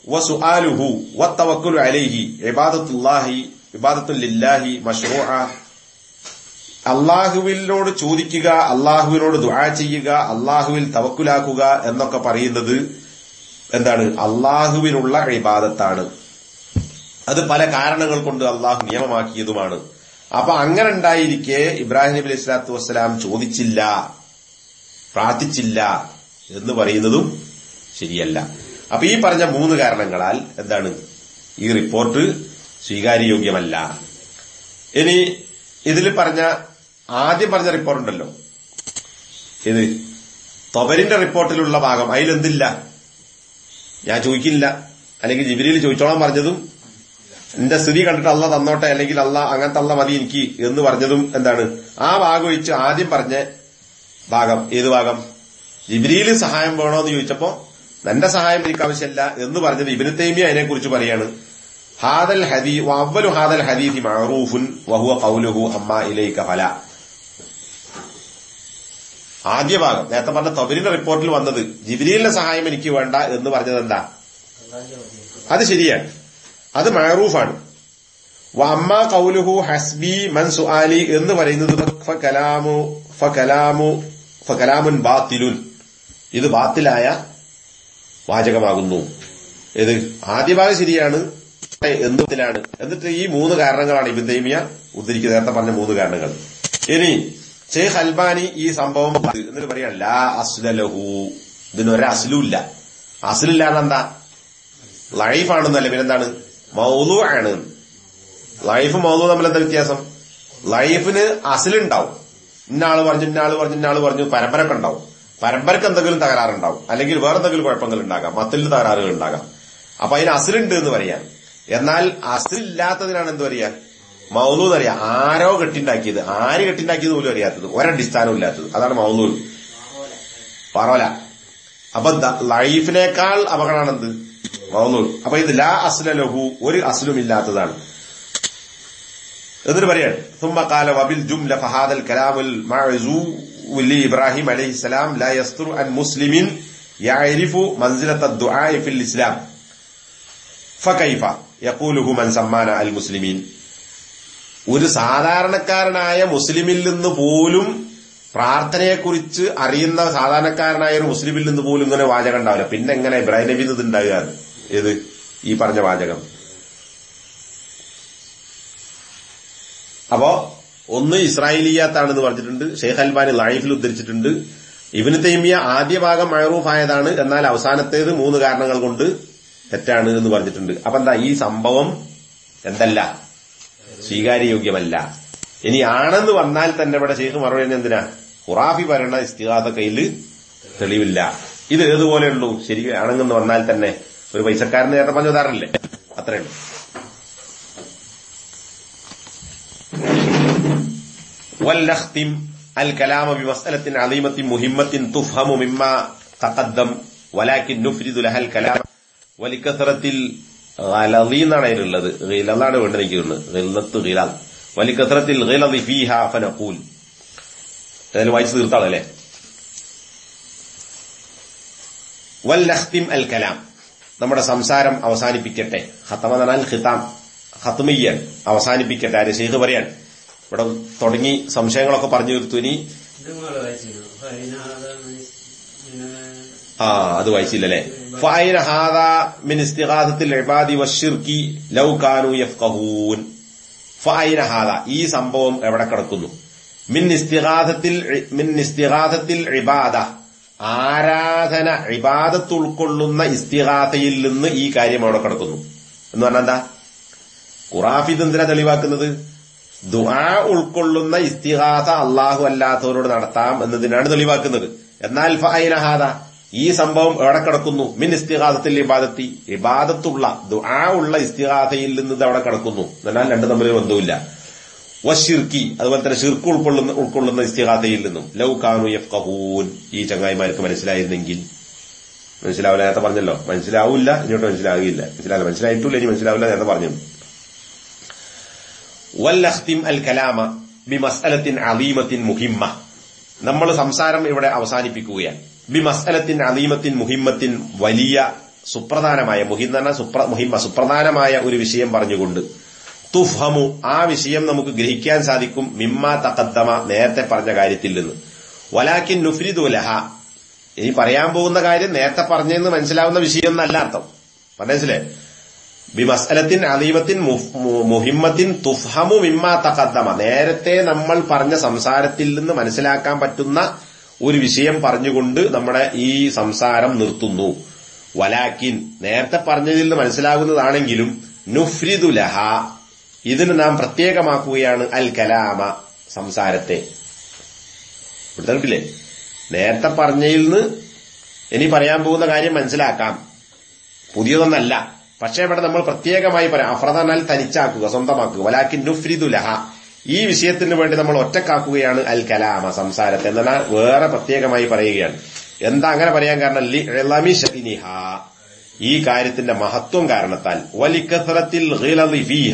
വസുആലുഹു വത്തവക്കുലു അലൈഹി ഇബാദത്തുല്ലാഹി ഇബാദത്തുല്ലാഹി മഷ്റൂഅ അള്ളാഹുവിനോട് ചോദിക്കുക അള്ളാഹുവിനോട് ദുആ ചെയ്യുക അള്ളാഹുവിൽ തവക്കുലാക്കുക എന്നൊക്കെ പറയുന്നത് എന്താണ് അള്ളാഹുവിനുള്ള ഇബാദത്താണ് അത് പല കാരണങ്ങൾ കൊണ്ട് അള്ളാഹു നിയമമാക്കിയതുമാണ് അപ്പൊ അങ്ങനെ ഉണ്ടായിരിക്കെ ഇബ്രാഹിം നബി അലൈഹി സ്വലാത്തു വസ്സലാം ചോദിച്ചില്ല പ്രാർത്ഥിച്ചില്ല എന്ന് പറയുന്നതും ശരിയല്ല അപ്പൊ ഈ പറഞ്ഞ മൂന്ന് കാരണങ്ങളാൽ എന്താണ് ഈ റിപ്പോർട്ട് സ്വീകാര്യയോഗ്യമല്ല ഇനി ഇതിൽ പറഞ്ഞ ആദ്യം പറഞ്ഞ റിപ്പോർട്ട് ഉണ്ടല്ലോ ഇത് തൊബരിന്റെ റിപ്പോർട്ടിലുള്ള ഭാഗം അതിലെന്തില്ല ഞാൻ ചോദിക്കില്ല അല്ലെങ്കിൽ ജിബിരിയിൽ ചോദിച്ചോളാൻ പറഞ്ഞതും എന്റെ സ്ഥിതി കണ്ടിട്ട് അല്ല തന്നോട്ടെ അല്ലെങ്കിൽ അല്ല അങ്ങനത്തെ അല്ല മതി എനിക്ക് എന്ന് പറഞ്ഞതും എന്താണ് ആ ഭാഗം ഒഴിച്ച് ആദ്യം പറഞ്ഞ ഭാഗം ഏത് ഭാഗം ജിബിരിയിൽ സഹായം വേണോ എന്ന് ചോദിച്ചപ്പോ എന്റെ സഹായം എനിക്ക് ആവശ്യമില്ല എന്ന് പറഞ്ഞത് ഇബിന് തൈമിയ അതിനെ കുറിച്ച് പറയാണ് ഹാദൽ ഹദീ അവലു ഹാദൽ ഹദീദി മഅറൂഫുൻ വഹുവ ഖൗലുഹു അമ്മ ഇലൈക ഫല ആദ്യ ഭാഗം നേരത്തെ പറഞ്ഞ തൊബരിന്റെ റിപ്പോർട്ടിൽ വന്നത് ജിബിരിലിന്റെ സഹായം എനിക്ക് വേണ്ട എന്ന് പറഞ്ഞത് എന്താ അത് ശരിയാണ് അത് മഅറൂഫാണ് വമ്മ കൗലുഹു ഹസ്ബി മൻ സുആലി എന്ന് പറയുന്നത് ഫകലാമു ഫകലാമു ഫകലാമുൻ ബാത്തിലുൻ ഇത് ബാത്തിലായ വാചകമാകുന്നു ഇത് ആദ്യ ഭാഗം ശരിയാണ് എന്തിലാണ് എന്നിട്ട് ഈ മൂന്ന് കാരണങ്ങളാണ് ഇബിൻ തൈമിയ ഉദ്ധരിക്കുന്നത് നേരത്തെ പറഞ്ഞ മൂന്ന് കാരണങ്ങൾ ഇനി ഷെയ്ഖ് അൽബാനി ഈ സംഭവം എന്നിട്ട് പറയാണ് ലാ അസ്ലലഹു ഇതിനൊരു അസ്ലുമില്ല അസ്ലില്ലാതെ എന്താ ലൈഫാണെന്നല്ല പിന്നെന്താണ് മൗലു ആണ് ലൈഫ് മൗലു തമ്മിൽ എന്താ വ്യത്യാസം ലൈഫിന് അസിലുണ്ടാവും ഇന്നാള് പറഞ്ഞു ഇന്നാള് പറഞ്ഞു ഇന്നാള് പറഞ്ഞു പരമ്പരക്ക് ഉണ്ടാവും പരമ്പരക്ക് എന്തെങ്കിലും തകരാറുണ്ടാവും അല്ലെങ്കിൽ വേറെ എന്തെങ്കിലും കുഴപ്പങ്ങൾ ഉണ്ടാകാം മത്തിൽ തകരാറുകൾ ഉണ്ടാകാം അപ്പൊ അതിന് അസിലുണ്ട് എന്ന് പറയാം എന്നാൽ അസിലില്ലാത്തതിനാണ് എന്ത് പറയാ മൗലു എന്നറിയാം ആരോ കെട്ടിണ്ടാക്കിയത് ആര് കെട്ടിണ്ടാക്കിയത് പോലും അറിയാത്തത് ഒരടിസ്ഥാനവും ഇല്ലാത്തത് അതാണ് മൗലു പറവല അപ്പൊ ലൈഫിനേക്കാൾ അപകടമാണെന്ത് മൗലു അപ്പൊ ഇത് ലാ അസ്ലലഹു ഒരു അസ്ലും ഇല്ലാത്തതാണ് എന്നിട്ട് പറയാണ് ثم قال وبالجملة فهذا الكلام المعزو لإبراهيم عليه السلام لا يصدر عن مسلم يعرف منزلة الدعاء في الإسلام فكيف يقوله من سمانا المسلمين ഒരു സാധാരണക്കാരനായ മുസ്ലിമിൽ നിന്ന് പോലും പ്രാർത്ഥനയെക്കുറിച്ച് അറിയുന്ന സാധാരണക്കാരനായ ഒരു മുസ്ലിമിൽ നിന്ന് പോലും ഇങ്ങനെ വാചകം ഉണ്ടാവില്ല പിന്നെ എങ്ങനെ ഇബ്രാഹിം നബി ഇത് ഉണ്ടാകുക ഏത് ഈ പറഞ്ഞ വാചകം അപ്പോ ഒന്ന് ഇസ്രായേലിയാത്താണെന്ന് പറഞ്ഞിട്ടുണ്ട് ഷെയ്ഖ് അൽബാനി ലൈഫിൽ ഉദ്ധരിച്ചിട്ടുണ്ട് ഇബിന് തൈമിയ ആദ്യ ഭാഗം മഴറൂഫ് ആയതാണ് എന്നാൽ അവസാനത്തേത് മൂന്ന് കാരണങ്ങൾ കൊണ്ട് തെറ്റാണ് എന്ന് പറഞ്ഞിട്ടുണ്ട് അപ്പൊ എന്താ ഈ സംഭവം എന്തല്ല സ്വീകാര്യയോഗ്യമല്ല ഇനി ആണെന്ന് വന്നാൽ തന്നെ ഇവിടെ ഷെയ്ഖ് മറുപടി എന്തിനാ ഖുറാഫി പറയണ ഇസ്തിഹാസ കയ്യില് തെളിവില്ല ഇത് ഏതുപോലെയുള്ളൂ ശരി ആണെന്ന് വന്നാൽ തന്നെ ഒരു പൈസക്കാരന് നേരത്തെ പറഞ്ഞു തരാറില്ലേ അത്രയുള്ളൂ ولنختم الكلام بمسألة عظيمة مهمة تفهم مما تقدم ولكن نفرد لها الكلام ولكثرة الغلظ എന്നാണ് അതിലുള്ളത് ഗിലതാണ് വേണ്ടത് എനിക്ക് ഗിലത്ത് ഗിലാൽ വലിക്കത്രത്തിൽ ഗിലതി ഫീഹ ഫനഖൂൽ ഏതായാലും വായിച്ചു തീർത്താളല്ലേ വല്ലഖ്തിം അൽ കലാം നമ്മുടെ സംസാരം അവസാനിപ്പിക്കട്ടെ ഹത്തമ എന്നാൽ ഖിതാം ഹത്മിയൻ അവസാനിപ്പിക്കട്ടെ ആര് ഷെയ്ഖ് പറയാൻ ഇവിടെ തുടങ്ങി സംശയങ്ങളൊക്കെ പറഞ്ഞു തീർത്തു ഇനി ഇത് നിങ്ങൾ വായിച്ചിരുന്നു ഫൈനാദ ആ അത് വായിച്ചില്ലല്ലേ ഫൈന ഹാദ മിൻ ഇസ്തിഗാസത്തിൽ ഇബാദി വശിർക്കി ലൗ കാനു യഫ്ഖഹൂൻ ഫൈന ഹാദ ഈ സംഭവം എവിടെ കിടക്കുന്നു മിൻ ഇസ്തിഗാസത്തിൽ മിൻ ഇസ്തിഗാസത്തിൽ ഇബാദ ആരാധന ഇബാദത്ത് ഉൾക്കൊള്ളുന്ന ഇസ്തിഗാസയിൽ നിന്ന് ഈ കാര്യം അവിടെ കിടക്കുന്നു എന്ന് പറഞ്ഞാൽ എന്താ ഖുറാഫിദ് എന്തിനാ തെളിവാക്കുന്നത് ദുആ ഉൾക്കൊള്ളുന്ന ഇസ്തിഹാസ അള്ളാഹു അല്ലാത്തവരോട് നടത്താം എന്നതിനാണ് തെളിവാക്കുന്നത് എന്നാൽ ഫൈനഹാദ ഈ സംഭവം എവിടെ കിടക്കുന്നു മിൻ ഇസ്തിഹാസത്തിൽ ഇബാദത്തി ഇബാദത്തുള്ള ദുആ ഉള്ള ഇസ്തിഹാസയിൽ നിന്ന് ഇത് അവിടെ കിടക്കുന്നു എന്നാൽ രണ്ടു തമ്മിൽ ബന്ധവുമില്ല വഷിർക്കി അതുപോലെ തന്നെ ഷിർക്ക് ഉൾക്കൊള്ളുന്ന ഉൾക്കൊള്ളുന്ന ഇസ്തിഹാസയിൽ നിന്നും ലൗ കാനു യഫ്കഹൂൻ ഈ ചങ്ങായിമാർക്ക് മനസ്സിലായിരുന്നെങ്കിൽ മനസ്സിലാവില്ല നേരത്തെ പറഞ്ഞല്ലോ മനസ്സിലാവില്ല ഇങ്ങോട്ട് മനസ്സിലാകില്ല മനസ്സിലാവില്ല മനസ്സിലായിട്ടില്ല ഇനി മനസ്സിലാവില്ല നേരത്തെ പറഞ്ഞു വല്ലഖ്തിം അൽ കലാമ ബി മസ്അലത്തിൻ അലീമത്തിൻ മുഹിമ്മ നമ്മൾ സംസാരം ഇവിടെ അവസാനിപ്പിക്കുകയാണ് ബി മസ്അലത്തിൻ അലീമത്തിൻ മുഹിമ്മത്തിൻ വലിയ സുപ്രധാനമായ മുഹിം എന്ന് പറഞ്ഞാൽ സുപ്ര മുഹിമ്മ സുപ്രധാനമായ ഒരു വിഷയം പറഞ്ഞുകൊണ്ട് തുഫ്ഹമു ആ വിഷയം നമുക്ക് ഗ്രഹിക്കാൻ സാധിക്കും മിമ്മ തക്കദ്ദമ നേരത്തെ പറഞ്ഞ കാര്യത്തിൽ നിന്ന് വലാക്കിൻ നുഫ്രിദു ലഹ ഇനി പറയാൻ പോകുന്ന കാര്യം നേരത്തെ പറഞ്ഞെന്ന് മനസ്സിലാവുന്ന വിഷയം എന്നല്ല അർത്ഥം മനസ്സിലേ ബിമസ്അലത്തിൻ അലീമത്തിൻ മുഫ്- മു- മുഹിമ്മത്തിൻ തുഫ്ഹമു മിമ്മ തഖദ്ദമ നേരത്തെ നമ്മൾ പറഞ്ഞ സംസാരത്തിൽ നിന്ന് മനസ്സിലാക്കാൻ പറ്റുന്ന ഒരു വിഷയം പറഞ്ഞുകൊണ്ട് നമ്മുടെ ഈ സംസാരം നിർത്തുന്നു വലാക്കിൻ നേരത്തെ പറഞ്ഞതിൽ നിന്ന് മനസ്സിലാകുന്നതാണെങ്കിലും നുഫ്രിദു ലഹ ഇതിന് നാം പ്രത്യേകമാക്കുകയാണ് അൽ കലാമ സംസാരത്തെ ഇവിടുത്തെ നേരത്തെ പറഞ്ഞതിൽ നിന്ന് ഇനി പറയാൻ പോകുന്ന കാര്യം മനസ്സിലാക്കാം പുതിയതൊന്നല്ല പക്ഷേ ഇവിടെ നമ്മൾ പ്രത്യേകമായി പറയാം അഫ്രദനാൽ തനിച്ചാക്കുക സ്വന്തമാക്കുക വലാക്കിൻ നുഫ്രിദു ലഹ ഈ വിഷയത്തിന് വേണ്ടി നമ്മൾ ഒറ്റക്കാക്കുകയാണ് അൽ കലാമ സംസാരത്തെ എന്നാൽ വേറെ പ്രത്യേകമായി പറയുകയാണ് എന്താ അങ്ങനെ പറയാൻ കാരണം ലി ഇളമി ശഇനിഹ. ഈ കാര്യത്തിന്റെ മഹത്വം കാരണത്താൽ വലിക്കസറത്തിൽ ഗിലദി ഫീഹ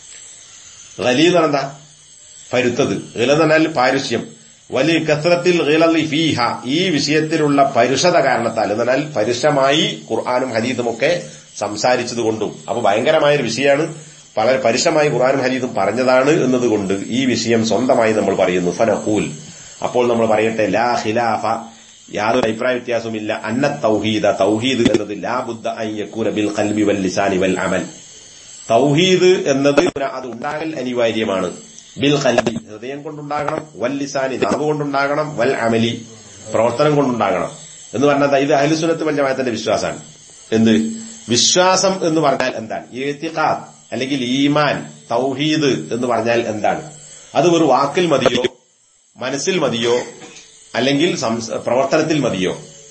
ഗലീ എന്ന് പറഞ്ഞാൽ എന്താ പരുത്തത് ഗില എന്ന് പറഞ്ഞാൽ പാരുഷ്യം വലിയ കത്രത്തിൽ ഗിലലി ഫീഹ ഈ വിഷയത്തിലുള്ള പരുഷത കാരണത്താൽ എന്ന് പറഞ്ഞാൽ പരുഷമായി ഖുർആാനും ഹദീദും ഒക്കെ സംസാരിച്ചതുകൊണ്ടും അപ്പൊ ഭയങ്കരമായൊരു വിഷയമാണ് വളരെ പരുഷമായി ഖുർആാനും ഹദീദും പറഞ്ഞതാണ് എന്നതുകൊണ്ട് ഈ വിഷയം സ്വന്തമായി നമ്മൾ പറയുന്നു ഫനഖൂൽ അപ്പോൾ നമ്മൾ പറയട്ടെ ലാ ഖിലാഫ യാതൊരു അഭിപ്രായ വ്യത്യാസവുമില്ല അന്ന തൗഹീദ തൗഹീദ് എന്നത് ലാ ബുദ്ധ അൻ യകൂന ബിൽ ഖൽബി വൽ ലിസാനി വൽ അമൽ തൗഹീദ് എന്നത് അത് ഉണ്ടാകൽ അനിവാര്യമാണ് ബിൽ കൽബി ഹൃദയം കൊണ്ടുണ്ടാകണം വൽ ലിസാനി നാവ് കൊണ്ടുണ്ടാകണം വൽ അമലി പ്രവർത്തനം കൊണ്ടുണ്ടാകണം എന്ന് പറഞ്ഞാൽ ഇത് അഹ്ലുസുന്നത്ത് പഞ്ചമായത്തിന്റെ വിശ്വാസമാണ് എന്ത് വിശ്വാസം എന്ന് പറഞ്ഞാൽ എന്താണ് ഏത്തിഖാദ് അല്ലെങ്കിൽ ഈമാൻ തൗഹീദ് എന്ന് പറഞ്ഞാൽ എന്താണ് അത് ഒരു വാക്കിൽ മതിയോ മനസ്സിൽ മതിയോ അല്ലെങ്കിൽ സംസ- പ്രവർത്തനത്തിൽ മതിയോ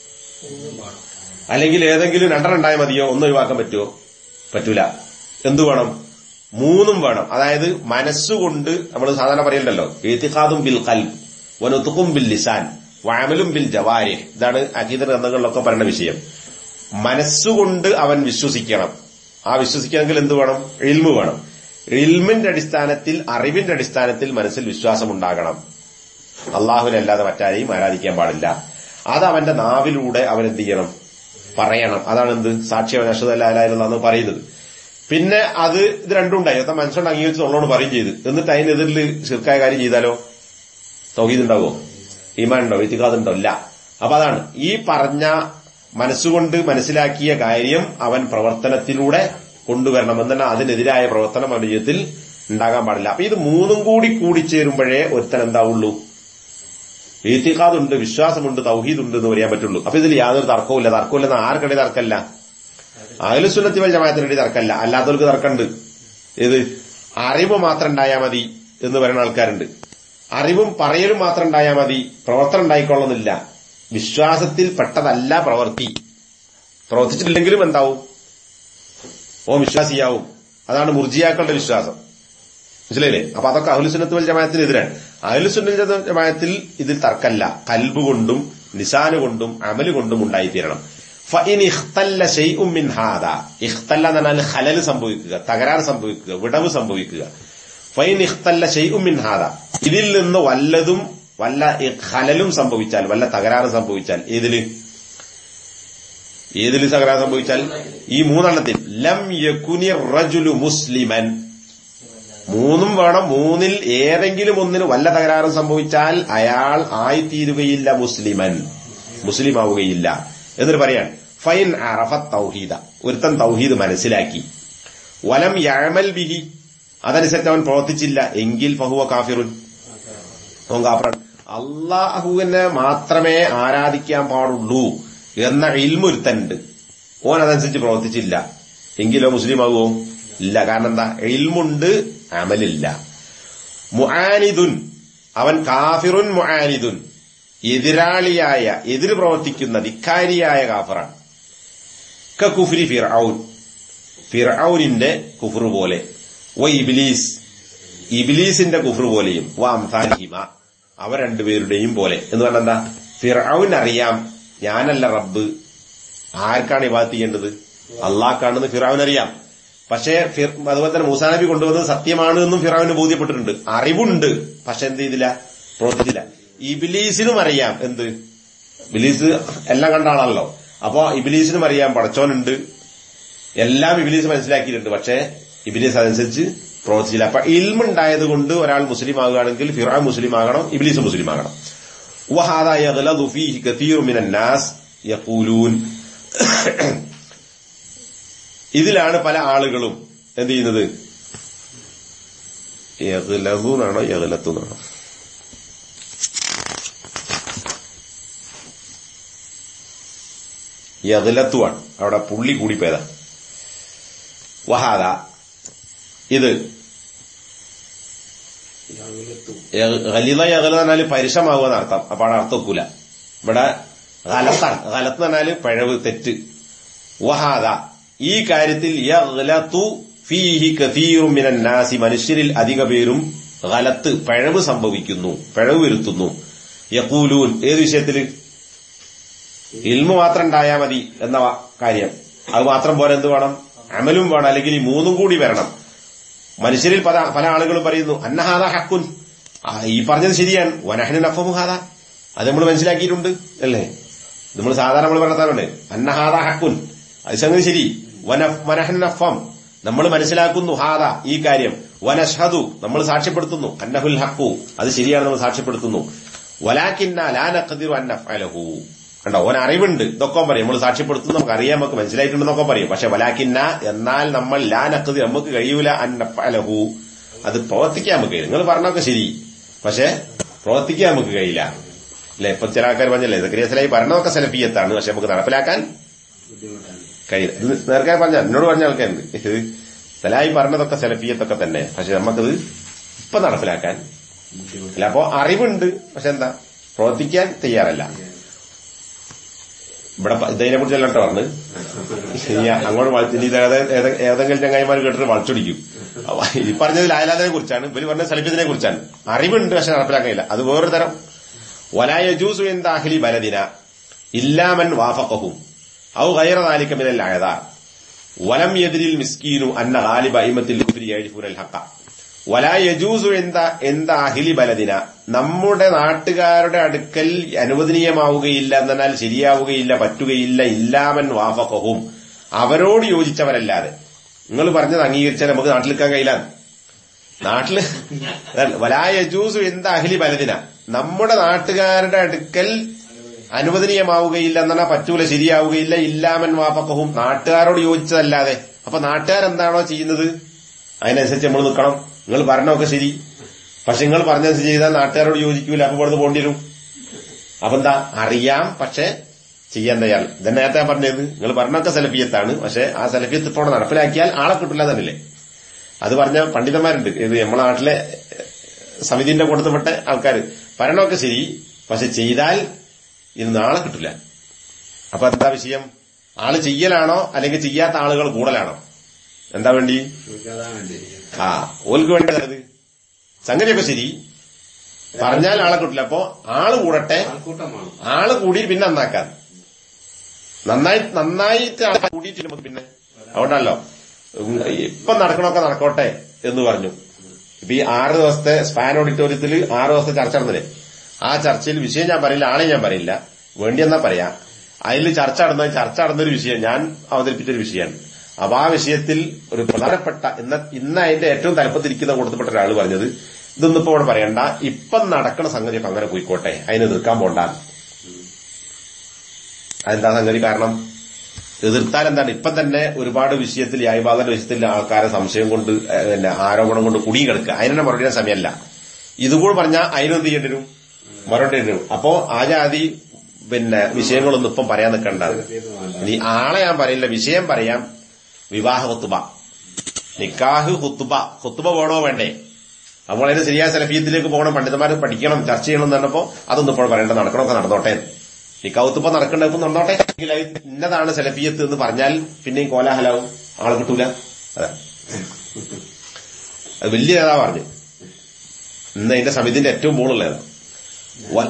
അല്ലെങ്കിൽ ഏതെങ്കിലും രണ്ടെണ്ണണ്ടായ മതിയോ ഒന്നും ഒഴിവാക്കാൻ പറ്റുമോ പറ്റൂല എന്തു വേണം മൂന്നും വേണം അതായത് മനസ്സുകൊണ്ട് നമ്മൾ സാധാരണ പറയണ്ടല്ലോ ഏത്തിഖാദും ബിൽ കൽബ് വനുത്തുക്കും ബിൽ ലിസാൻ വാമലും ബിൽ ജവാരി ഇതാണ് അഗീത ഗ്രന്ഥങ്ങളിലൊക്കെ പറയുന്ന വിഷയം മനസ്സുകൊണ്ട് അവൻ വിശ്വസിക്കണം ആ വിശ്വസിക്കണമെങ്കിൽ എന്ത് വേണം ഇൽമു വേണം ഇൽമിന്റെ അടിസ്ഥാനത്തിൽ അറിവിന്റെ അടിസ്ഥാനത്തിൽ മനസ്സിൽ വിശ്വാസം ഉണ്ടാകണം അള്ളാഹുവിനല്ലാതെ മറ്റാരെയും ആരാധിക്കാൻ പാടില്ല അത് അവന്റെ നാവിലൂടെ അവൻ എന്ത് ചെയ്യണം പറയണം അതാണ് എന്ത് സാക്ഷ്യം അല്ലായിരുന്നു പറയുന്നത് പിന്നെ അത് ഇത് രണ്ടും ഉണ്ടായി അതൊക്കെ മനസ്സുകൊണ്ട് അംഗീകരിച്ച് ഉള്ളോട് പറയും ചെയ്ത് എന്നിട്ട് അതിനെതിരിൽ ശിർക്കായ കാര്യം ചെയ്താലോ തൗഹീദ് ഉണ്ടാവോ ഈമാൻ ഉണ്ടോ ഇത്തിക്കാത് ഉണ്ടോ ഇല്ല അപ്പൊ അതാണ് ഈ പറഞ്ഞ മനസ്സുകൊണ്ട് മനസ്സിലാക്കിയ കാര്യം അവൻ പ്രവർത്തനത്തിലൂടെ കൊണ്ടുവരണം എന്നാൽ അതിനെതിരായ പ്രവർത്തനം അവന്റെ ജീവിതത്തിൽ ഉണ്ടാകാൻ പാടില്ല അപ്പൊ ഇത് മൂന്നും കൂടി കൂടിച്ചേരുമ്പോഴേ ഒരുത്തൻ എന്താവുള്ളൂ ഈത്തിക്കാതുണ്ട് വിശ്വാസമുണ്ട് തൗഹീദുണ്ട് എന്ന് പറയാൻ പറ്റുള്ളൂ അപ്പൊ ഇതിൽ യാതൊരു തർക്കവുമില്ല തർക്കമില്ലെന്ന് ആർക്കിടെ തർക്കമല്ല അഖിലുസുന്നത്തി വൽ ജമാഅത്തിനിടെ തർക്കമല്ല അല്ലാത്തവർക്ക് തർക്കമുണ്ട് ഇത് അറിവ് മാത്രം ഉണ്ടായാൽ മതി എന്ന് പറയുന്ന ആൾക്കാരുണ്ട് അറിവും പറയലും മാത്രം ഉണ്ടായാൽ മതി പ്രവർത്തനം ഉണ്ടായിക്കൊള്ളുന്നില്ല വിശ്വാസത്തിൽ പെട്ടതല്ല പ്രവൃത്തി പ്രവർത്തിച്ചിട്ടില്ലെങ്കിലും എന്താവും ഓ വിശ്വാസിയാവും അതാണ് മുർജിയാക്കളുടെ വിശ്വാസം മനസ്സിലായില്ലേ അപ്പൊ അതൊക്കെ അഹ്ലുസുന്നത്ത് വൽ ജമാഅത്തിനെതിരാണ് അഹ്ലുസുന്നത്ത് ജമാഅത്തിൽ ഇതിൽ തർക്കല്ല കൽബ് കൊണ്ടും നിസാന് കൊണ്ടും അമല് കൊണ്ടും ഉണ്ടായിത്തീരണം ഫഇൻ ഇഖ്തല്ല ശൈഉം മിൻ ഹാദ ഇഖ്തല്ല എന്ന് പറഞ്ഞാൽ ഖലൽ സംഭവിക്കുക തകരാറ് സംഭവിക്കുക വിടവ് സംഭവിക്കുക ഫൈൻ ഇഖ്തല്ല ശൈഉം മിൻ ഹാദ ഇതിൽ നിന്ന് വല്ലതും വല്ല ഖലലും സംഭവിച്ചാൽ വല്ല തകരാറ് സംഭവിച്ചാൽ ഏതില് ഏതിൽ തകരാറ് സംഭവിച്ചാൽ ഈ മൂന്നെണ്ണത്തിൽ ലം യകുനി റജുലു മുസ്ലിമൻ മൂന്നും വേണം മൂന്നിൽ ഏതെങ്കിലും ഒന്നിന് വല്ല തകരാറും സംഭവിച്ചാൽ അയാൾ ആയിത്തീരുകയില്ല മുസ്ലിമൻ മുസ്ലിം ആവുകയില്ല എന്നിട്ട് പറയാൻ ഫൈൻ അറഫ തൗഹീദ ഒരുത്തൻ തൗഹീദ് മനസ്സിലാക്കി വലം യഴമൽ ബിഹി അതനുസരിച്ച് അവൻ പ്രവർത്തിച്ചില്ല എങ്കിൽ ഫഹുവ കാഫിറുൻ അവൻ കാഫിറൻ അള്ളാഹുവിനെ മാത്രമേ ആരാധിക്കാൻ പാടുള്ളൂ എന്ന ഇൽമൊരുത്തനുണ്ട് ഓൻ അതനുസരിച്ച് പ്രവർത്തിച്ചില്ല എങ്കിലോ മുസ്ലിം ആകുമോ ഇല്ല കാരണം എന്താ ഇൽമുണ്ട് അമലില്ല മുആനിദുൻ അവൻ കാഫിറുൻ മുആനിദുൻ എതിരാളിയായ എതിര് പ്രവർത്തിക്കുന്ന ധിക്കാരിയായ കാഫറാണ് കുഫ്രി ഫിർഔൻ ഫിർഔനിന്റെ കുഫ്റ് പോലെ വ ഇബിലീസ് ഇബിലീസിന്റെ കുഫ്റ് പോലെയും വ അംസാലിഹിമ അവ രണ്ടുപേരുടെയും പോലെ എന്ന് പറഞ്ഞാൽ എന്താ ഫിർഔൻ അറിയാം ഞാനല്ല റബ്ബ് ആർക്കാണ് ഇബാദത്ത് ചെയ്യേണ്ടത് അള്ളാഹ്ക്കാണെന്ന് ഫിറാവിൻ അറിയാം പക്ഷേ ഫിർ- അതുപോലെ തന്നെ മൂസാ നബി കൊണ്ടുവന്നത് സത്യമാണ് എന്നും ഫിറാവിന് ബോധ്യപ്പെട്ടിട്ടുണ്ട് അറിവുണ്ട് പക്ഷെ എന്ത് ചെയ്തില്ല പ്രവർത്തിച്ചില്ല ഇബിലീസിനും അറിയാം എന്ത് ബിലീസ് എല്ലാം കണ്ട ആളാണല്ലോ അപ്പോ ഇബിലീസിനും അറിയാം പടച്ചോനുണ്ട് എല്ലാം ഇബിലീസ് മനസ്സിലാക്കിയിട്ടുണ്ട് പക്ഷേ ഇബിലീസ് അതനുസരിച്ച് പ്രവർത്തിച്ചില്ല അപ്പൊ ഇൽമുണ്ടായത് കൊണ്ട് ഒരാൾ മുസ്ലിം ആകുകയാണെങ്കിൽ ഫിറാ മുസ്ലിം ആകണം ഇബിലീസ് മുസ്ലിം ആകണം وهذا يغلظ فيه كثير من الناس يقولون ഇതിലാണ് പല ആളുകളും എന്ത് ചെയ്യുന്നത് യഗ്ലദു എന്നാണോ യഗ്ലത്തു എന്നാണോ യഗ്ലത്തുവാണ് അവിടെ പുള്ളി കൂടിപ്പോയതാ വഹാദ ഇത് ഖലിത യഗല പറഞ്ഞാല് പരിശമാകുമെന്ന് അർത്ഥം അപ്പൊ അവിടെ അർത്ഥം വെക്കൂല ഇവിടെ ഗലത്താണ് ഗലത്ത് എന്ന് പറഞ്ഞാല് പിഴവ് തെറ്റ് വഹാദ ഈ കാര്യത്തിൽ യഗ്ലത്തു ഫീഹി കഥീറും മിനൻ നാസി മനുഷ്യരിൽ അധിക പേരും ഗലത്ത് പിഴവ് സംഭവിക്കുന്നു പിഴവ് വരുത്തുന്നു യക്കൂലൂൻ ഏത് വിഷയത്തില് ഇൽമു മാത്രം ഉണ്ടായാൽ മതി എന്ന വ- കാര്യം അത് മാത്രം പോലെ എന്ത് വേണം അമലും വേണം അല്ലെങ്കിൽ ഈ മൂന്നും കൂടി വരണം മനുഷ്യരിൽ പല പല ആളുകളും പറയുന്നു അന്നഹാദ ഹക്കുൻ ആ, ഈ പറഞ്ഞത് ശരിയാണ് വനഹനു നഫമുഹാദ അത് നമ്മൾ മനസ്സിലാക്കിയിട്ടുണ്ട് അല്ലേ നമ്മൾ സാധാരണ നമ്മൾ പറഞ്ഞതാണ് അന്നഹാദ ഹക്കുൻ അത് സംഗതി ശരി വനഫ് വനഹൻ നഫം നമ്മൾ മനസ്സിലാക്കുന്നു ഹാദ ഈ കാര്യം വനഷ്ഹദു നമ്മൾ സാക്ഷ്യപ്പെടുത്തുന്നു അന്നഹുൽ ഹക്കു അത് ശരിയാണ് നമ്മൾ സാക്ഷ്യപ്പെടുത്തുന്നു വലാക്കിന്ന ലാ നഖദിറു അൻ നഫ്അലഹു കണ്ടോ ഓൻ അറിവുണ്ട് ഇതൊക്കെ പറയും നമ്മൾ സാക്ഷ്യപ്പെടുത്തുന്നു നമുക്ക് അറിയാം നമുക്ക് മനസ്സിലായിട്ടുണ്ടെന്നൊക്കെ പറയും പക്ഷെ വലാക്കിന്ന എന്നാൽ നമ്മൾ ലാ നഖദി നമുക്ക് കഴിയൂല അൻ നഫ്അലഹു അത് പ്രവർത്തിക്കാൻ നമുക്ക് കഴിയും നിങ്ങൾ പറഞ്ഞൊക്കെ ശരി പക്ഷെ പ്രവർത്തിക്കാൻ നമുക്ക് കഴിയില്ല അല്ലെ ഇപ്പൊ ചില ആൾക്കാർ പറഞ്ഞല്ലേ സക്രിയ സലായി പറഞ്ഞതൊക്കെ സെലഫിയത്താണ് പക്ഷെ നമുക്ക് നടപ്പിലാക്കാൻ കഴിയില്ല ഇത് നേരത്തെ പറഞ്ഞ എന്നോട് പറഞ്ഞ ആൾക്കാരുണ്ട് ഇത് സലായി പറഞ്ഞതൊക്കെ സെലഫിയത്തൊക്കെ തന്നെ പക്ഷെ നമുക്കത് ഇപ്പൊ നടപ്പിലാക്കാൻ അല്ല അപ്പോ അറിവുണ്ട് പക്ഷെ എന്താ പ്രവർത്തിക്കാൻ തയ്യാറല്ല ഇവിടെ പ- ഇതിനെ കുറിച്ചല്ല കേട്ടോ പറഞ്ഞ് ഇനി അങ്ങോട്ട് വളച്ച് ഇനി ഇത് ഏത- ഏത- ഏതെങ്കിലും ചങ്ങായിമാർ കേട്ടിട്ട് വളച്ചൊടിക്കും അപ്പൊ ഈ പറഞ്ഞതിൽ ആയാലാതിനെ കുറിച്ചാണ് ഇവര് പറഞ്ഞ സലിഫിയത്തിനെ കുറിച്ചാണ് അറിവുണ്ട് പക്ഷെ നടപ്പിലാക്കാൻ കഴിയില്ല അത് വേറൊരു തരം വലായ ജൂസു എന്താഹ്ലി ബലദിന ഇല്ലാമൻ വാഫക്കഹും ഔ ഗൈറ ദാലിക മിനൽ അയദാർ വലം യദ്രിൽ മിസ്കീനു അന്ന ഗാലിബ അയിമത്തിൽ ഉദ്രി യഅരിഫൂനൽ ഹഖ വലാ യജൂസു എന്ത എന്ത അഹിലി ബലദിന നമ്മുടെ നാട്ടുകാരുടെ അടുക്കൽ അനുവദനീയമാവുകയില്ല എന്നാൽ ശരിയാവുകയില്ല പറ്റുകയില്ല ഇല്ലാമൻ വാഫക്കഹും അവരോട് യോജിച്ചവരല്ലാതെ നിങ്ങൾ പറഞ്ഞത് അംഗീകരിച്ചാൽ നമുക്ക് നാട്ടിൽ നിൽക്കാൻ കഴിയില്ല നാട്ടില് അതാണ് വലായ ജ്യൂസ് എന്ത് അഹിലി ബലദിന നമ്മുടെ നാട്ടുകാരുടെ അടുക്കൽ അനുവദനീയമാവുകയില്ല എന്നാ പറ്റൂല ശരിയാവുകയില്ല ഇല്ലാമൻ വാപ്പക്കവും നാട്ടുകാരോട് യോജിച്ചതല്ലാതെ അപ്പൊ നാട്ടുകാരെന്താണോ ചെയ്യുന്നത് അതിനനുസരിച്ച് നമ്മൾ നിൽക്കണം നിങ്ങൾ പറഞ്ഞൊക്കെ ശരി പക്ഷെ നിങ്ങൾ പറഞ്ഞനുസരിച്ച് ചെയ്താൽ നാട്ടുകാരോട് യോജിക്കൂല അപ്പൊ ഇവിടുന്ന് പോണ്ടി വരും അപ്പൊ എന്താ അറിയാം പക്ഷെ ചെയ്യാൻ തയ്യാറ് ഇതന്നെ നേരത്തെ ഞാൻ പറഞ്ഞത് നിങ്ങൾ പറഞ്ഞൊക്കെ സെലഫിയത്താണ് പക്ഷെ ആ സെലഫിയത്ത് ഇപ്പോൾ നടപ്പിലാക്കിയാൽ ആളെ കിട്ടില്ല തന്നില്ലേ അത് പറഞ്ഞ പണ്ഡിതന്മാരുണ്ട് ഇത് നമ്മളെ നാട്ടിലെ സമിതിന്റെ കൊടുത്തപ്പെട്ട ആൾക്കാർ ഭരണമൊക്കെ ശരി പക്ഷെ ചെയ്താൽ ഇത് നാളെ കിട്ടില്ല അപ്പൊ എന്താ വിഷയം ആള് ചെയ്യലാണോ അല്ലെങ്കിൽ ചെയ്യാത്ത ആളുകൾ കൂടുതലാണോ എന്താ വേണ്ടി ആ ഓൽക്ക് വേണ്ടത് സംഗതിയൊക്കെ ശരി പറഞ്ഞാൽ ആളെ കിട്ടില്ല അപ്പോ ആള് കൂടട്ടെ ആൾക്കൂട്ടമാണ് ആള് കൂടി പിന്നെ നന്നാക്കാൻ നന്നായി നന്നായിട്ട് ആളെ കൂടിയിട്ട് നമുക്ക് പിന്നെ അതുകൊണ്ടല്ലോ ഉം, ഇപ്പൊ നടക്കണമൊക്കെ നടക്കോട്ടെ എന്ന് പറഞ്ഞു ഇപ്പൊ ഈ ആറ് ദിവസത്തെ സ്പാൻ ഓഡിറ്റോറിയത്തിൽ ആറ് ദിവസത്തെ ചർച്ച നടന്നില്ലേ ആ ചർച്ചയിൽ വിഷയം ഞാൻ പറയില്ല ആളെ ഞാൻ പറയില്ല വേണ്ടി എന്നാ പറയാ അതിൽ ചർച്ച നടന്ന ചർച്ച നടന്നൊരു വിഷയം ഞാൻ അവതരിപ്പിച്ചൊരു വിഷയമാണ് അപ്പൊ ആ വിഷയത്തിൽ ഒരു പ്രധാനപ്പെട്ട ഇന്ന ഇന്ന് അതിന്റെ ഏറ്റവും തലപ്പത്തിരിക്കുന്ന കൊടുത്തപ്പെട്ട ഒരാൾ പറഞ്ഞത് ഇതൊന്നും ഇപ്പൊ ഇവിടെ പറയണ്ട ഇപ്പം നടക്കുന്ന സംഗതിയൊക്കെ അങ്ങനെ പോയിക്കോട്ടെ അതിന് എതിർക്കാൻ പോണ്ട അതെന്താ സംഗതി കാരണം എതിർത്താൽ എന്താണ് ഇപ്പം തന്നെ ഒരുപാട് വിഷയത്തിൽ യായ്പാതന്റെ വിഷയത്തിൽ ആൾക്കാരെ സംശയം കൊണ്ട് ഏഹ്, പിന്നെ ആരോപണം കൊണ്ട് കുടുങ്ങി കിടക്കുക അതിനെ മറുപടി ചെയ്യാൻ സമയമല്ല ഇതുകൂടെ പറഞ്ഞാൽ അതിനെന്ത് ചെയ്യേണ്ടി വരും മറുപടി ചെയ്യേണ്ടി വരും അപ്പോ ആ ജാതി പിന്നെ വിഷയങ്ങളൊന്നും ഇപ്പം പറയാൻ നിൽക്കേണ്ടത് ഇനി ആളെ ഞാൻ പറയില്ല വിഷയം പറയാം വിവാഹ ഹുത്തുബ നിക്കാഹ് ഹുത്തുബ ഹുത്തുബ വേണോ വേണ്ടേ അപ്പോൾ അതിന് ശരിയായ സെലഫിയത്തിലേക്ക് പോകണം പണ്ഡിതന്മാർ പഠിക്കണം ചർച്ച ചെയ്യണം എന്ന് പറഞ്ഞപ്പോ അതൊന്നും ഇപ്പോൾ പറയേണ്ട നടക്കണമൊക്കെ നടന്നോട്ടെ നിക്കാവുത്തുമ്പോ നടക്കണ്ട ഇപ്പൊ നടന്നോട്ടെ എങ്കിൽ അത് ഇന്നതാണ് സെലഫിയത്ത് എന്ന് പറഞ്ഞാൽ പിന്നെയും കോലാഹലാവും ആളെ കിട്ടൂല അതെ അത് വലിയ ഏതാ പറഞ്ഞു ഇന്ന് അതിന്റെ സമിതിന്റെ ഏറ്റവും മുകളിലുള്ള ഏതാ വ-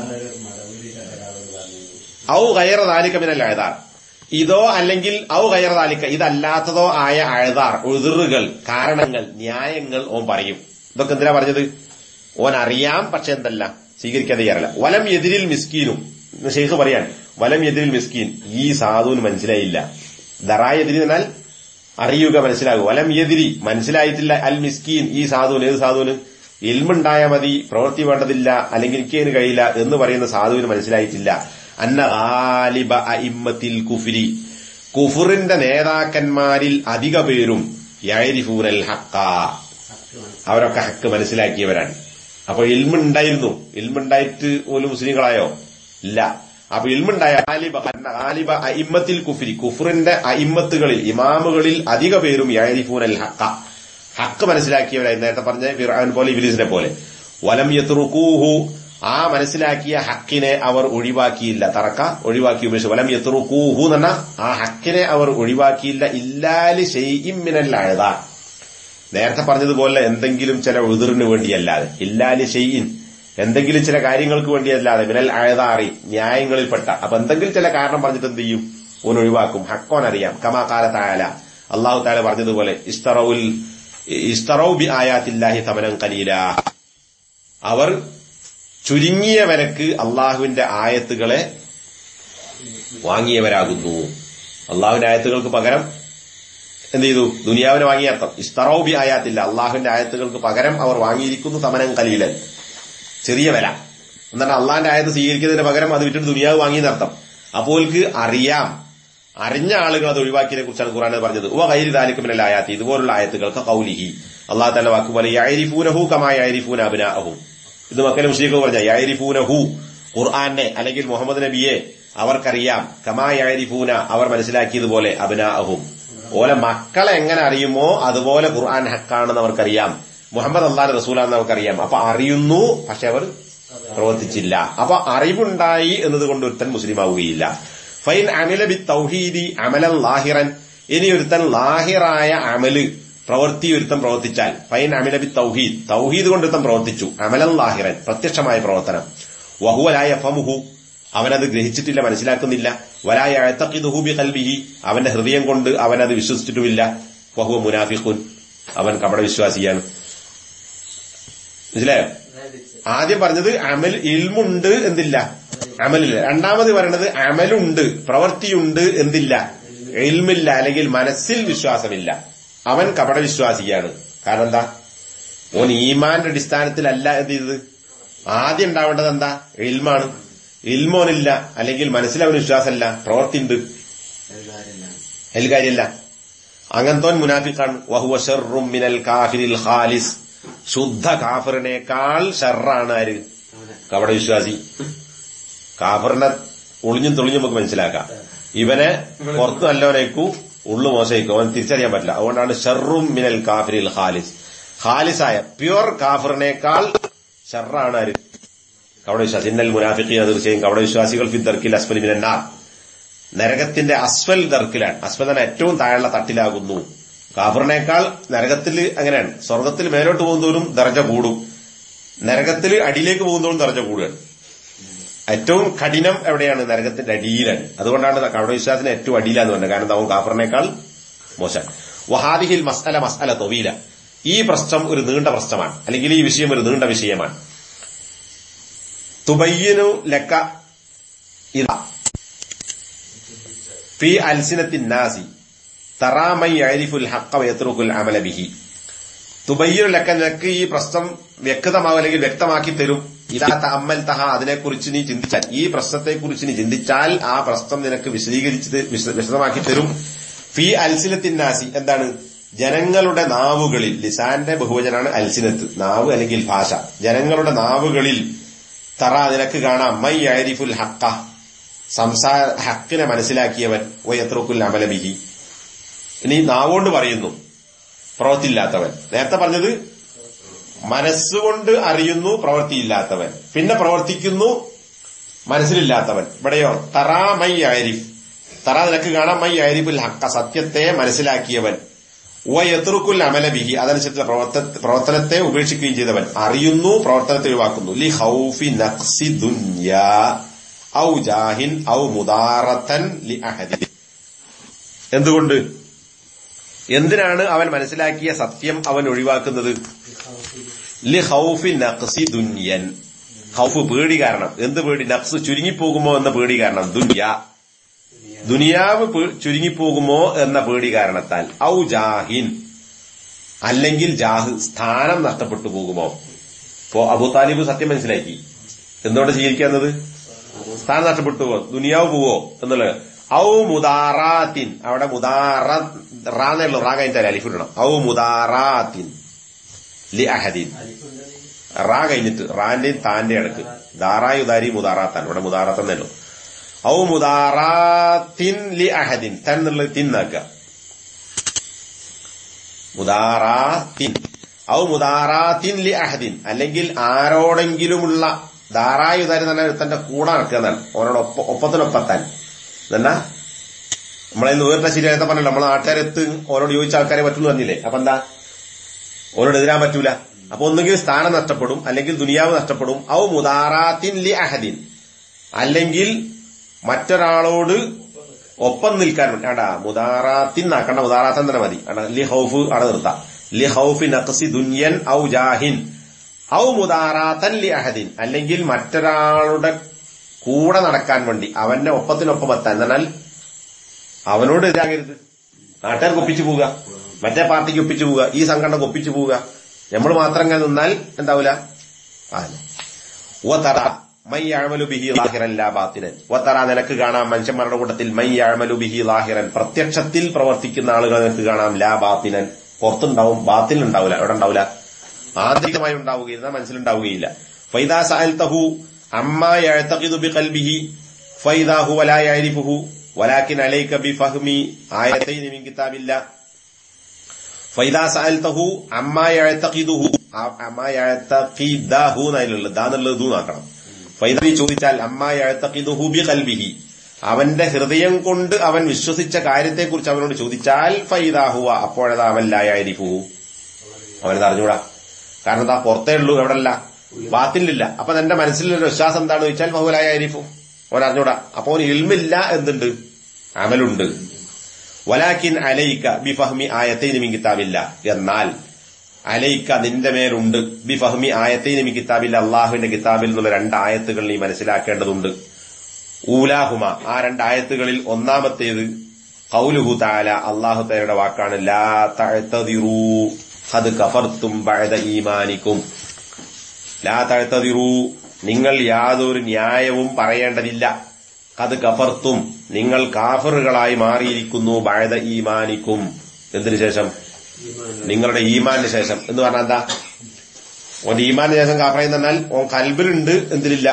ഔ ഗൈറ ദാലിക മിനൽ അഴുതാർ ഇതോ അല്ലെങ്കിൽ ഔ ഗൈറ ദാലിക ഇതല്ലാത്തതോ ആയ അഴുതാർ ഉതിറുകൾ കാരണങ്ങൾ ന്യായങ്ങൾ ഓൻ പറയും ഇതൊക്കെ എന്തിനാ പറഞ്ഞത് ഓൻ അറിയാം പക്ഷെ എന്തല്ല സ്വീകരിക്കാൻ തയ്യാറല്ല വലം എതിരിൽ മിസ്കീനും ഷെയ്ഖ് പറയാൻ വലം എതിരിൽ മിസ്കീൻ ഈ സാധുവിന് മനസ്സിലായില്ല ദറായ എതിരി എന്നാൽ അറിയുക മനസ്സിലാകുക വലം എതിരി മനസ്സിലായിട്ടില്ല അൽ മിസ്കീൻ ഈ സാധുവിന് ഏത് സാധുവിന് ഇൽമുണ്ടായ മതി പ്രവൃത്തി വേണ്ടതില്ല അല്ലെങ്കിൽ എനിക്ക് അതിന് കഴിയില്ല എന്ന് പറയുന്ന സാധുവിന് മനസ്സിലായിട്ടില്ല അന്ന ഗാലിബ അഇമ്മത്തിൽ കുഫിരി കുഫുറിന്റെ നേതാക്കന്മാരിൽ അധിക പേരും യരിഫൂനൽ ഹക്ക അവരൊക്കെ ഹക്ക് മനസ്സിലാക്കിയവരാണ് അപ്പൊ ഇൽമുണ്ടായിരുന്നു ഇൽമുണ്ടായിട്ട് പോലും മുസ്ലിങ്ങളായോ ഇല്ല അപ്പൊ ഇൽമുണ്ടായ ആലിബ ആലിബ അയിമ്മത്തിൽ കുഫിരി കുഫറിന്റെ അയിമ്മത്തുകളിൽ ഇമാമുകളിൽ അധിക പേരും യരിഫൂനൽ ഹക്ക ഹക്ക് മനസ്സിലാക്കിയവരായി നേരത്തെ പറഞ്ഞ ഫിറാൻ പോലെ ഇബിലിസിനെ പോലെ വലം യത്രുക്കൂഹു ആ മനസ്സിലാക്കിയ ഹക്കിനെ അവർ ഒഴിവാക്കിയില്ല തറക്ക ഒഴിവാക്കി ഉപേക്ഷിച്ചു വലം യത്രുക്കൂഹു എന്ന ആ ഹക്കിനെ അവർ ഒഴിവാക്കിയില്ല ഇല്ലാലി ഷെയ്മിനൽ അഴുത നേരത്തെ പറഞ്ഞതുപോലെ എന്തെങ്കിലും ചില ഉതിറിന് വേണ്ടിയല്ലാതെ ഇല്ലാലി ഷെയ്യിൻ എന്തെങ്കിലും ചില കാര്യങ്ങൾക്ക് വേണ്ടിയല്ലാതെ മിനൽ അഴുതാറി ന്യായങ്ങളിൽപ്പെട്ട അപ്പൊ എന്തെങ്കിലും ചില കാരണം പറഞ്ഞിട്ട് എന്ത് ചെയ്യും ഓൻ ഒഴിവാക്കും ഹക്കോൻ അറിയാം കമാകാല തായാല അള്ളാഹു താല പറഞ്ഞതുപോലെ ഇസ്തറൌൽ ഇസ്തറൌ ബി ആയാത്തില്ലാഹി തമനം കലീല അവർ ചുരുങ്ങിയ വിലക്ക് അള്ളാഹുവിന്റെ ആയത്തുകളെ വാങ്ങിയവരാകുന്നു അള്ളാഹുവിന്റെ ആയത്തുകൾക്ക് പകരം എന്ത് ചെയ്തു ദുനിയാവിനെ വാങ്ങിയ അർത്ഥം ഇസ്തറൌബി ആയാത്തില്ല അള്ളാഹുവിന്റെ ആയത്തുകൾക്ക് പകരം അവർ വാങ്ങിയിരിക്കുന്നു തമനം കലീലൻ ചെറിയ വില എന്നിട്ട് അള്ളാഹിന്റെ ആയത്ത് സ്വീകരിക്കുന്നതിന് പകരം അത് വിറ്റിട്ട് ദുനിയാവ് വാങ്ങിയെന്നർത്ഥം അപ്പോൾക്ക് അറിയാം അറിഞ്ഞ ആളുകൾ അത് ഒഴിവാക്കിയതിനെ കുറിച്ചാണ് ഖുറാൻ പറഞ്ഞത് ഉവ കൈരി താലിക്കുമിനൽ ആയാത്തി ഇതുപോലുള്ള ആയത്തുകൾക്ക് കൗലിഹി അള്ളാഹു തന്നെ വാക്കുപോലെ യൈരിഫൂനഹു കമായ യൈരിഫൂന അബിനാഹു ഇത് മക്കളെ മുസ്ലിഖ് പറഞ്ഞ യൈരിഫൂനഹു ഖുർആാനെ അല്ലെങ്കിൽ മുഹമ്മദ് നബിയെ അവർക്കറിയാം കമായരിഫൂന അവർ മനസ്സിലാക്കിയതുപോലെ അബിനാഹും ഓലെ മക്കളെ എങ്ങനെ അറിയുമോ അതുപോലെ ഖുർആൻ ഹക്കാണെന്ന് അവർക്കറിയാം മുഹമ്മദ് അള്ളാഹ് റസൂലാണെന്ന് അവർക്കറിയാം അപ്പൊ അറിയുന്നു പക്ഷെ അവർ പ്രവർത്തിച്ചില്ല അപ്പൊ അറിവുണ്ടായി എന്നതുകൊണ്ട് ഒരുത്തൻ മുസ്ലിം ആവുകയില്ല ഫൈൻ അമില ബി തൗഹീദി അമലൻ ലാഹിറൻ ഇനി ഒരുത്തൻ ലാഹിറായ അമല് പ്രവൃത്തി ഒരുത്തൻ പ്രവർത്തിച്ചാൽ ഫൈൻ അമില ബി തൗഹീദ് തൗഹീദ് കൊണ്ട് ഒരുത്തൻ പ്രവർത്തിച്ചു അമലൻ ലാഹിറൻ പ്രത്യക്ഷമായ പ്രവർത്തനം വഹുവലായ ഫമുഹു അവനത് ഗ്രഹിച്ചിട്ടില്ല മനസ്സിലാക്കുന്നില്ല വലായ അഴത്തക്കിദുഹു ബി കൽബിഹി അവന്റെ ഹൃദയം കൊണ്ട് അവനത് വിശ്വസിച്ചിട്ടുമില്ല വഹുവ മുനാഫിഖുൻ അവൻ കപട വിശ്വാസിയാണ് മനസ്സിലായോ ആദ്യം പറഞ്ഞത് അമൽ ഇൽമുണ്ട് എന്തില്ല അമലില്ല രണ്ടാമത് പറയണത് അമലുണ്ട് പ്രവൃത്തിയുണ്ട് എന്തില്ല ഇൽമില്ല അല്ലെങ്കിൽ മനസ്സിൽ വിശ്വാസമില്ല അവൻ കപട വിശ്വാസിയാണ് കാരണം എന്താ ഓൻ ഈമാന്റെ അടിസ്ഥാനത്തിലല്ല എന്ത് ചെയ്തത് ആദ്യം ഉണ്ടാവേണ്ടത് എന്താ ഇൽമാണ് ഇൽമോനില്ല അല്ലെങ്കിൽ മനസ്സിലവന് വിശ്വാസമല്ല പ്രവൃത്തിയുണ്ട് അതിൽ കാര്യമല്ല അങ്ങനത്തോൻ മുനാഫിക്കാണ് വഹുവ ഷർറും മിനൽ കാഫിരിൽ ഖാലിസ് ശുദ്ധ കാഫറിനേക്കാൾ ഷർറാണ് ആര് കപട വിശ്വാസി കാഫറിനെ ഒളിഞ്ഞും തെളിഞ്ഞും നമുക്ക് മനസ്സിലാക്കാം ഇവനെ പുറത്ത് നല്ലവനേക്കു ഉള്ളു മോശയിക്കും അവൻ തിരിച്ചറിയാൻ പറ്റില്ല അതുകൊണ്ടാണ് ഷർറും മിനൽ കാഫിരിൽ ഖാലിസ് ഖാലിസായ പ്യുവർ കാഫറിനേക്കാൾ ഷർറാണ് ആര് കവട വിശ്വാസി ഇന്നൽ മുനാഫിഖീൻ തീർച്ചയായും കവട വിശ്വാസികൾ ഫി ദർക്കിൽ അസ്ഫലി മിനന്നാർ നരകത്തിന്റെ അസ്ഫൽ ദർക്കിലാണ് അസ്ഫൽ തന്നെ ഏറ്റവും താഴെയുള്ള തട്ടിലാകുന്നു കാഫറിനേക്കാൾ നരകത്തിൽ അങ്ങനെയാണ് സ്വർഗത്തിൽ മേലോട്ട് പോകുന്നതോറും ദർജ കൂടും നരകത്തിൽ അടിയിലേക്ക് പോകുന്നതോറും ദർജ കൂടുകയാണ് ഏറ്റവും കഠിനം എവിടെയാണ് നരകത്തിന്റെ അടിയിലാണ് അതുകൊണ്ടാണ് കവട വിശ്വാസത്തിന് ഏറ്റവും അടിയിലാന്ന് പറഞ്ഞത് കാരണം അവൻ കാഫറിനേക്കാൾ മോശം വഹാദിഹിൽ മസ്അല മസ്അല തൊവീല ഈ പ്രശ്നം ഒരു നീണ്ട പ്രശ്നമാണ് അല്ലെങ്കിൽ ഈ വിഷയം ഒരു നീണ്ട വിഷയമാണ് തുബയ്യനു ലക്ക ഇതാ ഫി അൽസിനത്തിൻ നാസി തറാമൈ അരിഫുൽ ഹക്ക വയത്രുക്കുൽ അമല ബിഹി തുബയ്യനു ലക്ക നിനക്ക് ഈ പ്രശ്നം വ്യക്തമാവും അല്ലെങ്കിൽ വ്യക്തമാക്കി തരും ഇതാത്ത അമ്മൽ തഹ അതിനെക്കുറിച്ച് നീ ചിന്തിച്ചാൽ ഈ പ്രശ്നത്തെക്കുറിച്ച് നീ ചിന്തിച്ചാൽ ആ പ്രശ്നം നിനക്ക് വിശദീകരിച്ച് വിശദമാക്കി തരും ഫി അൽസിനത്തിൻ നാസി എന്താണ് ജനങ്ങളുടെ നാവുകളിൽ ലിസാന്റെ ബഹുവചനാണ് അൽസിനത്ത് നാവ് അല്ലെങ്കിൽ ഭാഷ ജനങ്ങളുടെ നാവുകളിൽ തറ നിനക്ക് കാണാം മൈ ആരിഫുൽ ഹക്ക സംസാര ഹക്കിനെ മനസ്സിലാക്കിയവൻ വയത്രുക്കുൽ അമലബിഹി ഇനി നാവുകൊണ്ട് പറയുന്നു പ്രവൃത്തിയില്ലാത്തവൻ നേരത്തെ പറഞ്ഞത് മനസ്സുകൊണ്ട് അറിയുന്നു പ്രവൃത്തിയില്ലാത്തവൻ പിന്നെ പ്രവർത്തിക്കുന്നു മനസ്സിലില്ലാത്തവൻ ഇവിടെയോ തറാ മൈ ആരിഫ് തറ നിനക്ക് കാണാം മൈ ആരിഫുൽ ഹക്ക സത്യത്തെ മനസ്സിലാക്കിയവൻ വയത്രുക്കുൽ അമലബിഹി അതനുസരിച്ചുള്ള പ്രവർത്തനത്തെ ഉപേക്ഷിക്കുകയും ചെയ്തവൻ അറിയുന്നു പ്രവർത്തനത്തെ ഒഴിവാക്കുന്നു ലി ഹൌഫി നക്സി ദുന്യാ ഔ ജാഹിൻ ഔ മുദാറത്തൻ ലി അഹദി എന്തുകൊണ്ട് എന്തിനാണ് അവൻ മനസ്സിലാക്കിയ സത്യം അവൻ ഒഴിവാക്കുന്നത് ലി ഹൌഫി നക്സി ദുന്യൻ ഹൗഫ് പേടി കാരണം എന്ത് പേടി നഫ്സ് ചുരുങ്ങിപ്പോകുമോ എന്ന പേടി കാരണം ദുനിയ ദുനിയാവ് പേ- ചുരുങ്ങിപ്പോകുമോ എന്ന പേടി കാരണത്താൽ ഔ ജാഹിൻ അല്ലെങ്കിൽ ജാഹ് സ്ഥാനം നഷ്ടപ്പെട്ടു പോകുമോ ഇപ്പോ അബു താലിബ് സത്യം മനസ്സിലാക്കി എന്തുകൊണ്ട് സ്വീകരിക്കുന്നത് സ്ഥാനം നഷ്ടപ്പെട്ടു പോവോ ദുനിയാവ് പോവോ എന്നുള്ളത് ഔ മുദാറാത്തിൻ അവിടെ മുദാറ റാന്നുള്ളൂ റാ കഴിഞ്ഞാൽ അലിഫിടണം ഔ മുദാറാത്തിൻ ലി അഹദീൻ റാ കഴിഞ്ഞിട്ട് റാന്റെയും താന്റെ ഇടക്ക് ദാറായുദാരി മുദാറാത്താൻ ഇവിടെ മുദാറാത്തന്നല്ലോ ഔ മുദാറാത്തിൻ ലി അഹദിൻ തൻ എന്നുള്ളത് തിന്നാക്കുക മുദാറാത്തിൻ ഔ മുദാറാത്തിൻ ലി അഹദിൻ അല്ലെങ്കിൽ ആരോടെങ്കിലുമുള്ള ദാറായുദാരി തന്നെ തന്റെ കൂടെ നടക്കുക എന്നാണ് ഓനോട് ഒപ്പ ഒപ്പത്തിനൊപ്പത്താൻ എന്നാ നമ്മളെ വേറിട്ട ശരിയായിട്ട് പറഞ്ഞല്ലോ നമ്മളെ നാട്ടുകാരെത്ത് ഓരോട് ചോദിച്ച ആൾക്കാരെ പറ്റുന്നു പറഞ്ഞില്ലേ അപ്പൊ എന്താ ഓരോട് എതിരാൻ പറ്റൂല അപ്പൊ ഒന്നുകിൽ സ്ഥാനം നഷ്ടപ്പെടും അല്ലെങ്കിൽ ദുനിയാവ് നഷ്ടപ്പെടും ഔ മുദാറാത്തിൻ ലി അഹദിൻ അല്ലെങ്കിൽ മറ്റൊരാളോട് ഒപ്പം നിൽക്കാൻ വേണ്ടി ആടാ മുദാറാത്തിൻ നാക്കണ്ട മുദാറാത്തൻ തന്നെ മതി ആടാ ലി ഹൗഫ് അവിടെ നിർത്താം ലി ഹൗഫി നഖസി ദുന്യൻ ഔ ജാഹിൻ ഔ മുദാറാത്തൻ ലി അഹദിൻ അല്ലെങ്കിൽ മറ്റൊരാളുടെ കൂടെ നടക്കാൻ വേണ്ടി അവന്റെ ഒപ്പത്തിനൊപ്പം എത്താൻ എന്നാൽ അവനോട് എതിരാകരുത് നാട്ടുകാർക്ക് ഒപ്പിച്ചു പോവുക മറ്റേ പാർട്ടിക്ക് ഒപ്പിച്ചു പോവുക ഈ സംഘടനക്ക് ഒപ്പിച്ചു പോവുക നമ്മൾ മാത്രം ഇങ്ങനെ നിന്നാൽ എന്താവൂല അതന്നെ വതറ മൈ യഅമലു ബിഹി ലാഹിറൻ ലാ ബാത്തിനൻ വതറ നിനക്ക് കാണാം മനുഷ്യന്മാരുടെ കൂട്ടത്തിൽ മൈ യഅമലു ബിഹി ലാഹിറൻ പ്രത്യക്ഷത്തിൽ പ്രവർത്തിക്കുന്ന ആളുകൾ നിനക്ക് കാണാം ലാ ബാത്തിനൻ പുറത്തുണ്ടാവും ബാത്തിൽ ഉണ്ടാവില്ല എവിടെ ഉണ്ടാവില്ല ആന്തരികമായി ഉണ്ടാവുകയില്ല മനസ്സിലുണ്ടാവുകയില്ല ഫൈദാ സഅൽതഹു അമ്മാ യഅതഖിദു ബിഖൽബിഹി ഫൈദാ ഹുവ ലാ യഅരിഫുഹു വലാകിൻ അലൈക ബിഫഹ്മി ആയതൈനി മിൻ കിതാബില്ലാ ഫൈദാ സഅൽതഹു അമ്മാ യഅതഖിദുഹു ആ- അമ്മാ യഅതഖിദഹു എന്നതിലുള്ളത് ദാ എന്നുള്ളത് ദൂ നാക്കണം ഫൈദ നീ ചോദിച്ചാൽ അമ്മാ യഅതഖിദുഹു ബിഖൽബിഹി അവന്റെ ഹൃദയം കൊണ്ട് അവൻ വിശ്വസിച്ച കാര്യത്തെക്കുറിച്ച് അവനോട് ചോദിച്ചാൽ ഫൈദാഹുവ അപ്പോഴതാ അവൻ ലായാരിഫുഹു അവനത് അറിഞ്ഞൂടാ കാരണം എന്താ പുറത്തേ ഉള്ളൂ എവിടല്ല ബാത്തിലില്ല അപ്പൊ എന്റെ മനസ്സിലൊരു വിശ്വാസം എന്താണെന്ന് ചോദിച്ചാൽ ബഹുലായാരിഫു അവൻ അറിഞ്ഞൂടാ അപ്പൊ അവന് ഇൽമില്ല എന്തുണ്ട് അമലുണ്ട് വലാക്കിൻ അലയിക്ക ബിഫഹ്മി ആയത്തൈന് മിൻ കിതാബില്ല എന്നാൽ അലയിക്ക നിന്റെ മേലുണ്ട് ബിഫഹ്മി ആയത്തൈന് മിൻ കിതാബില്ല അള്ളാഹുവിന്റെ കിതാബിൽ നിന്നുള്ള രണ്ട് ആയത്തുകൾ നീ മനസ്സിലാക്കേണ്ടതുണ്ട് ഊലാഹുമ ആ രണ്ട് ആയത്തുകളിൽ ഒന്നാമത്തേത് കൗലുഹു താല അള്ളാഹു തലയുടെ വാക്കാണ് ലാ തഅ്തദിറൂ ഖദ് കഫർത്തും ബഅദ ഈമാനിക്കും ലാ തഅ്തദിറൂ നിങ്ങൾ യാതൊരു ന്യായവും പറയേണ്ടതില്ല അത് കഫർത്തും നിങ്ങൾ കാഫറുകളായി മാറിയിരിക്കുന്നു ബഴത ഈമാനിക്കും എന്തിനു ശേഷം നിങ്ങളുടെ ഈമാനിന് ശേഷം എന്ന് പറഞ്ഞാൽ എന്താ ഓന്റെ ഈമാനിന് ശേഷം കാഫറായി പറഞ്ഞാൽ ഓൻ കൽബിലുണ്ട് എന്തിലില്ല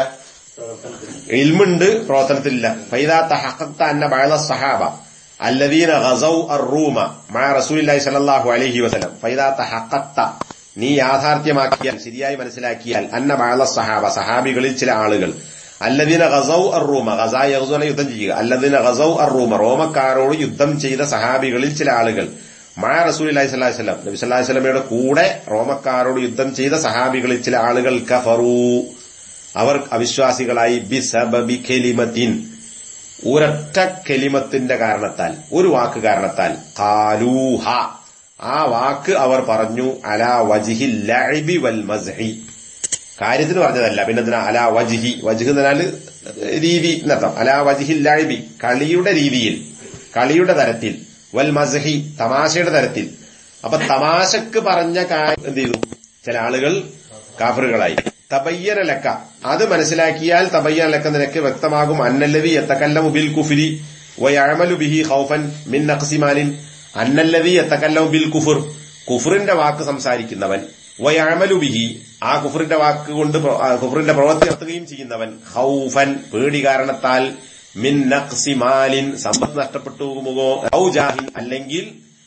ഇൽമുണ്ട് പ്രവർത്തനത്തിലില്ല ഫൈദാത്ത ഹഖത്ത അന്ന ബഴത സഹാബ അല്ലദീന ഗസൗ അറൂമ മഴ റസൂലില്ലാഹി സല്ലല്ലാഹു അലൈഹി വസല്ലം ഫൈദാത്ത ഹഖത്ത നീ യാഥാർത്ഥ്യമാക്കിയാൽ ശരിയായി മനസ്സിലാക്കിയാൽ അന്ന ബഴത സഹാബ സഹാബികളിൽ ചില ആളുകൾ അല്ലദീന ഗസൗ അറൂമ ഗസാ യഗ്സുന യുദ്ധം ചെയ്യുക അല്ലദീന ഗസൗ അറൂമ റോമക്കാരോട് യുദ്ധം ചെയ്ത സഹാബികളിൽ ചില ആളുകൾ മഴ റസൂലി സ്വലാഹി സ്വലം നബി സ്വല്ലാഹി സ്വലമയുടെ കൂടെ റോമക്കാരോട് യുദ്ധം ചെയ്ത സഹാബികളിൽ ചില ആളുകൾ കഫറൂ അവർ അവിശ്വാസികളായി ബിസബബി ഖെലിമത്തിൻ ഒരൊറ്റ കെലിമത്തിന്റെ കാരണത്താൽ ഒരു വാക്ക് കാരണത്താൽ കാലൂഹ ആ വാക്ക് അവർ പറഞ്ഞു അലാ വജിഹിൽ ലഅബി വൽ മസ്ഹി കാര്യത്തിന് പറഞ്ഞതല്ല പിന്നെ എന്തിനാ അലാ വജിഹി വജിഹ് എന്ന് പറഞ്ഞാല് രീതി എന്നർത്ഥം അലാ വജിഹിൽ ലഅബി കളിയുടെ രീതിയിൽ കളിയുടെ തരത്തിൽ വൽ മസ്ഹി തമാശയുടെ തരത്തിൽ അപ്പൊ തമാശക്ക് പറഞ്ഞ കാര്യം എന്ത് ചെയ്തു ചില ആളുകൾ കാഫറുകളായി തബയ്യന ലക്ക അത് മനസ്സിലാക്കിയാൽ തബയ്യന ലക്ക നിനക്ക് വ്യക്തമാകും അന്നല്ലവി എത്തക്കല്ലമു ബിൽ കുഫിരി വയഅമലു ബിഹി ഖൗഫൻ മിൻ നഖ്സിമാലിൻ അന്നല്ലവി എത്തക്കല്ലമു ബിൽ കുഫർ കുഫറിന്റെ വാക്ക് സംസാരിക്കുന്നവൻ വയഅമലു ബിഹി ആ കുഫറിന്റെ വാക്ക് കൊണ്ട് പ്ര- ആ കുഫറിന്റെ പ്രവൃത്തി നടത്തുകയും ചെയ്യുന്നവൻ ഖൗഫൻ പേടി കാരണത്താൽ മിൻ നഖ്സിമാലിൻ സമ്പത്ത് നഷ്ടപ്പെട്ടു പോകുമോ ഔ ജാഹിൻ അല്ലെങ്കിൽ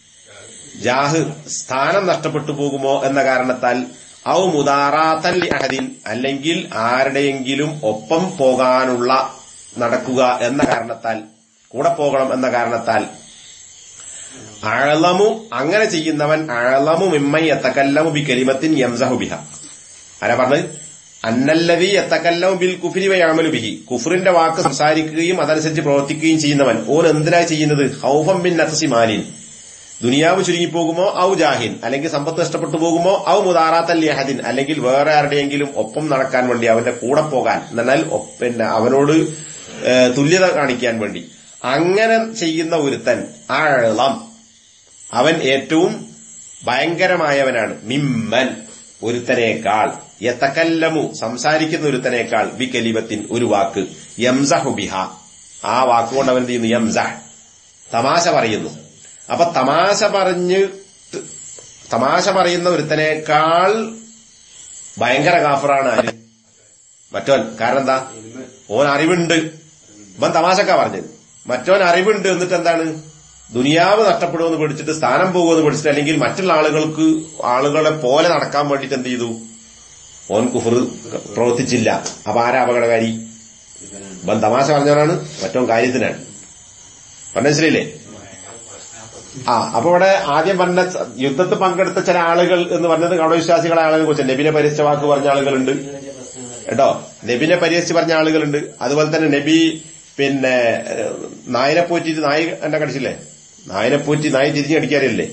ജാഹ് സ്ഥാനം നഷ്ടപ്പെട്ടു പോകുമോ എന്ന കാരണത്താൽ ഔ മുദാറാത്തൻ ലി അഹദിൻ അല്ലെങ്കിൽ ആരുടെയെങ്കിലും ഒപ്പം പോകാനുള്ള നടക്കുക എന്ന കാരണത്താൽ കൂടെ പോകണം എന്ന കാരണത്താൽ അഴലമു അങ്ങനെ ചെയ്യുന്നവൻ അഴലമു മിമ്മൈ എത്തക്കല്ലമു ബി കലിമത്തിൻ യംസഹു ബിഹ ആരാ പറഞ്ഞത് അന്നല്ലവി എത്തക്കല്ലമു ബിൽ കുഫിരി വയാമലു ബിഹി കുഫറിന്റെ വാക്ക് സംസാരിക്കുകയും അതനുസരിച്ച് പ്രവർത്തിക്കുകയും ചെയ്യുന്നവൻ ഓൻ എന്തിനാ ചെയ്യുന്നത് ഹൗഫം ബിൻ നഫ്സി മാലിൻ ദുനിയാവ് ചുരുങ്ങിപ്പോകുമോ ഔ ജാഹിൻ അല്ലെങ്കിൽ സമ്പത്ത് നഷ്ടപ്പെട്ടു പോകുമോ ഔ മുതാറാത്തൽ യഹദിൻ അല്ലെങ്കിൽ വേറെ ആരുടെയെങ്കിലും ഒപ്പം നടക്കാൻ വേണ്ടി അവന്റെ കൂടെ പോകാൻ എന്നാൽ ഒ- പിന്നെ അവനോട് ഏ, തുല്യത കാണിക്കാൻ വേണ്ടി അങ്ങനെ ചെയ്യുന്ന ഒരുത്തൻ ആഴളം അവൻ ഏറ്റവും ഭയങ്കരമായവനാണ് മിമ്മൻ ഒരുത്തനേക്കാൾ യത്തക്കല്ലമു സംസാരിക്കുന്ന ഒരുത്തനേക്കാൾ ബി കലിബത്തിൻ ഒരു വാക്ക് യംസഹു ബിഹ ആ വാക്കുകൊണ്ട് അവൻ എന്ത് ചെയ്യുന്നു യംസഹ് തമാശ പറയുന്നു അപ്പൊ തമാശ പറഞ്ഞ് ത- തമാശ പറയുന്ന ഒരുത്തനേക്കാൾ ഭയങ്കര കാഫറാണ് ആര് മറ്റോൻ കാരണം എന്താ ഓൻ അറിവുണ്ട് ഇവൻ തമാശക്കാ പറഞ്ഞത് മറ്റോൻ അറിവുണ്ട് എന്നിട്ട് എന്താണ് ദുനിയാവ് നഷ്ടപ്പെടുമെന്ന് പേടിച്ചിട്ട് സ്ഥാനം പോകുമെന്ന് പേടിച്ചിട്ട് അല്ലെങ്കിൽ മറ്റുള്ള ആളുകൾക്ക് ആളുകളെ പോലെ നടക്കാൻ വേണ്ടിയിട്ട് എന്ത് ചെയ്തു ഓൻ കുഫർ പ്രവർത്തിച്ചില്ല അപ്പൊ ആരാ അപകടകാരി ഇവൻ തമാശ പറഞ്ഞവനാണ് മറ്റോൻ കാര്യത്തിനാണ് മനസ്സിലില്ലേ ആ അപ്പൊ ഇവിടെ ആദ്യം പറഞ്ഞ സ- യുദ്ധത്തിൽ പങ്കെടുത്ത ചില ആളുകൾ എന്ന് പറഞ്ഞത് കൗടവിശ്വാസികളെ ആളുകളെ കുറിച്ച് നബിനെ പരിഹരിച്ച വാക്ക് പറഞ്ഞ ആളുകളുണ്ട് കേട്ടോ നബിനെ പരിഹരിച്ച് പറഞ്ഞ ആളുകളുണ്ട് അതുപോലെ തന്നെ നബി പിന്നെ ഏഹ്, നായനെ പോറ്റിട്ട് നായി എന്നെ കടിച്ചില്ലേ നായനെ പോറ്റി നായി തിരിഞ്ഞു കടിക്കാറില്ലേ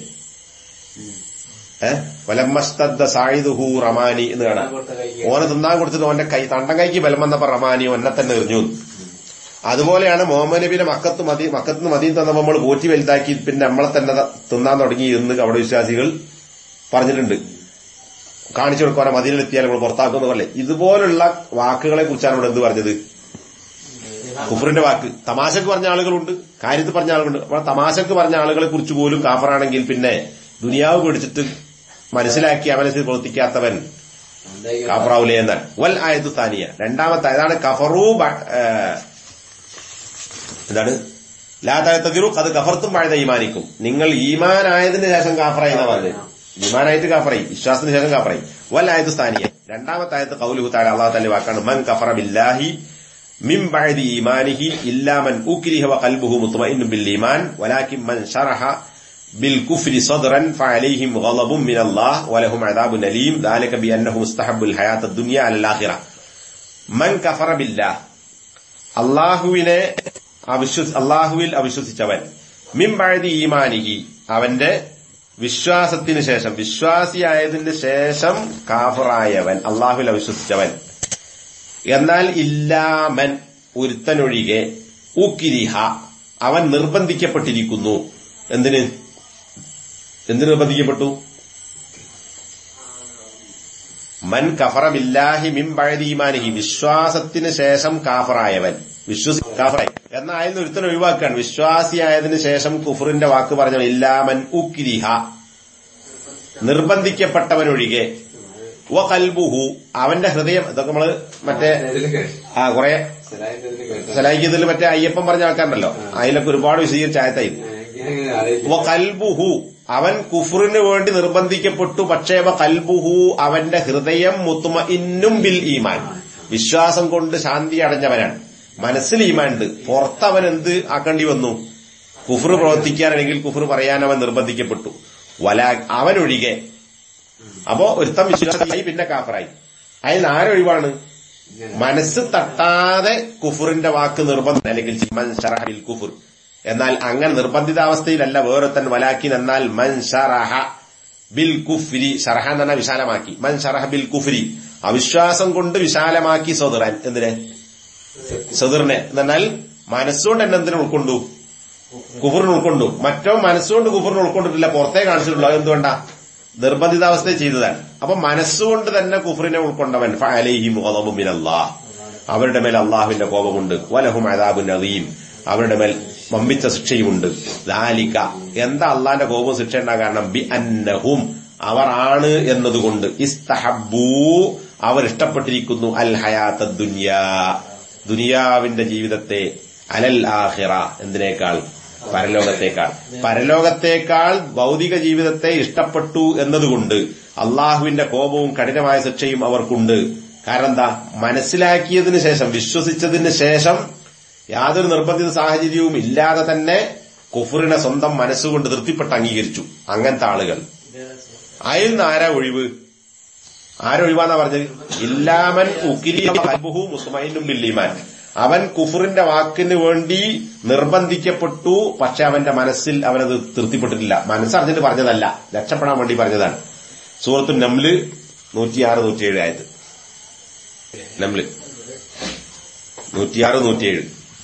ഏഹ് വലമ്മസ്തദ്ദ സായിദുഹു റമാനി എന്ന് കാണാം ഓനെ തിന്നാൻ കൊടുത്തിട്ട് ഓന്റെ കൈ തണ്ടം കൈക്ക് ബലം വന്നപ്പോ റമാനി ഒന്നെ തന്നെ എറിഞ്ഞു അതുപോലെയാണ് മുഹമ്മദ് നബിനെ മക്കത്ത് മതി മക്കത്ത് നിന്ന് മതിയും തന്നപ്പോൾ നമ്മൾ പോറ്റി വലുതാക്കി പിന്നെ നമ്മളെ തന്നെ ത- തിന്നാൻ തുടങ്ങി എന്ന് അവിടെ വിശ്വാസികൾ പറഞ്ഞിട്ടുണ്ട് കാണിച്ചു കൊടുക്കുവാനെ മതിയിലെത്തിയാൽ നമ്മൾ പുറത്താക്കുന്ന പോലെ ഇതുപോലുള്ള വാക്കുകളെ കുറിച്ചാണ് ഇവിടെ എന്ത് പറഞ്ഞത് കുഫറിന്റെ വാക്ക് തമാശക്ക് പറഞ്ഞ ആളുകളുണ്ട് കാര്യത്തിൽ പറഞ്ഞ ആളുകളുണ്ട് അപ്പോൾ തമാശക്ക് പറഞ്ഞ ആളുകളെ കുറിച്ച് പോലും കാഫറാണെങ്കിൽ പിന്നെ ദുനിയാവ് പിടിച്ചിട്ട് മനസ്സിലാക്കി അവനനുസരിച്ച് പ്രവർത്തിക്കാത്തവൻ കാഫറാവുലേ എന്നാണ് വൽ ആയത് താനിയ രണ്ടാമത്തെ അതാണ് കഫറു ബ- ഏഹ്, എന്താണ് ലാതായത്തതിരു അത് കഫർത്തും പഴുത ഈമാനിക്കും നിങ്ങൾ ഈമാനായതിനു ശേഷം കാഫറായി എന്നാ പറഞ്ഞത് ഈമാനായിട്ട് കാഫറായി വിശ്വാസത്തിന് ശേഷം കാഫറായി വൽ ആയത് സ്ഥാനീയ രണ്ടാമത്തെ ആയത്ത് കൗലുഹു താല അള്ളാഹു തന്റെ വാക്കാണ് മൻ കഫറ ബില്ലാഹി മിൻ ബഅദി ഈമാനിഹി ഇല്ലാ മൻ ഉക്രിഹ വഖൽബുഹു മുത്മഇന്നു ബിൽ ഈമാൻ വലാകിൻ മൻ ശറഹ بالكفر صدرا فعليهم غضب من الله ولهم عذاب أليم ذلك بأنهم استحبوا الحياة الدنيا على الآخرة من كفر بالله അള്ളാഹുവിനെ അവിശ്വസി അള്ളാഹുവിൽ അവിശ്വസിച്ചവൻ മിംബഴതി ഈമാനിഹി അവന്റെ വിശ്വാസത്തിന് ശേഷം വിശ്വാസിയായതിന് ശേഷം കാഫറായവൻ അള്ളാഹുവിൽ അവിശ്വസിച്ചവൻ എന്നാൽ ഇല്ലാമൻ ഒരുത്തനൊഴികെ ഉക്കിരിഹ അവൻ നിർബന്ധിക്കപ്പെട്ടിരിക്കുന്നു എന്തിന് എന്തിന് നിർബന്ധിക്കപ്പെട്ടു മൻ കഫറ ബില്ലാഹി മിൻ ബഅദി ഈമാനിഹി വിശ്വാസത്തിന് ശേഷം കാഫറായവൻ വിശ്വസി കാഫറായി എന്നായിരുന്നു ഒരുത്തൻ ഒഴിവാക്കാൻ വിശ്വാസിയായതിനു ശേഷം കുഫറിന്റെ വാക്ക് പറഞ്ഞ ഇല്ലാമൻ ഉക്രിഹ നിർബന്ധിക്കപ്പെട്ടവനൊഴികെ വ കൽബുഹു അവന്റെ ഹൃദയം ഇതൊക്കെ നമ്മള് മറ്റേ ആ കുറെ സലായിക്കത്തിൽ മറ്റേ അയ്യപ്പൻ പറഞ്ഞ ആൾക്കാരുണ്ടല്ലോ അതിലൊക്കെ ഒരുപാട് വിശദീകരിച്ച ആയത്തായി വ കൽബുഹു അവൻ കുഫറിന് വേണ്ടി നിർബന്ധിക്കപ്പെട്ടു പക്ഷേ വ കൽബുഹു അവന്റെ ഹൃദയം മുത്തുമ ഇന്നും ബിൽ ഈമാൻ വിശ്വാസം കൊണ്ട് ശാന്തി അടഞ്ഞവനാണ് മനസ്സിൽ ഈമാനുണ്ട് പുറത്തവൻ എന്ത് ആക്കേണ്ടി വന്നു കുഫർ പ്രവർത്തിക്കാനാണെങ്കിൽ കുഫർ പറയാൻ അവൻ നിർബന്ധിക്കപ്പെട്ടു വല അവനൊഴികെ അപ്പോ ഒരുത്തം വിശ്വാസമായി പിന്നെ കാഫറായി അതിൽ ആരൊഴിവാണ് മനസ്സ് തട്ടാതെ കുഫറിന്റെ വാക്ക് നിർബന്ധം അല്ലെങ്കിൽ മൻ ശറഹ ബിൽ കുഫർ എന്നാൽ അങ്ങനെ നിർബന്ധിതാവസ്ഥയിലല്ല വേറൊരുത്തൻ വലാക്കിൻ എന്നാൽ മൻ ഷറഹ ബിൽ കുഫ്രി ഷറഹ എന്ന് പറഞ്ഞാൽ വിശാലമാക്കി മൻ ഷറഹ ബിൽ കുഫ്രി അവിശ്വാസം കൊണ്ട് വിശാലമാക്കി സോദറാൻ എന്തിനെ സദറിനെ എന്നാൽ മനസ്സുകൊണ്ട് എന്നെ എന്തിനു ഉൾക്കൊണ്ടു കുഫറിന് ഉൾക്കൊണ്ടു മറ്റോ മനസ്സുകൊണ്ട് കുഫറിന് ഉൾക്കൊണ്ടിട്ടില്ല പുറത്തേ കാണിച്ചിട്ടുള്ളൂ അതെന്തുകൊണ്ടാ നിർബന്ധിതാവസ്ഥയെ ചെയ്തതാണ് അപ്പൊ മനസ്സുകൊണ്ട് തന്നെ കുഫറിനെ ഉൾക്കൊണ്ടവൻ ഫഅലൈഹിം ഗളബും മിനല്ലാഹ് അവരുടെ മേൽ അള്ളാഹുവിന്റെ കോപമുണ്ട് വലഹും അദാബുൻ അദീം അവരുടെ മേൽ വമ്പിച്ച ശിക്ഷയുമുണ്ട് ലാലിക്ക എന്താ അള്ളാന്റെ കോപവും ശിക്ഷ ഉണ്ടാകാൻ കാരണം ബി അന്നഹും അവർ ആണ് എന്നതുകൊണ്ട് ഇസ്തഹബൂ അവർ ഇഷ്ടപ്പെട്ടിരിക്കുന്നു അൽ ഹയാത്ത ദുനിയാ ദുനിയാവിന്റെ ജീവിതത്തെ അലൽ ആഹിറ എന്തിനേക്കാൾ പരലോകത്തേക്കാൾ പരലോകത്തേക്കാൾ ഭൗതിക ജീവിതത്തെ ഇഷ്ടപ്പെട്ടു എന്നതുകൊണ്ട് അള്ളാഹുവിന്റെ കോപവും കഠിനമായ ശിക്ഷയും അവർക്കുണ്ട് കാരണം എന്താ മനസ്സിലാക്കിയതിനു ശേഷം വിശ്വസിച്ചതിന് ശേഷം യാതൊരു നിർബന്ധിത സാഹചര്യവും ഇല്ലാതെ തന്നെ കുഫറിനെ സ്വന്തം മനസ്സുകൊണ്ട് തൃപ്തിപ്പെട്ട് അംഗീകരിച്ചു അങ്ങനത്തെ ആളുകൾ അതിൽ നിന്ന് ആരാ ഒഴിവ് ആരൊഴിവാന്നാ പറഞ്ഞത് ഇല്ലാമൻ ഉക്കിരി കൽബുഹു മുസ്മൈനും ബില്ലിമാൻ അവൻ കുഫറിന്റെ വാക്കിന് വേണ്ടി നിർബന്ധിക്കപ്പെട്ടു പക്ഷെ അവന്റെ മനസ്സിൽ അവനത് തൃപ്തിപ്പെട്ടിട്ടില്ല മനസ്സറിഞ്ഞിട്ട് പറഞ്ഞതല്ല രക്ഷപ്പെടാൻ വേണ്ടി പറഞ്ഞതാണ് സൂറത്തു നംല് നൂറ്റിയാറ് നൂറ്റിയേഴ് ആയത് നംല് നൂറ്റിയാറ് നൂറ്റിയേഴ്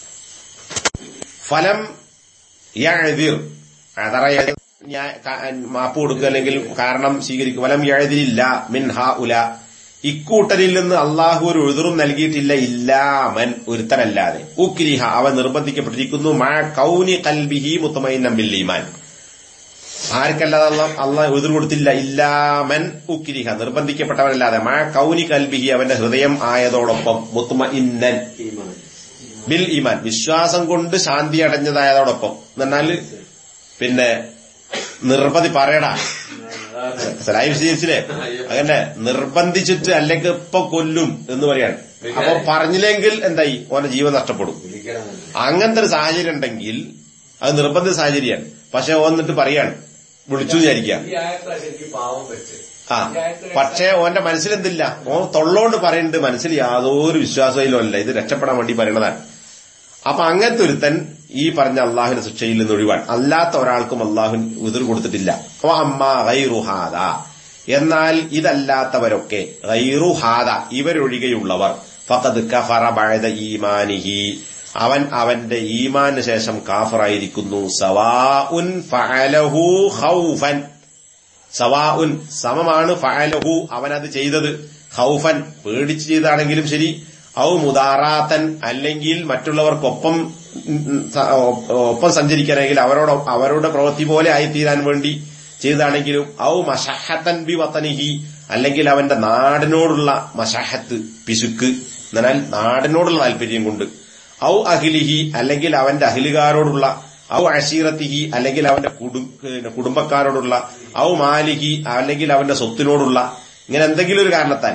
ഫലം യഅ്ദിർ അതറയത് മാപ്പ് കൊടുക്കുക അല്ലെങ്കിൽ കാരണം സ്വീകരിക്കുക വലം യഴുതിരില്ല മിൻ ഹ ഉല ഇക്കൂട്ടരിൽ നിന്ന് അള്ളാഹു ഒരു എഴുതറും നൽകിയിട്ടില്ല ഇല്ലാമൻ ഒരുത്തനല്ലാതെ ഉക്രിഹ അവൻ നിർബന്ധിക്കപ്പെട്ടിരിക്കുന്നു മാ കൗനി കൽബിഹി മുത്തമൈനം ബിൽ ഈമാൻ ആർക്കല്ലാതെ അള്ളാഹ് അള്ളാഹ് എതിർ കൊടുത്തില്ല ഇല്ലാമൻ ഉക്രിഹ നിർബന്ധിക്കപ്പെട്ടവനല്ലാതെ മാ കൗനി കൽബിഹി അവന്റെ ഹൃദയം ആയതോടൊപ്പം മുത്തുമ ഇന്നൻ ബിൽ ഈമാൻ വിശ്വാസം കൊണ്ട് ശാന്തി അടഞ്ഞതായതോടൊപ്പം എന്നാൽ പിന്നെ നിർബന്ധി പറയടാ സലായി വിശദീകരിച്ചില്ലേ അങ്ങനെ നിർബന്ധിച്ചിട്ട് അല്ലെങ്കിൽ ഇപ്പൊ കൊല്ലും എന്ന് പറയാണ് അപ്പൊ പറഞ്ഞില്ലെങ്കിൽ എന്തായി ഓന്റെ ജീവൻ നഷ്ടപ്പെടും അങ്ങനത്തെ ഒരു സാഹചര്യം ഉണ്ടെങ്കിൽ അത് നിർബന്ധിത സാഹചര്യമാണ് പക്ഷെ ഓൻ എന്നിട്ട് പറയാണ് വിളിച്ചു വിചാരിക്കുക ഈ ആയത്താ ശരിക്കും പാവം വെച്ച് ആ പക്ഷേ ഓന്റെ മനസ്സിലെന്തില്ല ഓൻ തൊള്ളോണ്ട് പറയുന്നുണ്ട് മനസ്സിൽ യാതൊരു വിശ്വാസയിലും അല്ല ഇത് രക്ഷപ്പെടാൻ വേണ്ടി പറയണതാണ് അപ്പൊ അങ്ങനത്തെ ഒരുത്തൻ ഈ പറഞ്ഞ അള്ളാഹുവിന്റെ ശിക്ഷയിൽ നിന്ന് ഒഴിവാൻ അല്ലാത്ത ഒരാൾക്കും അള്ളാഹു എതിർ കൊടുത്തിട്ടില്ല ഓ അമ്മ ഗൈറുഹാദ എന്നാൽ ഇതല്ലാത്തവരൊക്കെ ഗൈറുഹാദ ഇവരൊഴികെയുള്ളവർ ഫഖദ് കഫറ ബഅദ ഈമാനിഹി അവൻ അവന്റെ ഈമാന് ശേഷം കാഫറായിരിക്കുന്നു സവാഉൻ ഫഅലഹു ഖൗഫൻ സവാഉൻ സമമാണ് ഫഅലഹു അവനത് ചെയ്തത് ഖൗഫൻ പേടിച്ച് ചെയ്താണെങ്കിലും ശരി ഔ മുദാറാത്തൻ അല്ലെങ്കിൽ മറ്റുള്ളവർക്കൊപ്പം ഉം, ഉം, സ- ഒപ്പം സഞ്ചരിക്കണമെങ്കിൽ അവരോട് അവരുടെ പ്രവൃത്തി പോലെ ആയിത്തീരാൻ വേണ്ടി ചെയ്താണെങ്കിലും ഔ മഷഹത്തൻ ബി വത്തനിഹി അല്ലെങ്കിൽ അവന്റെ നാടിനോടുള്ള മഷഹത്ത് പിശുക്ക് എന്നാൽ നാടിനോടുള്ള താല്പര്യം കൊണ്ട് ഔ അഹിലിഹി അല്ലെങ്കിൽ അവന്റെ അഹിലുകാരോടുള്ള ഔ അഷീറത്തിഹി അല്ലെങ്കിൽ അവന്റെ കുടു- പിന്നെ കുടുംബക്കാരോടുള്ള ഔ മാലിഹി അല്ലെങ്കിൽ അവന്റെ സ്വത്തിനോടുള്ള ഇങ്ങനെ എന്തെങ്കിലും ഒരു കാരണത്താൽ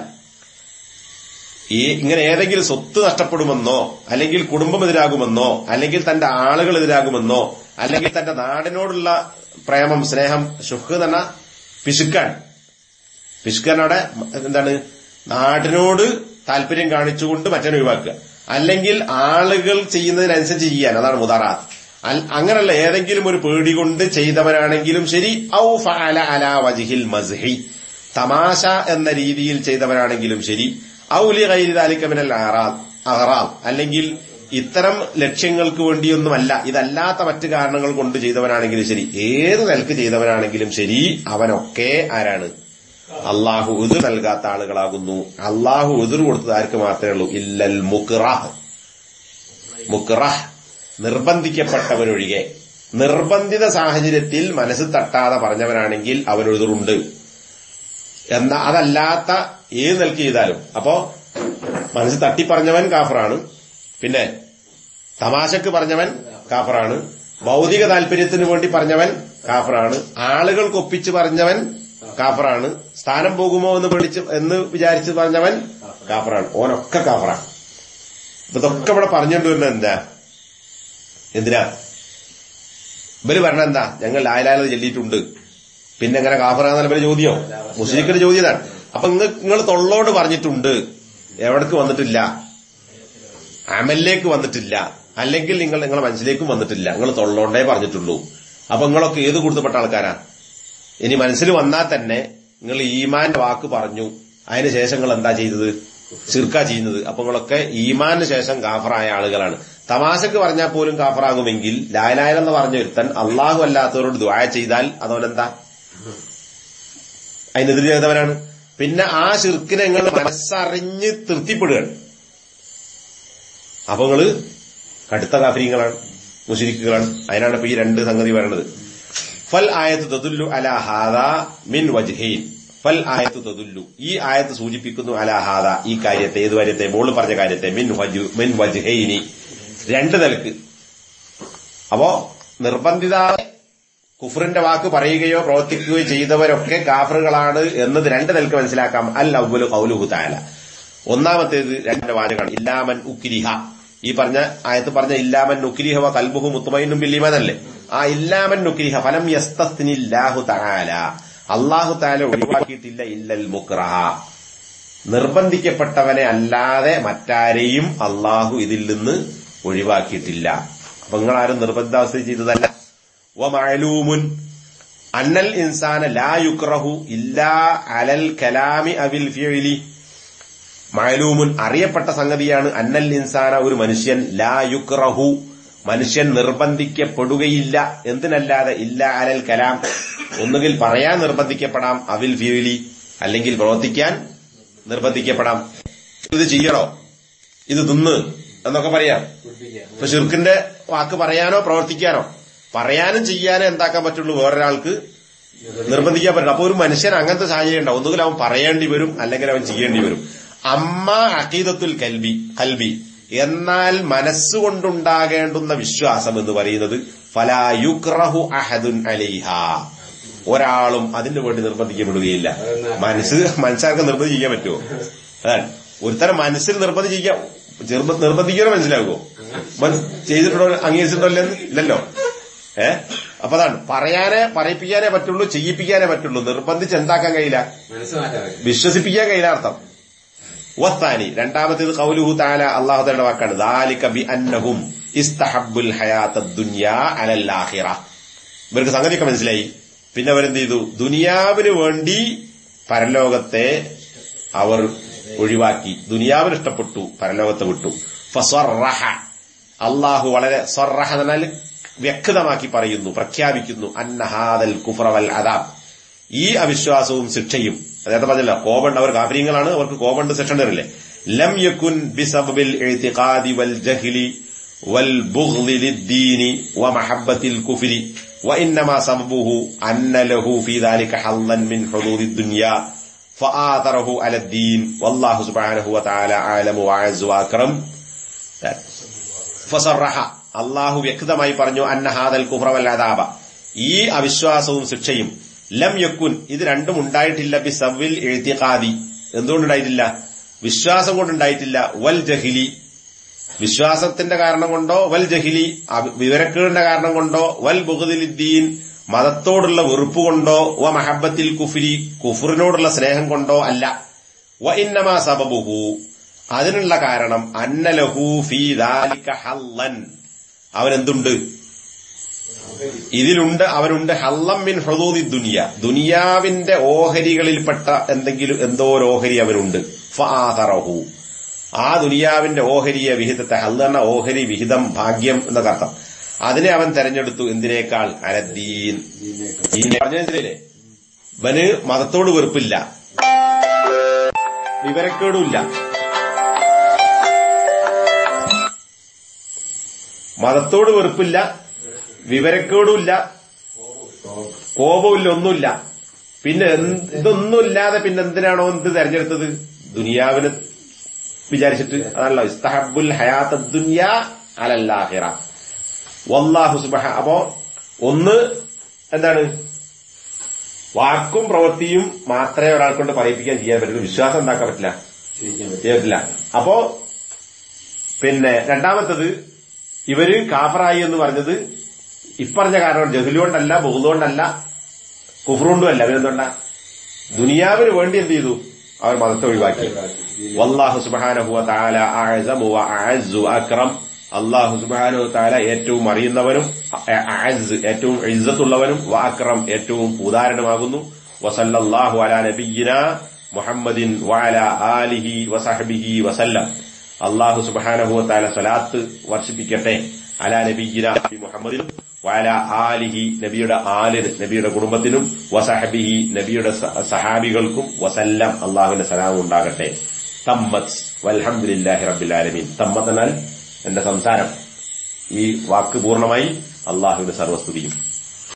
ഈ ഇങ്ങനെ ഏതെങ്കിലും സ്വത്ത് നഷ്ടപ്പെടുമെന്നോ അല്ലെങ്കിൽ കുടുംബം എതിരാകുമെന്നോ അല്ലെങ്കിൽ തന്റെ ആളുകൾ എതിരാകുമെന്നോ അല്ലെങ്കിൽ തന്റെ നാടിനോടുള്ള പ്രേമം സ്നേഹം ഷുഹ് എന്ന പിശുക്കാണ് പിശുക്കാനവിടെ എന്താണ് നാടിനോട് താല്പര്യം കാണിച്ചുകൊണ്ട് മറ്റൊരു ഒഴിവാക്കുക അല്ലെങ്കിൽ ആളുകൾ ചെയ്യുന്നതിനനുസരിച്ച് ചെയ്യാൻ അതാണ് മുതാറാത്ത് അൽ- അങ്ങനെയുള്ള ഏതെങ്കിലും ഒരു പേടി കൊണ്ട് ചെയ്തവനാണെങ്കിലും ശരി ഔ ഫഅല അലാ വജ്ഹിൽ മസ്ഹി തമാശ എന്ന രീതിയിൽ ചെയ്തവനാണെങ്കിലും ശരി ഔലി കൈരിതാലിക്കമിനൽ അഹറാം അല്ലെങ്കിൽ ഇത്തരം ലക്ഷ്യങ്ങൾക്ക് വേണ്ടിയൊന്നുമല്ല ഇതല്ലാത്ത മറ്റു കാരണങ്ങൾ കൊണ്ട് ചെയ്തവനാണെങ്കിലും ശരി ഏത് നിലക്ക് ചെയ്തവനാണെങ്കിലും ശരി അവനൊക്കെ ആരാണ് അള്ളാഹു ഉതിർ നൽകാത്ത ആളുകളാകുന്നു അള്ളാഹു ഉതിർ കൊടുത്തത് ആർക്ക് മാത്രമേ ഉള്ളൂ ഇല്ലൽ മുക്റാഹ് മുക്റാഹ് നിർബന്ധിക്കപ്പെട്ടവരൊഴികെ നിർബന്ധിത സാഹചര്യത്തിൽ മനസ്സ് തട്ടാതെ പറഞ്ഞവനാണെങ്കിൽ അവനൊഴുതുറുണ്ട് എന്നാ അതല്ലാത്ത ഏത് നിലക്ക് ചെയ്താലും അപ്പോ മനസ്സ് തട്ടി പറഞ്ഞവൻ കാഫറാണ് പിന്നെ തമാശക്ക് പറഞ്ഞവൻ കാഫറാണ് ഭൗതിക താല്പര്യത്തിന് വേണ്ടി പറഞ്ഞവൻ കാഫറാണ് ആളുകൾക്ക് ഒപ്പിച്ച് പറഞ്ഞവൻ കാഫറാണ് സ്ഥാനം പോകുമോ എന്ന് പേടിച്ച് എന്ന് വിചാരിച്ച് പറഞ്ഞവൻ കാഫറാണ് ഓനൊക്കെ കാഫറാണ് ഇപ്പൊ ഇതൊക്കെ ഇവിടെ പറഞ്ഞുകൊണ്ട് വരുന്നത് എന്താ എന്തിനാ ഇവര് പറഞ്ഞ എന്താ ഞങ്ങൾ ലായലാലത് ചൊല്ലിയിട്ടുണ്ട് പിന്നെ എങ്ങനെ കാഫറാന്നല്ല ഇവര് ചോദ്യം മുസ്ലിക്കിന്റെ ചോദ്യം ഇതാണ് അപ്പൊ നിങ്ങൾ തൊള്ളോട് പറഞ്ഞിട്ടുണ്ട് എവിടേക്ക് വന്നിട്ടില്ല അമലിലേക്ക് വന്നിട്ടില്ല അല്ലെങ്കിൽ നിങ്ങൾ നിങ്ങളെ മനസ്സിലേക്കും വന്നിട്ടില്ല നിങ്ങൾ തൊള്ളോണ്ടേ പറഞ്ഞിട്ടുള്ളൂ അപ്പൊ നിങ്ങളൊക്കെ ഏത് കൊടുത്തപ്പെട്ട ആൾക്കാരാ ഇനി മനസ്സിൽ വന്നാൽ തന്നെ നിങ്ങൾ ഈമാന്റെ വാക്ക് പറഞ്ഞു അതിനുശേഷം നിങ്ങൾ എന്താ ചെയ്തത് ചിർക്ക ചെയ്യുന്നത് അപ്പൊ നിങ്ങളൊക്കെ ഈമാന് ശേഷം കാഫറായ ആളുകളാണ് തമാശക്ക് പറഞ്ഞാൽ പോലും കാഫറാകുമെങ്കിൽ ലായലായെന്ന് പറഞ്ഞ ഒരുത്തൻ അള്ളാഹു അല്ലാത്തവരോട് ദ്വായ ചെയ്താൽ അതവനെന്താ അതിനെതിരെ ചെയ്തവനാണ് പിന്നെ ആ ശിർക്കിനെ നിങ്ങൾ മനസ്സറിഞ്ഞ് തൃപ്തിപ്പെടുകയാണ് അപ്പൊ നിങ്ങള് കടുത്ത കാഫര്യങ്ങളാണ് മുഷിരിക്കുകളാണ് അതിനാണ് ഇപ്പൊ ഈ രണ്ട് സംഗതി പറയുന്നത് ഫൽ ആയത്ത് തതുല്ലു അല ഹാദ മിൻ വജ്ഹൈൻ ഫൽ ആയത്ത് തതുല്ലു ഈ ആയത്ത് സൂചിപ്പിക്കുന്നു അല ഹാദ ഈ കാര്യത്തെ ഏത് കാര്യത്തെ മോള് പറഞ്ഞ കാര്യത്തെ മിൻ വജു മിൻ വജ്ഹൈനി രണ്ട് നിലക്ക് അപ്പോ നിർബന്ധിത കുഫറിന്റെ വാക്ക് പറയുകയോ പ്രവർത്തിക്കുകയോ ചെയ്തവരൊക്കെ കാഫറുകളാണ് എന്നത് രണ്ട് നിലക്ക് മനസ്സിലാക്കാം അൽ അവലു കൗലുഹു താല ഒന്നാമത്തേത് രണ്ട് വാചകമാണ് ഇല്ലാമൻ ഉക്കിരിഹ ഈ പറഞ്ഞ ആയത്ത് പറഞ്ഞ ഇല്ലാമൻ നുക്കിരിഹ വ കൽബുഹു മുത്തുമൈനും ബില്ലിമനല്ലേ ആ ഇല്ലാമൻ നുക്കിരിഹ ഫലം യസ്തസ്തിനില്ലാഹു തആല അള്ളാഹു താല ഒഴിവാക്കിയിട്ടില്ല ഇല്ലൽ മുക്രഹ നിർബന്ധിക്കപ്പെട്ടവനെ അല്ലാതെ മറ്റാരെയും അള്ളാഹു ഇതിൽ നിന്ന് ഒഴിവാക്കിയിട്ടില്ല അപ്പൊ നിങ്ങളാരും നിർബന്ധാവസ്ഥ ചെയ്തതല്ല വമഅലൂമുൻ അന്നൽ ഇൻസാന ലാ യുക്റഹു ഇല്ലാ അലൽ കലാമി അവിൽ ഫിയലി മഅലൂമുൻ അറിയപ്പെട്ട സംഗതിയാണ് അന്നൽ ഇൻസാന ഒരു മനുഷ്യൻ ലാ യുക്റഹു മനുഷ്യൻ നിർബന്ധിക്കപ്പെടുകയില്ല എന്തിനല്ലാതെ ഇല്ല അലൽ കലാം ഒന്നുകിൽ പറയാൻ നിർബന്ധിക്കപ്പെടാം അവിൽ ഫിയലി അല്ലെങ്കിൽ പ്രവർത്തിക്കാൻ നിർബന്ധിക്കപ്പെടാം ഇത് ചെയ്യണോ ഇത് തിന്ന് എന്നൊക്കെ പറയാം ഇപ്പൊ ഷിർക്കിന്റെ വാക്ക് പറയാനോ പ്രവർത്തിക്കാനോ പറയാനും ചെയ്യാനോ എന്താക്കാൻ പറ്റുള്ളൂ വേറൊരാൾക്ക് നിർബന്ധിക്കാൻ പറ്റില്ല അപ്പൊ ഒരു മനുഷ്യൻ അങ്ങനത്തെ സാഹചര്യം ഉണ്ടാവും ഒന്നുകിൽ അവൻ പറയേണ്ടി വരും അല്ലെങ്കിൽ അവൻ ചെയ്യേണ്ടി വരും അമ്മ അഖീദത്തുൽ കൽബി കൽബി എന്നാൽ മനസ്സുകൊണ്ടുണ്ടാകേണ്ടുന്ന വിശ്വാസം എന്ന് പറയുന്നത് ഫലായുക്രഹു അഹദുൻ അലൈഹ ഒരാളും അതിനു വേണ്ടി നിർബന്ധിക്കപ്പെടുകയില്ല മനസ്സ് മനസ്സാർക്ക് നിർബന്ധിക്കാൻ പറ്റുമോ അതാണ് ഒരുത്തരം മനസ്സിൽ നിർബന്ധിക്കാൻ ചെറുപ്പ- നിർബന്ധിക്കാനോ മനസ്സിലാകുമോ മനസ്സ് ചെയ്തിട്ടുണ്ടോ അംഗീകരിച്ചിട്ടുണ്ടോ ഇല്ലെന്ന്? ഇല്ലല്ലോ ഏ അപ്പൊ അതാണ് പറയാനേ പറയിപ്പിക്കാനേ പറ്റുള്ളൂ ചെയ്യിപ്പിക്കാനേ പറ്റുള്ളൂ നിർബന്ധിച്ച് എന്താക്കാൻ കഴിയില്ല മനസ്സ് മാറ്റാൻ പറ്റും വിശ്വസിപ്പിക്കാൻ കഴിയില്ല അർത്ഥം വത്താനി രണ്ടാമത്തേത് കൗലുഹു താല അള്ളാഹുദയുടെ വാക്കാണ് ദാലിക ബി അന്നഹും ഇസ്തഹബുൽ ഹയാത്ത ദുനിയാ അലൽ ആഖിറ ഇവർക്ക് സംഗതിയൊക്കെ മനസ്സിലായി പിന്നെ അവരെന്ത് ചെയ്തു ദുനിയാവിന് വേണ്ടി പരലോകത്തെ അവർ ഒഴിവാക്കി ദുനിയാവിന് ഇഷ്ടപ്പെട്ടു പരലോകത്തെ വിട്ടു ഫസ്വറഹ അള്ളാഹു വളരെ സ്വർറഹ എന്ന് പറഞ്ഞാൽ വ്യക്തമാക്കി പറയുന്നു പ്രഖ്യാപിക്കുന്നു അന്നഹാദൽ കുഫറവൽ അദാബ് ഈ അവിശ്വാസവും ശിക്ഷയും നേരത്തെ പറഞ്ഞല്ലോ കോപണ്ട് അവർ കാഫര്യങ്ങളാണ് അവർക്ക് കോപണ്ട് ശിക്ഷ ഉണ്ടല്ലേ ലം യക്കുൻ ബിസബിൽ ഇഅ്തിഖാദി വൽ ജഹ്ലി വൽ ബുഗ്ളി ലിദ്ദീനി വമഹബ്ബത്തിൽ കുഫ്രി وإنما سببه أن له في ذلك حظا من حظوظ الدنيا فآثره على الدين والله سبحانه وتعالى أعلم وأعز وأكرم ഫസറഹ അള്ളാഹു വ്യക്തമായി പറഞ്ഞു അന്ന ഹാദൽ കുഫ്രവല്ലാതാബ ഈ അവിശ്വാസവും ശിക്ഷയും ലം യക്കുൻ ഇത് രണ്ടും ഉണ്ടായിട്ടില്ല ബി സവ്വിൽ എഴുത്തിക്കാതി എന്തുകൊണ്ടുണ്ടായിട്ടില്ല വിശ്വാസം കൊണ്ടുണ്ടായിട്ടില്ല വൽ ജഹിലി വിശ്വാസത്തിന്റെ കാരണം കൊണ്ടോ വൽ ജഹിലി അഭി- വിവരക്കേടിന്റെ കാരണം കൊണ്ടോ വൽ ബുഹദിലുദ്ദീൻ മതത്തോടുള്ള വെറുപ്പ് കൊണ്ടോ വ മഹബത്തിൽ കുഫിരി കുഫറിനോടുള്ള സ്നേഹം കൊണ്ടോ അല്ല വ ഇന്നമാ സബബുഹു അതിനുള്ള കാരണം അന്നലഹു ഫീ ദാലിക ഹല്ലൻ അവനെന്തുണ്ട് ഇതിലുണ്ട് അവനുണ്ട് ഹല്ലം മിൻ ഹുദൂദി ദുനിയ ദുനിയാവിന്റെ ഓഹരികളിൽപ്പെട്ട എന്തെങ്കിലും എന്തോ ഒരു ഓഹരി അവനുണ്ട് ഫാഹറഹു ആ ദുനിയാവിന്റെ ഓഹരിയെ വിഹിതത്തെ ഹല്ല എന്ന ഓഹരി വിഹിതം ഭാഗ്യം എന്നൊക്കെ അർത്ഥം അതിനെ അവൻ തെരഞ്ഞെടുത്തു എന്തിനേക്കാൾ അരദ്ദീൻ ഈ പറഞ്ഞില്ലേ ഇവന് മതത്തോട് വെറുപ്പില്ല വിവരക്കേടുമില്ല മതത്തോട് വെറുപ്പില്ല വിവരക്കേടുമില്ല കോപമില്ല ഒന്നുമില്ല പിന്നെ എന്ത് ഇതൊന്നുമില്ലാതെ പിന്നെ എന്തിനാണോ എന്ത് തെരഞ്ഞെടുത്തത് ദുനിയാവിന് വിചാരിച്ചിട്ട് അതല്ല ഇസ്തഹബുൽ ഹയാത്ത ദുനിയ അലല്ലാഹിറ വല്ലാഹു സുബഹ അപ്പോ ഒന്ന് എന്താണ് വാക്കും പ്രവൃത്തിയും മാത്രമേ ഒരാൾ കൊണ്ട് പറയിപ്പിക്കാൻ ചെയ്യാൻ പറ്റുള്ളൂ വിശ്വാസം ഉണ്ടാക്കാൻ പറ്റില്ല ചെയ്യാൻ പറ്റില്ല അപ്പോ പിന്നെ രണ്ടാമത്തത് ഇവര് കാഫറായി എന്ന് പറഞ്ഞത് ഇപ്പറഞ്ഞ കാരണം ജഹുലുകൊണ്ടല്ല ബഹുതുകൊണ്ടല്ല കുഫറുകൊണ്ടുമല്ല അവരെന്തുകൊണ്ടാ ദുനിയാവിന് വേണ്ടി എന്ത് ചെയ്തു അവർ മതത്തെ ഒഴിവാക്കി വല്ലാഹു സുബാനഹു താല അഅസമു വ അഅസ്സു അക്രം അള്ളാഹു സുബാനു താല ഏറ്റവും അറിയുന്നവനും അ- അഅസ് ഏറ്റവും ഇസ്സത്തുള്ളവനും വ അക്രം ഏറ്റവും ഉദാഹരണമാകുന്നു വസല്ലല്ലാഹു അലാ നബിയിന മുഹമ്മദിൻ വഅല ആലിഹി വസഹബിഹി വസല്ലം അള്ളാഹു സുബാനഹു താല സ്വലാത്ത് വർഷിപ്പിക്കട്ടെ അലാ നബിയിന മുഹമ്മദിനും വഅല ആലിഹി നബിയുടെ ആലിന് നബിയുടെ കുടുംബത്തിനും വസഹബിഹി നബിയുടെ സ- സഹാബികൾക്കും വസല്ലം അള്ളാഹുവിന്റെ സലാം ഉണ്ടാകട്ടെ തമ്മത്ത് വൽഹംദുലില്ലാഹി റബ്ബിൽ ആലമീൻ തമ്മത്ത് എന്നാൽ എന്റെ സംസാരം ഈ വാക്ക് പൂർണ്ണമായി അള്ളാഹുവിന്റെ സർവസ്തുതിയും